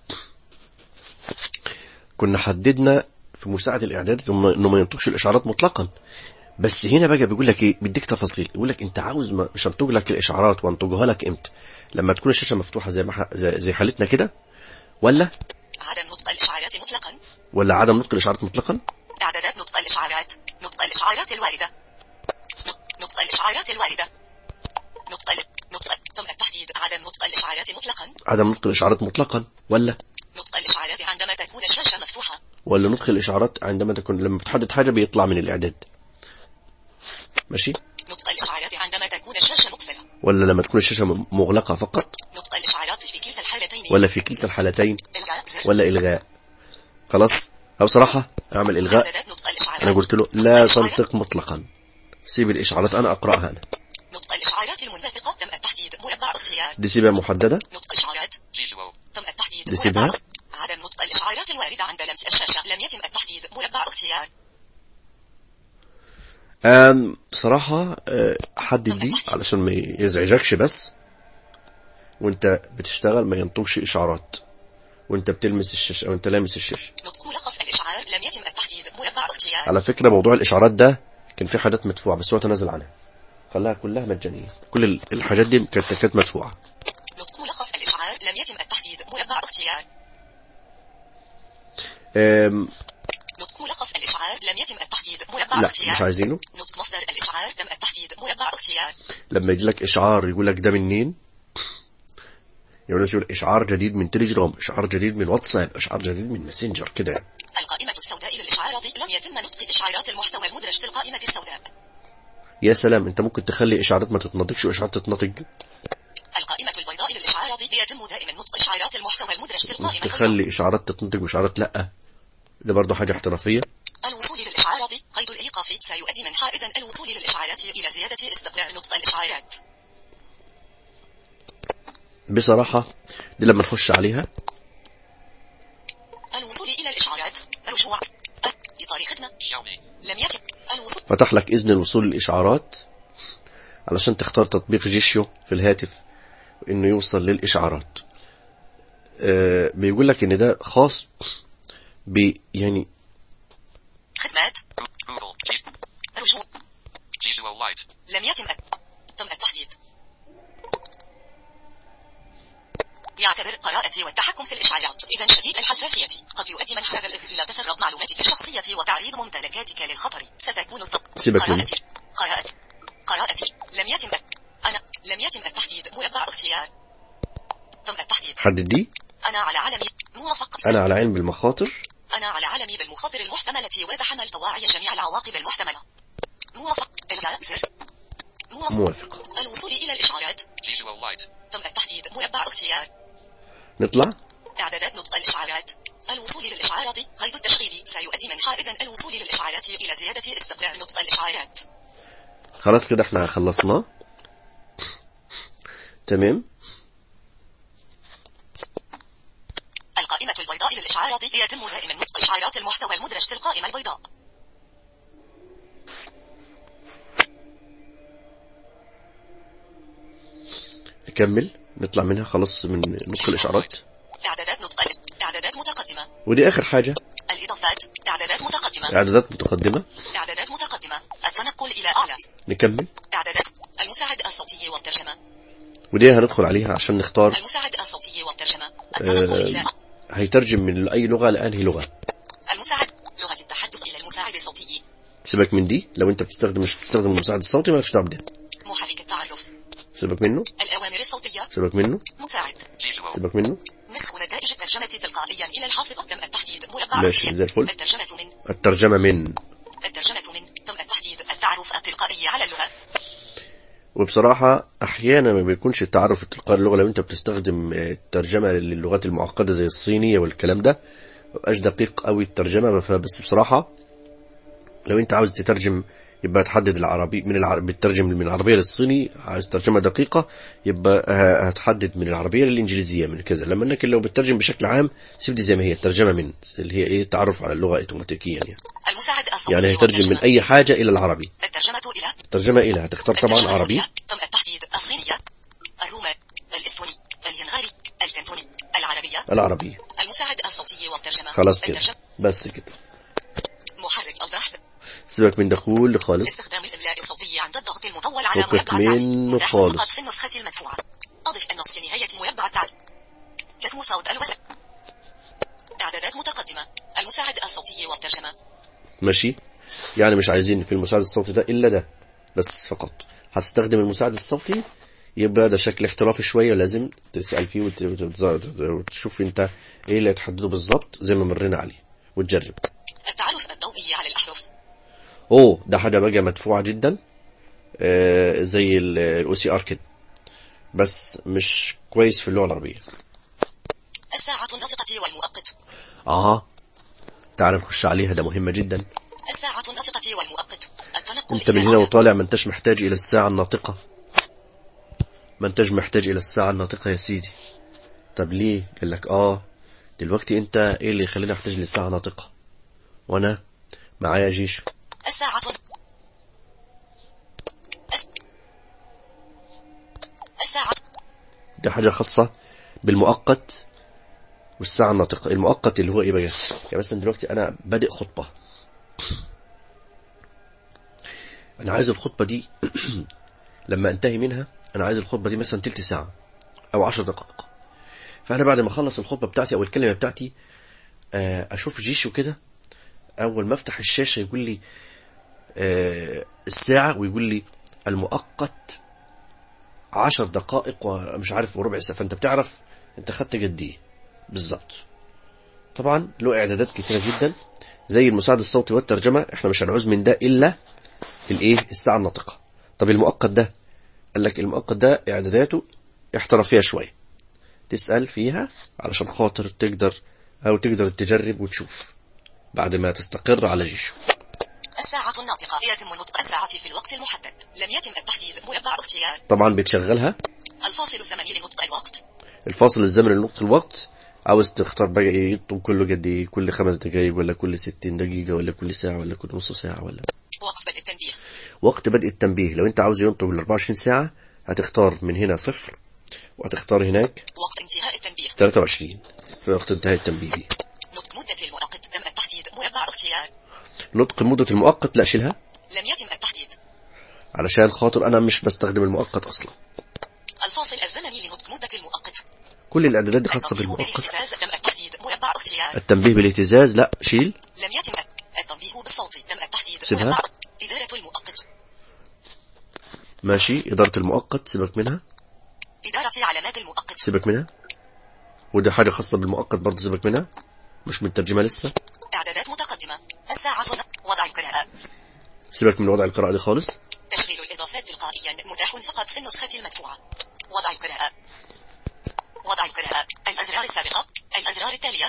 كنا حددنا في مساعد الاعداد انه إنه ما ينطقش الاشعارات مطلقا بس هنا بقى بيقول لك ايه بيديك تفاصيل يقول لك انت عاوز ما مش هنطق لك الاشعارات وانطقها لك امتى لما تكون الشاشه مفتوحه زي ما ح- زي, زي حالتنا كده ولا عدم نطق الإشعارات مطلقا ولا عدم نطق الاشعارات مطلقا إعدادات نطق الإشعارات نطق الإشعارات الواردة نط- نطق الإشعارات الواردة نطق ال- نطق تم التحديد عدم نطق الإشعارات مطلقا عدم نطق الاشعارات مطلقا ولا نطق الإشعارات عندما تكون الشاشة مفتوحة ولا نطق الاشعارات عندما تكون لما بتحدد حاجه بيطلع من الاعداد ماشي نطق الإشعارات عندما تكون الشاشة مقفلة ولا لما تكون الشاشه م- مغلقه فقط نطق الإشعارات في كلتا الحالتين ولا في كلتا الحالتين إلغاء زر ولا الغاء خلاص او صراحه اعمل الغاء إعدادات نطق الإشعارات انا قلت له نطق لا الإشعارات- تنطق مطلقا سيب الاشعارات انا اقراها انا نطق الإشعارات المنبثقة تم التحديد مربع اختيار دي سيبها محدده نطق الإشعارات Visual. تم التحديد نسيبها؟ مربع اخت- عدم نطق الإشعارات الواردة عند لمس الشاشة لم يتم التحديد مربع اختيار أم صراحة أه، حدد دي علشان ما يزعجكش بس وانت بتشتغل ما ينطقش اشعارات وانت بتلمس الشاشة او انت لامس الشاشة نطق ملخص الإشعار لم يتم التحديد مربع اختيار على فكرة موضوع الاشعارات ده كان في حاجات مدفوعة بس هو تنازل عنها خلاها كلها مجانية كل ال- الحاجات دي كانت كانت مدفوعة نطق ملخص الإشعار لم يتم التحديد مربع اختيار أم، نطق ملخص الإشعار لم يتم التحديد مربع لا اختيار مش عايزينه نطق مصدر الإشعار تم التحديد مربع اختيار لما يجي لك اشعار يقول لك ده منين يقول لك يقول اشعار جديد من تليجرام اشعار جديد من واتساب اشعار جديد من ماسنجر كده يعني. القائمة السوداء للإشعارات لم يتم نطق إشعارات المحتوى المدرج في القائمة السوداء يا سلام انت ممكن تخلي اشعارات ما تتنطقش واشعارات تتنطق القائمة البيضاء للإشعارات يتم دائما نطق إشعارات المحتوى المدرج في القائمة البيضاء تخلي اشعارات تتنطق واشعارات لا ده برضه حاجه احترافيه الوصول للإشعارات قيد الإيقاف سيؤدي منحا إذن الوصول للإشعارات إلى زيادة استقرار نطق الإشعارات بصراحه دي لما نخش عليها الوصول إلى الإشعارات رجوع إطار خدمة Show me. لم يتم الوصول فتح لك اذن الوصول للاشعارات علشان تختار تطبيق جيشيو في الهاتف انه يوصل للاشعارات آه بيقول لك ان ده خاص ب يعني خدمات Google. G- رجوع Visual light. لم يتم تم التحديد يعتبر قراءة والتحكم في الإشعارات إذا شديد الحساسية قد يؤدي منح هذا الإذن إلى تسرب معلوماتك الشخصية وتعريض ممتلكاتك للخطر ستكون الط- سيبك منه. قراءة قراءة قراءة لم يتم أنا لم يتم التحديد مربع اختيار تم التحديد حدد دي أنا على علمي موافق انا على علم بالمخاطر أنا على علمي بالمخاطر المحتملة وتحملت واعي جميع العواقب المحتملة موافق إلغاء زر موافق موافق الوصول إلى الإشعارات Visual light. تم التحديد مربع اختيار نطلع إعدادات نطق الإشعارات الوصول للإشعارات قيد التشغيل سيؤدي منحا إذن الوصول للإشعارات إلى زيادة استقرار نطق الإشعارات خلاص كده احنا خلصناه تمام القائمة البيضاء للإشعارات يتم دائما نطق إشعارات المحتوى المدرج في القائمة البيضاء نكمل نطلع منها خلاص من نطق الاشعارات إعدادات نطق إعدادات متقدمة ودي اخر حاجه الإضافات إعدادات متقدمة إعدادات متقدمة إعدادات متقدمة التنقل إلى أعلى نكمل إعدادات المساعد الصوتي والترجمة ودي هندخل عليها عشان نختار المساعد الصوتي والترجمة التنقل إلى آه هيترجم من أي لغة لأنهي لغة المساعد لغة التحدث إلى المساعد الصوتي سيبك من دي لو انت بتستخدم مش بتستخدم المساعد الصوتي مالكش دعوه بده محرك التعرف سيبك منه الأوامر الصوتية سيبك منه مساعد Visual. سيبك منه نسخ نتائج الترجمة تلقائيا إلى الحافظة تم التحديد مربع ماشي، اختيار. زي الفل. الترجمة من الترجمة من الترجمة من تم التحديد التعرف التلقائي على اللغة وبصراحة أحيانا ما بيكونش التعرف التلقائي اللغة لو أنت بتستخدم آه، الترجمة للغات المعقدة زي الصينية والكلام ده مبقاش دقيق قوي الترجمة فبس بصراحة لو أنت عاوز تترجم يبقى تحدد العربي من العربي بتترجم من العربية للصيني عايز ترجمة دقيقة يبقى ه- هتحدد من العربية للإنجليزية من كذا لما انك لو بتترجم بشكل عام سيب دي زي ما هي الترجمة من اللي هي ايه التعرف على اللغة اوتوماتيكيا يعني المساعد الصوتي يعني هيترجم من والترجمة. أي حاجة إلى العربي الترجمة إلى ترجمة إلى هتختار طبعا الترجمة عربي إلى تم التحديد الصينية الروما الإستوني الهنغاري الكنتوني العربية العربي المساعد الصوتي والترجمة خلاص كده الترجمة بس كده محرك البحث سيبك من دخول خالص استخدام الإملاء الصوتي عند الضغط المطول على فكك مربع التعديل منه متاح خالص. فقط في النسخة المدفوعة أضف النص في نهاية مربع التعديل كتم صوت الوسع إعدادات متقدمة المساعد الصوتي والترجمة ماشي يعني مش عايزين في المساعد الصوتي ده إلا ده بس فقط هتستخدم المساعد الصوتي يبقى ده شكل احترافي شوية لازم تسأل فيه وت- وت- وتشوف انت ايه اللي هتحدده بالظبط زي ما مرينا عليه وتجرب التعرف الضوئي على الأحرف اوه ده حاجة بقى مدفوعة جدا آه زي الاو سي ار كده بس مش كويس في اللغة العربية الساعة الناطقة والمؤقت اه تعال نخش عليها ده مهمة جدا الساعة الناطقة والمؤقت التنقل انت إلى من هنا أعلى. وطالع ما انتش محتاج الى الساعة الناطقة ما انتش محتاج الى الساعة الناطقة يا سيدي طب ليه قال لك اه دلوقتي انت ايه اللي يخليني احتاج للساعة ناطقة وانا معايا جيش الساعة الس- الساعة دي حاجة خاصة بالمؤقت والساعة الناطقة المؤقت اللي هو ايه بقى يعني مثلا دلوقتي انا بادئ خطبة انا عايز الخطبة دي لما انتهي منها انا عايز الخطبة دي مثلا تلت ساعة او عشر دقائق فانا بعد ما اخلص الخطبة بتاعتي او الكلمة بتاعتي آه، اشوف جيشه كده اول ما افتح الشاشة يقول لي آه، الساعة ويقول لي المؤقت عشر دقائق ومش عارف وربع ساعة فانت بتعرف انت خدت قد ايه بالظبط طبعا له اعدادات كتيرة جدا زي المساعد الصوتي والترجمة احنا مش هنعوز من ده الا الايه الساعة الناطقة طب المؤقت ده قال لك المؤقت ده اعداداته احترافية شوية تسأل فيها علشان خاطر تقدر او تقدر تجرب وتشوف بعد ما تستقر على جيشه الساعة الناطقة يتم نطق الساعة في الوقت المحدد لم يتم التحديد مربع اختيار طبعا بتشغلها الفاصل الزمني لنطق الوقت الفاصل الزمني لنقطة الوقت عاوز تختار بقى ايه يطلب كله قد ايه كل خمس دقايق ولا كل ستين دقيقة ولا كل ساعة ولا كل نص ساعة ولا وقت بدء التنبيه وقت بدء التنبيه لو انت عاوز ينطق ال 24 ساعة هتختار من هنا صفر وهتختار هناك وقت انتهاء التنبيه 23 في وقت انتهاء التنبيه دي نطق مدة المؤقت تم التحديد مربع اختيار نطق مدة المؤقت لا شيلها لم يتم التحديد علشان خاطر انا مش بستخدم المؤقت اصلا الفاصل الزمني لنطق مدة المؤقت كل الاعدادات دي خاصة التنبيه بالمؤقت بالاهتزاز تم التحديد مربع اختيار التنبيه بالاهتزاز لا شيل لم يتم التنبيه بالصوت تم التحديد سيبها. مربع إدارة المؤقت ماشي إدارة المؤقت سيبك منها إدارة علامات المؤقت سيبك منها وده حاجة خاصة بالمؤقت برضه سيبك منها مش من ترجمة لسه إعدادات متقدمة الساعة وضع القراءة سيبك من وضع القراءة دي خالص تشغيل الإضافات تلقائيا متاح فقط في النسخة المدفوعة وضع القراءة وضع القراءة الأزرار السابقة الأزرار التالية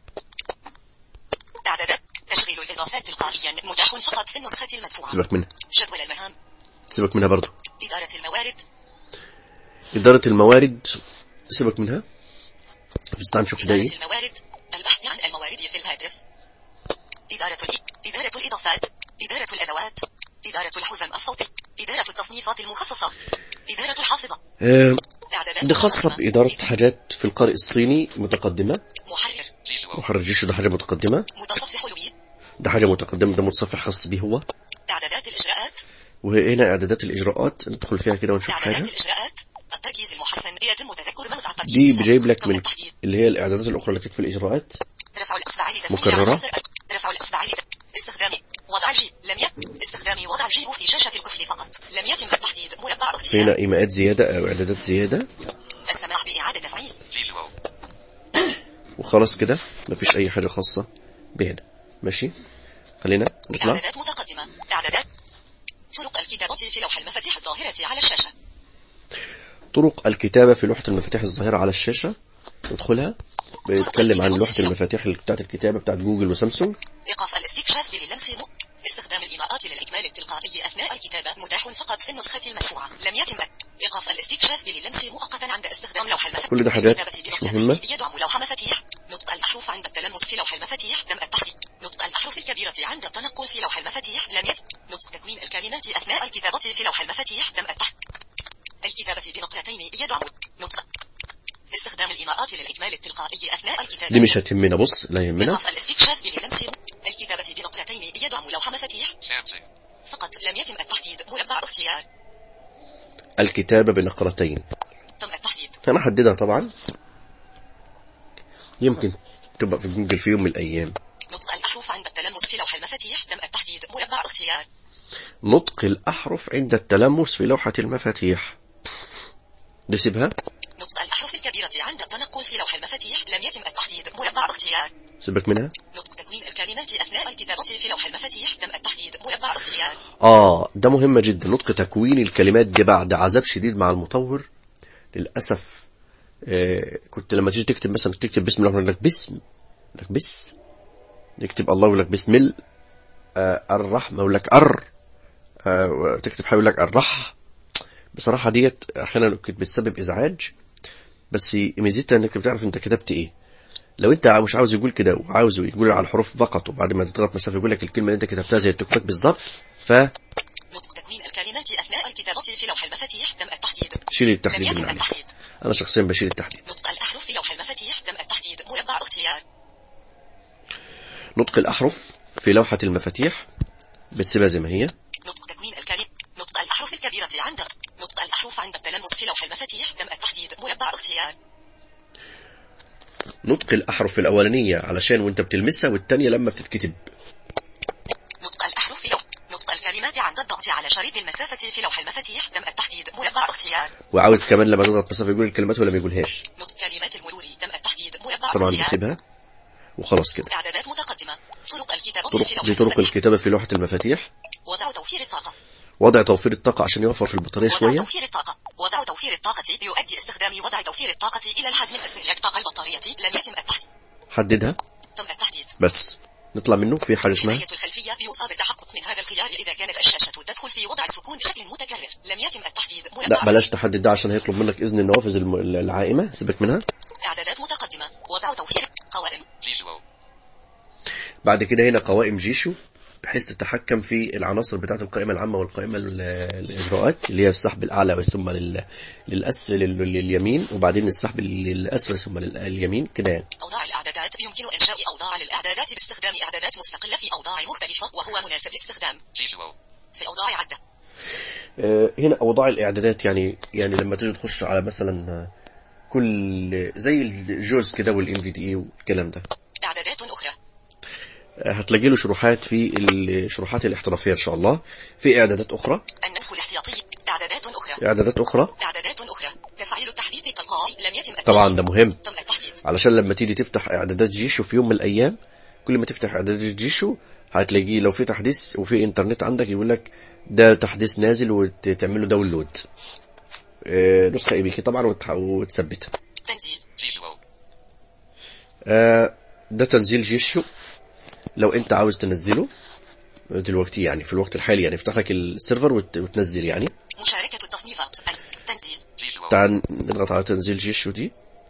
إعدادات تشغيل الإضافات تلقائيا متاح فقط في النسخة المدفوعة سيبك منها جدول المهام سيبك منها برضه إدارة الموارد إدارة الموارد سيبك منها بس تعال نشوف ده إدارة ايه الموارد البحث عن الموارد في الهاتف إدارة الإ... إدارة الإضافات إدارة الأدوات إدارة الحزم الصوتي إدارة التصنيفات المخصصة إدارة الحافظة آه، إعدادات دي خاصة متقدمة. بإدارة حاجات في القارئ الصيني متقدمة محرر Visual. محرر جيشو ده حاجة متقدمة متصفح لوي ده حاجة متقدمة ده متصفح خاص بيه هو إعدادات الإجراءات وهنا إعدادات الإجراءات ندخل فيها كده ونشوف إعدادات حاجة الإجراءات التركيز المحسن يتم تذكر موضع التركيز دي بجايب لك تم من التحديد اللي هي الإعدادات الأخرى اللي كانت في الإجراءات رفع الأصبع لتثبيت مكررة. عناصر رفع الأصبع لت... استخدام وضع الجي لم يتم استخدام وضع الجي في شاشة الكحل فقط لم يتم التحديد مربع هنا اختيار إيماءات زيادة أو إعدادات زيادة السماح بإعادة تفعيل Visual. وخلاص كده مفيش أي حاجة خاصة بهنا ماشي خلينا نطلع إعدادات متقدمة إعدادات طرق الكتابة في لوح المفاتيح الظاهرة على الشاشة طرق الكتابة في لوحة المفاتيح الظاهرة على الشاشة ندخلها بيتكلم عن لوحة المفاتيح اللي بتاعت الكتابة بتاعت جوجل وسامسونج إيقاف الاستكشاف باللمس م... استخدام الإيماءات للإكمال التلقائي أثناء الكتابة متاح فقط في النسخة المدفوعة لم يتم إيقاف الاستكشاف باللمس مؤقتا عند استخدام لوح المفاتيح كل ده حاجات الكتابة مش بنقطتين مهمة. يدعم لوح مفاتيح نطق الأحرف عند التلمس في لوح المفاتيح تم التحديد نطق الأحرف الكبيرة عند التنقل في لوح المفاتيح لم يتم نطق تكوين الكلمات أثناء الكتابة في لوح المفاتيح تم التحديد الكتابة بنقرتين يدعم نطق استخدام الإيماءات للإكمال التلقائي أثناء الكتابة دي مش هتهمنا بص لا يهمنا إيقاف الاستكشاف باللمس الكتابة بنقرتين يدعم لوح مفاتيح Samsung. فقط لم يتم التحديد مربع اختيار الكتابة بنقرتين تم التحديد أنا أحددها طبعا يمكن تبقى في جوجل في يوم من الأيام نطق الأحرف عند التلمس في لوح المفاتيح تم التحديد مربع اختيار نطق الأحرف عند التلمس في لوحة المفاتيح نسيبها نطق الأحرف الكبيرة عند التنقل في لوح المفاتيح لم يتم التحديد مربع اختيار سيبك منها نطق تكوين الكلمات أثناء الكتابة في لوح المفاتيح تم التحديد مربع اختيار آه ده مهمة جدا نطق تكوين الكلمات دي بعد عذاب شديد مع المطور للأسف آه كنت لما تيجي تكتب مثلا تكتب بسم الله يقول لك بسم يقول لك بس تكتب الله يقول لك بسم ال آه الرحمة يقول لك أر آه تكتب حاجة يقول لك الرح بصراحة ديت أحيانا كنت بتسبب إزعاج بس ميزتها إنك بتعرف أنت كتبت إيه لو انت مش عاوز يقول كده وعاوزه يقول على الحروف فقط وبعد ما تضغط مسافه يقول لك الكلمه اللي انت كتبتها زي التوك توك بالظبط فشيل نطق تكوين الكلمات أثناء الكتابة في لوح المفاتيح تم التحديد لم التحديد يتم اللي عليك التحديد انا شخصيا بشيل التحديد نطق الأحرف في لوح المفاتيح تم التحديد مربع اختيار نطق الاحرف في لوحه المفاتيح بتسيبها زي ما هي نطق تكوين الكلمة نطق الأحرف الكبيرة عند نطق الأحرف عند التلمس في لوح المفاتيح تم التحديد مربع اختيار نطق الاحرف الاولانيه علشان وانت بتلمسها والتانيه لما بتتكتب نطق الأحرف في لوح نطق الكلمات عند الضغط على شريط المسافة في لوح المفاتيح تم التحديد مربع اختيار وعاوز كمان لما تضغط مسافه يقول الكلمات ولا ما يقولهاش نطق كلمات المرور تم التحديد مربع طبعا اختيار بسيبها وخلاص كده إعدادات متقدمة طرق الكتابة طرق في لوح دي طرق المفاتيح الكتابه في لوحه المفاتيح وضع توفير الطاقة وضع توفير الطاقه عشان يوفر في البطاريه وضع شويه توفير الطاقة وضع توفير الطاقة يؤدي استخدام وضع توفير الطاقة إلى الحد من استهلاك طاقة البطارية لم يتم التحديد حددها تم التحديد بس نطلع منه في حاجه اسمها حماية الخلفية يصاب التحقق من هذا الخيار إذا كانت الشاشة تدخل في وضع السكون بشكل متكرر لم يتم التحديد مربع لا بلاش تحدد ده عشان هيطلب منك اذن النوافذ الم- العائمه سيبك منها إعدادات متقدمة وضع توفير قوائم Visual. بعد كده هنا قوائم جيشو بحيث تتحكم في العناصر بتاعة القائمة العامة والقائمة ال- الإجراءات اللي هي السحب الأعلى ثم لل... للأسفل لل- لليمين وبعدين السحب للأسفل ثم لليمين كده يعني أوضاع الإعدادات يمكن إنشاء أوضاع للإعدادات باستخدام إعدادات مستقلة في أوضاع مختلفة وهو مناسب للاستخدام Visual. في أوضاع عدة آه، هنا أوضاع الإعدادات يعني يعني لما تيجي تخش على مثلا آه، كل زي الجوز كده والام في دي اي والكلام ده إعدادات أخرى آه، هتلاقي له شروحات في الشروحات الاحترافية إن شاء الله في إعدادات أخرى النسخ الاحتياطي إعدادات أخرى إعدادات أخرى إعدادات أخرى تفعيل التحديث التلقائي لم يتم التحديث طبعا ده مهم تم التحديث علشان لما تيجي تفتح اعدادات جيشو في يوم من الايام كل ما تفتح اعدادات جيشو هتلاقيه لو في تحديث وفي انترنت عندك يقول لك ده تحديث نازل وتعمل له داونلود آه، نسخه اي بي كي طبعا وتح- وتثبتها تنزيل Visual. آه، ده تنزيل جيشو لو انت عاوز تنزله دلوقتي يعني في الوقت الحالي يعني افتح لك السيرفر وت- وتنزل يعني مشاركة التصنيفات تنزيل Visual. تعال نضغط على تنزيل جيشو دي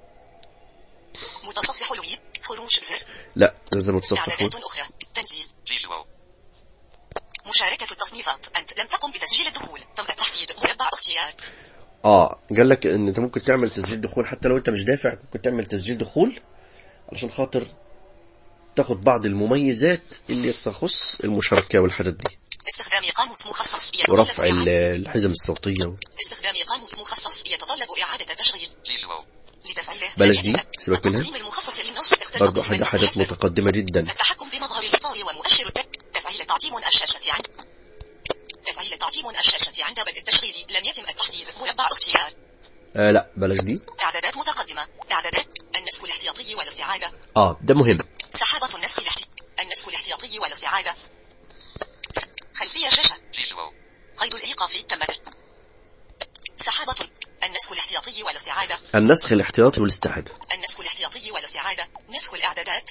متصفح لوي خروج زر لا ده متصفح إعدادات أخرى تنزيل Visual. مشاركة التصنيفات أنت لم تقم بتسجيل الدخول تم التحديد مربع اختيار اه قال لك ان انت ممكن تعمل تسجيل دخول حتى لو انت مش دافع ممكن تعمل تسجيل دخول علشان خاطر تاخد بعض المميزات اللي تخص المشاركة والحاجات دي استخدام قاموس مخصص يتطلب ورفع ال- إعادة الحزم الصوتية استخدام قاموس مخصص يتطلب إعادة تشغيل Visual. لتفعيله بلاش لا دي، يجب سيبك منها. التقسيم المخصص للنص اختر برضو تقسيم حاجة النص حاجات حسب متقدمة جدا التحكم بمظهر الإطار ومؤشر الت... تفعيل تعتيم الشاشة عند تفعيل تعتيم الشاشة عند بدء التشغيل لم يتم التحديد مربع اختيار آه لا بلاش دي إعدادات متقدمة إعدادات النسخ الاحتياطي والاستعادة اه ده مهم سحابة النسخ الاحتي... النسخ الاحتياطي والاستعادة س- خلفية شاشة Visual. قيد الإيقاف تم تش- سحابة النسخ الاحتياطي والاستعادة النسخ الاحتياطي والاستعادة النسخ الاحتياطي والاستعادة نسخ الإعدادات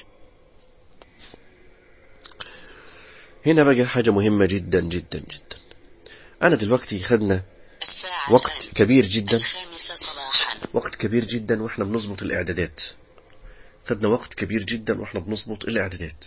هنا بقى حاجة مهمة جدا جدا جدا أنا دلوقتي خدنا الساعة وقت كبير جدا الخامسة صباحا وقت كبير جدا واحنا بنظبط الإعدادات خدنا وقت كبير جدا واحنا بنظبط الإعدادات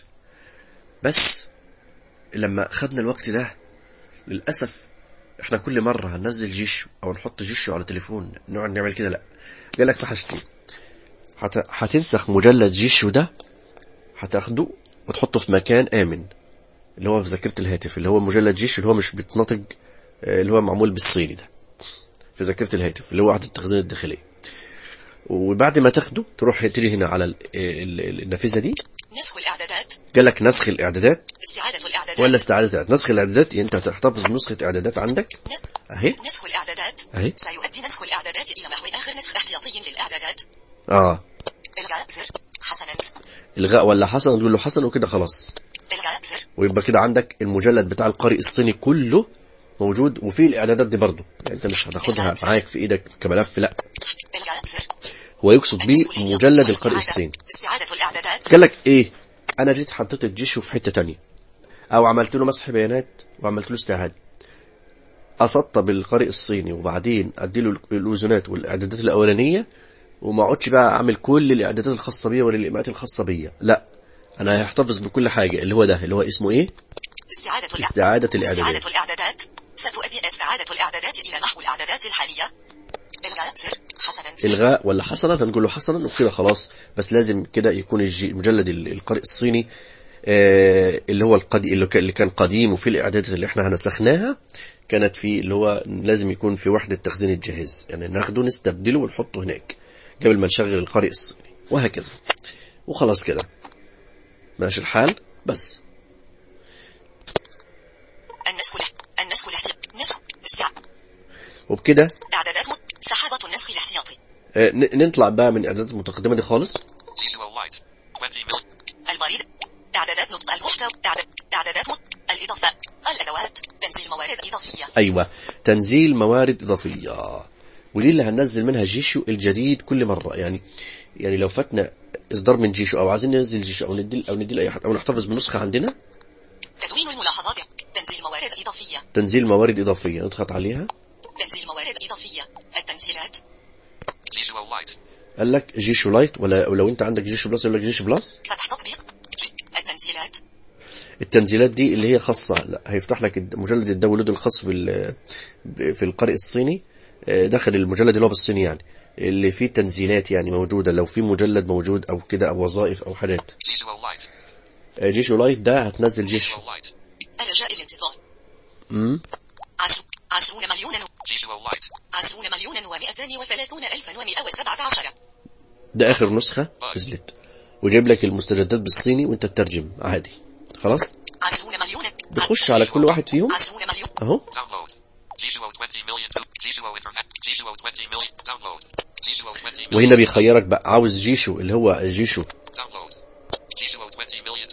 بس لما خدنا الوقت ده للأسف احنا كل مرة هننزل جيشو أو نحط جيشو على تليفون نقعد نعمل كده لأ قالك في حاجتين هت... هتنسخ مجلد جيشو ده هتاخده وتحطه في مكان آمن اللي هو في ذاكرة الهاتف اللي هو مجلد جيشو اللي هو مش بيتنطق آه، اللي هو معمول بالصيني ده في ذاكرة الهاتف اللي هو وحدة التخزين الداخلية وبعد ما تاخده تروح تيجي هنا على ال- ال- ال- النافذة دي نسخ الإعدادات قال لك نسخ الإعدادات استعادة الإعدادات ولا استعادة الإعدادات نسخ الإعدادات أنت هتحتفظ بنسخة إعدادات عندك نس... أهي نسخ الإعدادات أهي سيؤدي نسخ الإعدادات إلى محو آخر نسخ احتياطي للإعدادات آه إلغاء زر حسنا إلغاء ولا حسن تقول له حسن وكده خلاص إلغاء زر ويبقى كده عندك المجلد بتاع القارئ الصيني كله موجود وفيه الإعدادات دي برضه يعني أنت مش هتاخدها معاك في إيدك كملف لا إلغاء زر هو يقصد بيه النسخ الاحتياطي مجلد القارئ والاستعادة. الصيني استعادة الإعدادات قال لك ايه انا جيت حطيت الجيش في حته تانية او عملت له مسح بيانات وعملت له استعاده اسطب القارئ الصيني وبعدين ادي له الاذونات والاعدادات الاولانيه وما اقعدش بقى اعمل كل الاعدادات الخاصه بيا ولا الايماءات الخاصه بيا لا انا هحتفظ بكل حاجه اللي هو ده اللي هو اسمه ايه استعادة الإع- استعادة الإعدادات. استعادة الإعدادات ستؤدي استعادة الإعدادات إلى محو الإعدادات الحالية إلغاء زر حسنا زر الغاء ولا حسنا هنقول له حسنا وكده خلاص بس لازم كده يكون الجي- المجلد ال- القارئ الصيني آه، اللي هو القديم اللي كان- اللي كان قديم وفي الاعدادات اللي احنا نسخناها كانت في اللي هو لازم يكون في وحدة تخزين الجهاز يعني ناخده نستبدله ونحطه هناك قبل ما نشغل القارئ الصيني وهكذا وخلاص كده ماشي الحال بس النسخ الاح... النسخ الاحتياطي نسخ استع... وبكده إعدادات م... سحابة النسخ الاحتياطي آه، ن- نطلع بقى من الاعدادات المتقدمة دي خالص Visual light. 20 mil. البريد إعدادات نطق المحتوى إعداد... إعدادات مط... الإضافة الأدوات تنزيل موارد إضافية ايوه تنزيل موارد اضافيه ودي اللي هننزل منها جيشو الجديد كل مره يعني يعني لو فاتنا اصدار من جيشو او عايزين ننزل جيشو او ندي او ندي لاي حد او نحتفظ بنسخه عندنا تدوين الملاحظات تنزيل موارد إضافية تنزيل موارد اضافيه نضغط عليها تنزيل موارد إضافية التنزيلات Visual light. قال لك جيشو لايت ولا ولو انت عندك جيشو بلس يقول لك جيشو بلس فتح تطبيق التنزيلات التنزيلات دي اللي هي خاصه لا هيفتح لك الد- مجلد الداونلود الخاص بال ب- في القارئ الصيني آه، داخل المجلد اللي هو بالصيني يعني اللي فيه تنزيلات يعني موجوده لو في مجلد موجود او كده او وظائف او حاجات Visual light. آه، جيشو لايت ده هتنزل جيشو Visual light. الرجاء الانتظار امم عشر... عشرون مليونا Visual light. عشرون مليونا ومئتان وثلاثون ألفا ومئة وسبعة عشر ده اخر نسخة نزلت وجايب لك المستجدات بالصيني وانت تترجم عادي خلاص عشرون مليونا بتخش على كل واحد فيهم عشرون مليون اهو Download. Visual 20 million. to- Visual internet. Visual 20 million. Download. Visual 20 million. وهنا بيخيرك بقى عاوز جيشو اللي هو جيشو Download. Visual 20 million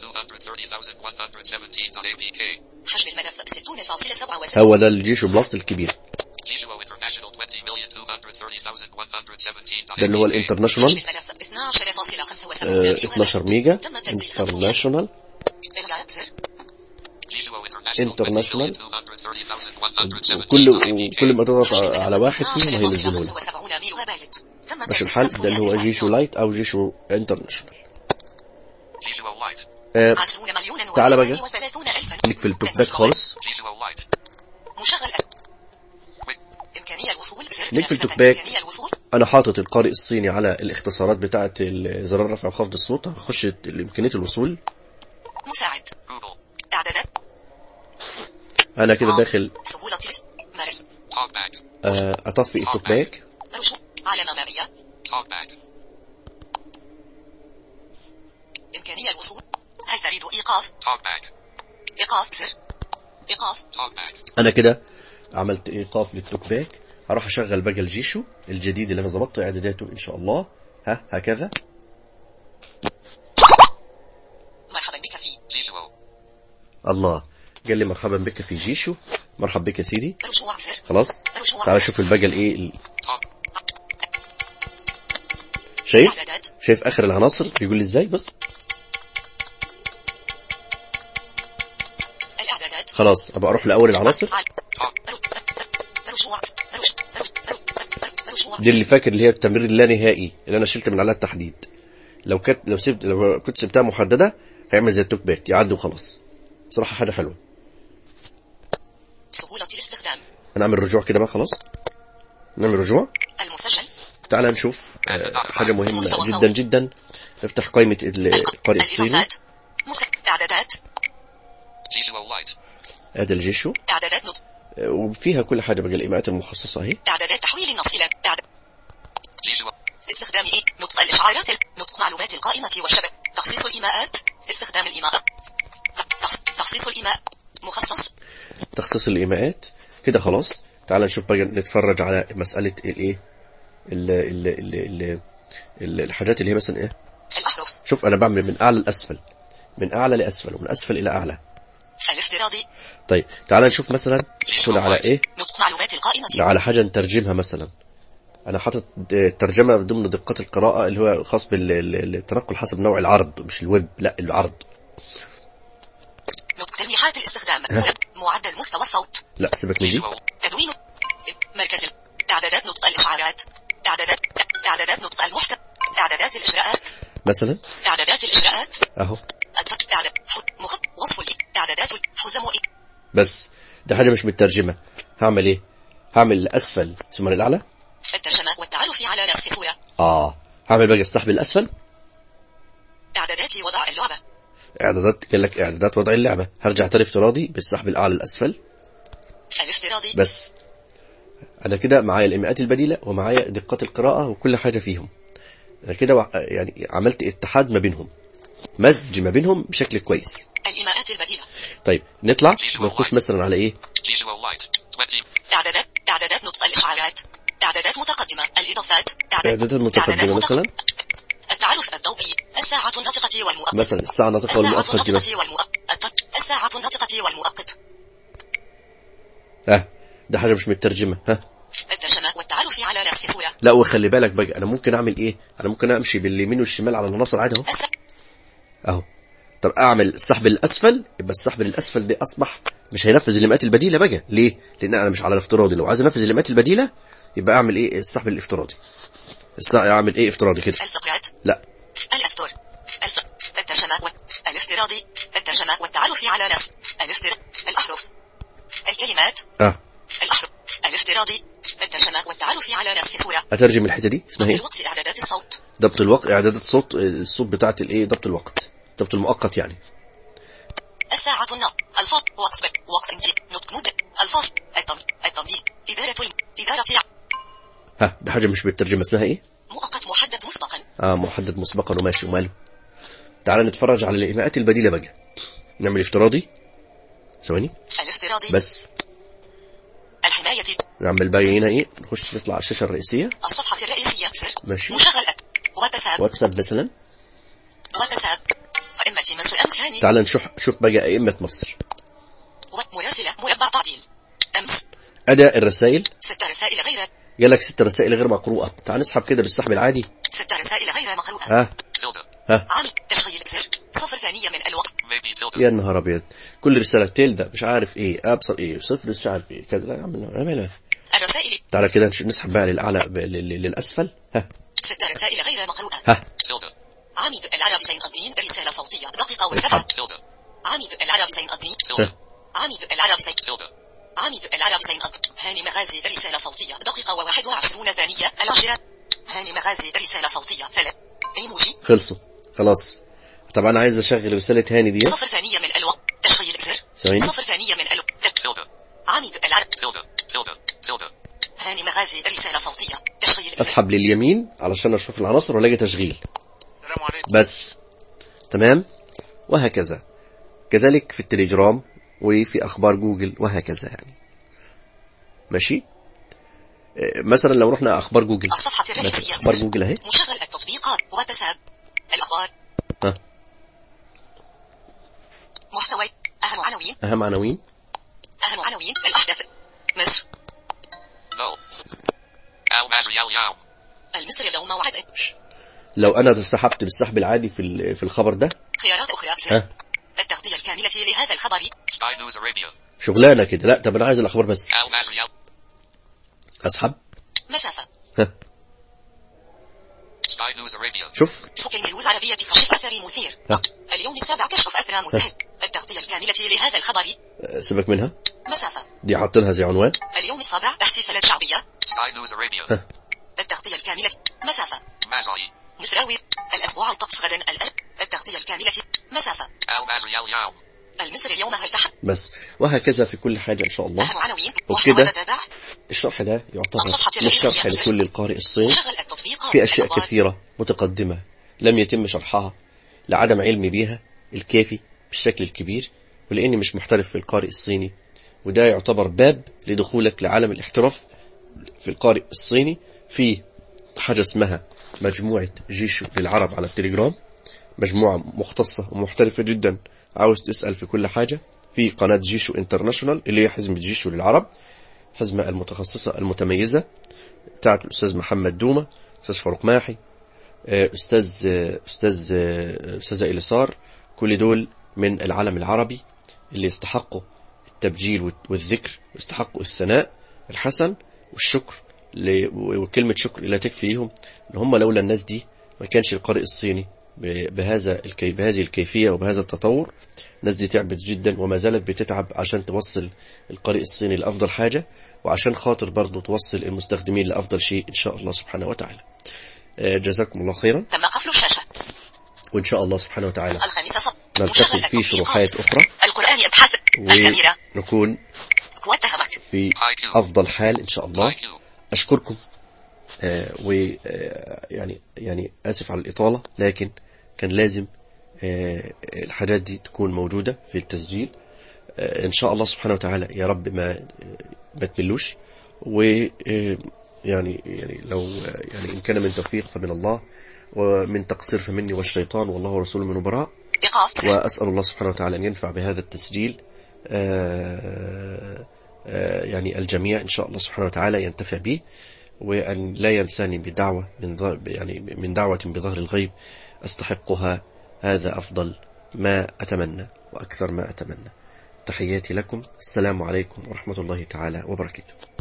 230,117.apk. حجم الملف 60.77 هو ده الجيشو بلس الكبير Visual International 20 million 230,117.apk. ده اللي هو الانترناشونال حجم الملف 12.75 آه 12 ميجا تم تنزيل خمسمية. انترناشونال إلغاء زر Visual International International. 20 million وكل 230,117.apk. وكل ما تضغط على واحد فيهم هينزله لك 12.75 ميجا بايت تم ماشي تنزيل الحال ده اللي هو 500 جيشو لايت او جيشو انترناشونال Visual Light. آه 20 مليونا تعال بقى. وثلاثون ألفا نيك في التوك تنزيل باك خالص Visual Light. مشغل Quick. إمكانية الوصول زر نيك في لافتة التوك باك. إمكانية الوصول انا حاطط القارئ الصيني على الاختصارات بتاعه ال- زرار رفع وخفض الصوت هخش امكانيه الوصول إعدادات انا كده داخل سهولة الاس- مرح Talk back. آه، اطفي التوك باك رجوع علامة مالية Talk back. إمكانية الوصول هل تريد إيقاف Talk back. إيقاف زر إيقاف Talk back. انا كده عملت ايقاف للتوك باك هروح اشغل بقى الجيشو الجديد اللي انا ظبطت اعداداته ان شاء الله ها هكذا مرحبا بك في Visual. الله قال لي مرحبا بك في جيشو مرحبا بك يا سيدي رجوع زر خلاص رجوع تعال زر. شوف البقى الايه ال- Talk. شايف إعدادات شايف اخر العناصر بيقول لي ازاي بص الإعدادات خلاص ابقى اروح لاول العناصر عال- Talk. رج- رجوع رج- رج- رجوع دي اللي فاكر اللي هي التمرير اللانهائي اللي انا شلت من عليها التحديد لو كنت لو سبت لو كنت سبتها محدده هيعمل زي التوك باك يعدي وخلاص بصراحه حاجه حلوه سهولة الاستخدام هنعمل رجوع كده بقى خلاص نعمل رجوع المسجل تعال نشوف آه، حاجه مهمه جدا جدا نفتح قائمه ال- القارئ الصيني الإضافات مس- إعدادات Visual light. ادي الجيشو إعدادات نطق آه، وفيها كل حاجه بقى الايماءات المخصصه اهي إعدادات تحويل النص إلى إعداد Visual. استخدام إيه؟ نطق الإشعارات نطق معلومات القائمة والشبك تخصيص الإيماءات استخدام الإيماء تخص- تخصيص الإيماء مخصص تخصيص الايماءات كده خلاص تعال نشوف بقى نتفرج على مساله الايه ال- ال- ال- ال- ال- الحاجات اللي هي مثلا ايه الأحرف شوف انا بعمل من اعلى لاسفل من اعلى لاسفل ومن اسفل الى اعلى الافتراضي طيب تعال نشوف مثلا ندخل على ايه نطق معلومات القائمة على حاجه نترجمها مثلا انا حاطط د- ترجمه ضمن دقات القراءه اللي هو خاص بالتنقل حسب نوع العرض مش الويب لا العرض نطق تلميحات الاستخدام معدل مستوى الصوت لا سيبك من دي Visual. تدوين مركز ال- إعدادات نطق الإشعارات إعدادات إعدادات نطق المحتوى إعدادات الإجراءات مثلا إعدادات الإجراءات اهو الفك إعداد ح- مخ وصف الإ- إعدادات حزم إ- بس ده حاجه مش مترجمه هعمل ايه هعمل الاسفل ثم الاعلى الترجمة والتعرف على نسخ صورة اه هعمل بقى السحب الاسفل إعدادات وضع اللعبة اعدادات قال لك اعدادات وضع اللعبه هرجع تاني افتراضي بالسحب الاعلى الاسفل الافتراضي بس انا كده معايا الايماءات البديله ومعايا دقات القراءه وكل حاجه فيهم انا كده وع- يعني عملت اتحاد ما بينهم مزج ما بينهم بشكل كويس الإيماءات البديلة طيب نطلع ونخش مثلا على ايه Visual light. 20. إعدادات إعدادات نطق الإشعارات إعدادات متقدمة الإضافات اعدادات متقدمه مثلا التعرف الضوئي الساعة الناطقة والمؤقت مثلا الساعه الناطقه الساعة والمؤقت دي مثلا الناطقة والمؤقت الساعة الناطقة والمؤقت ها ده حاجه مش مترجمه ها الترجمة والتعرف على نسخ صورة لا وخلي بالك بقى انا ممكن اعمل ايه انا ممكن امشي باليمين والشمال على العناصر عادي اهو الس- اهو طب اعمل السحب الاسفل يبقى السحب الاسفل ده اصبح مش هينفذ الايماءات البديله بقى ليه لان انا مش على الافتراضي لو عايز انفذ الايماءات البديله يبقى اعمل ايه السحب الافتراضي الس- اعمل ايه افتراضي كده الفقرات لا الأسطر الف... الترجمة و... الافتراضي الترجمة والتعرف على نسخ الافتر... الأحرف الكلمات اه الأحرف الافتراضي الترجمة والتعرف على نسخ صورة اترجم الحته دي اسمها ضبط ايه الوقت إعدادات الصوت ضبط الوقت اعدادات صوت الصوت بتاعت الايه ضبط الوقت ضبط المؤقت يعني الساعة النط الفاظ وقت ب... وقت انتهاء نطق مدة الفاظ التمرير التمرير إدارة الم... إدارة ها ده حاجه مش بالترجمه اسمها ايه مؤقت محدد مسبقا اه محدد مسبقا وماشي وماله تعال نتفرج على الايماءات البديله بقى نعمل افتراضي ثواني الافتراضي بس الحماية نعمل بقى هنا ايه نخش نطلع على الشاشه الرئيسيه الصفحة الرئيسية سر ماشي. مشغل واتساب واتساب مثلا واتساب أئمة مصر أمس هاني تعال نشوف شوف بقى ائمه مصر مراسلة مربع تعديل أمس اداء الرسائل ست رسائل غير قال لك ست رسائل غير مقروءه تعال نسحب كده بالسحب العادي ست رسائل غير مقروءة ها Tilde. ها عامل تشغيل زر صفر ثانية من الوقت Maybe tilde. يا نهار ابيض كل رساله تلده مش عارف ايه ابصر ايه صفر مش عارف ايه كذا لا يا عم اعملها الرسائل تعالى كده نش- نسحب بقى للاعلى ب- لل- لل- للاسفل ها ست رسائل غير مقروءة ها Tilde. عميد العرب زين الدين رسالة صوتية دقيقة وسبعة Tilde. عميد العرب زين الدين Tilde. عميد العرب زين Tilde. عميد العرب زين الدين هاني مغازي رسالة صوتية دقيقة وواحد وعشرون ثانية العشرة هاني مغازي رسالة صوتية ثلاث ايموجي خلصوا خلاص طب انا عايز اشغل رساله هاني دي صفر ثانية من الوقت تشغيل زر ثواني. صفر ثانية من ألو tilde, عميد العرب tilde, tilde, tilde, هاني مغازي رسالة صوتية تشغيل زر اسحب لليمين علشان اشوف العناصر والاقي تشغيل السلام عليكم بس تمام وهكذا كذلك في التليجرام وفي اخبار جوجل وهكذا يعني ماشي آه، مثلا لو رحنا اخبار جوجل الصفحة مثلا الرئيسية اخبار زر. جوجل اهي مشغل التطبيقات واتساب الأخبار ها محتوى أهم عناوين اهم عناوين أهم عناوين الأحداث مصر no. Al Mazri Al Yao, المصري اليوم موعد لو انا سحبت بالسحب العادي في ال- في الخبر ده خيارات أخرى زر. ها التغطية الكاملة لهذا الخبر Sky News Arabia, شغلانه كده لا طب انا عايز الاخبار بس Al Mazri Al, اسحب مسافة ها Sky News Arabia, شوف سكي نيوز عربية كشف أثر مثير ها. اليوم السابع كشف أثر مذهل التغطية الكاملة لهذا الخبر آه، سيبك منها مسافة دي حاطينها زي عنوان اليوم السابع احتفالات شعبية Sky News Arabia, التغطية الكاملة مسافة Mazai, مصراوي الأسبوع الطقس غدا الأرض التغطية الكاملة مسافة Al Mazri Al Yao, المصري اليوم ارتاح بس وهكذا في كل حاجه ان شاء الله أهم عناوين وبكده محتوى تتابع الشرح ده يعتبر الصفحة مش الرئيسية شرح مثل- لكل القارئ الصيني مشغل التطبيقات في أشياء الأخبار. كثيرة متقدمة لم يتم شرحها لعدم علمي بها الكافي بالشكل الكبير ولأني مش محترف في القارئ الصيني وده يعتبر باب لدخولك لعالم الاحتراف في القارئ الصيني في حاجة اسمها مجموعة جيشو للعرب على التليجرام مجموعة مختصة ومحترفة جدا عاوز تسأل في كل حاجة في قناة جيشو انترناشونال اللي هي حزمة جيشو للعرب حزمة المتخصصة المتميزة بتاعت الأستاذ محمد دومة أستاذ فاروق ماحي آه، أستاذ آه، أستاذ آه، أستاذة إليسار كل دول من العالم العربي اللي يستحقوا التبجيل والت- والذكر ويستحقوا الثناء الحسن والشكر ل- وكلمة شكر لا تكفي ليهم إن هم لولا الناس دي ما كانش القارئ الصيني ب- بهذا الكي بهذه الكيفية وبهذا التطور الناس دي تعبت جدا وما زالت بتتعب عشان توصل القارئ الصيني لأفضل حاجة وعشان خاطر برضه توصل المستخدمين لأفضل شيء إن شاء الله سبحانه وتعالى آه، جزاكم الله خيرا تم قفل الشاشة وإن شاء الله سبحانه وتعالى الخامسة صب نلتقي مشغل في التطبيقات. شروحات أخرى القرآن يبحث الكاميرا ونكون واتهمت في أفضل حال إن شاء الله أشكركم آه و آه يعني يعني آسف على الإطالة لكن كان لازم آه الحاجات دي تكون موجودة في التسجيل آه إن شاء الله سبحانه وتعالى يا رب ما آه ما تملوش و آه يعني يعني لو آه يعني إن كان من توفيق فمن الله ومن تقصير فمني والشيطان والله ورسوله من براء إيقاف وأسأل الله سبحانه وتعالى أن ينفع بهذا التسجيل آه، آه، يعني الجميع إن شاء الله سبحانه وتعالى ينتفع به وأن لا ينساني بدعوة من ظ- يعني من دعوة بظهر الغيب أستحقها هذا أفضل ما أتمنى وأكثر ما أتمنى تحياتي لكم السلام عليكم ورحمة الله تعالى وبركاته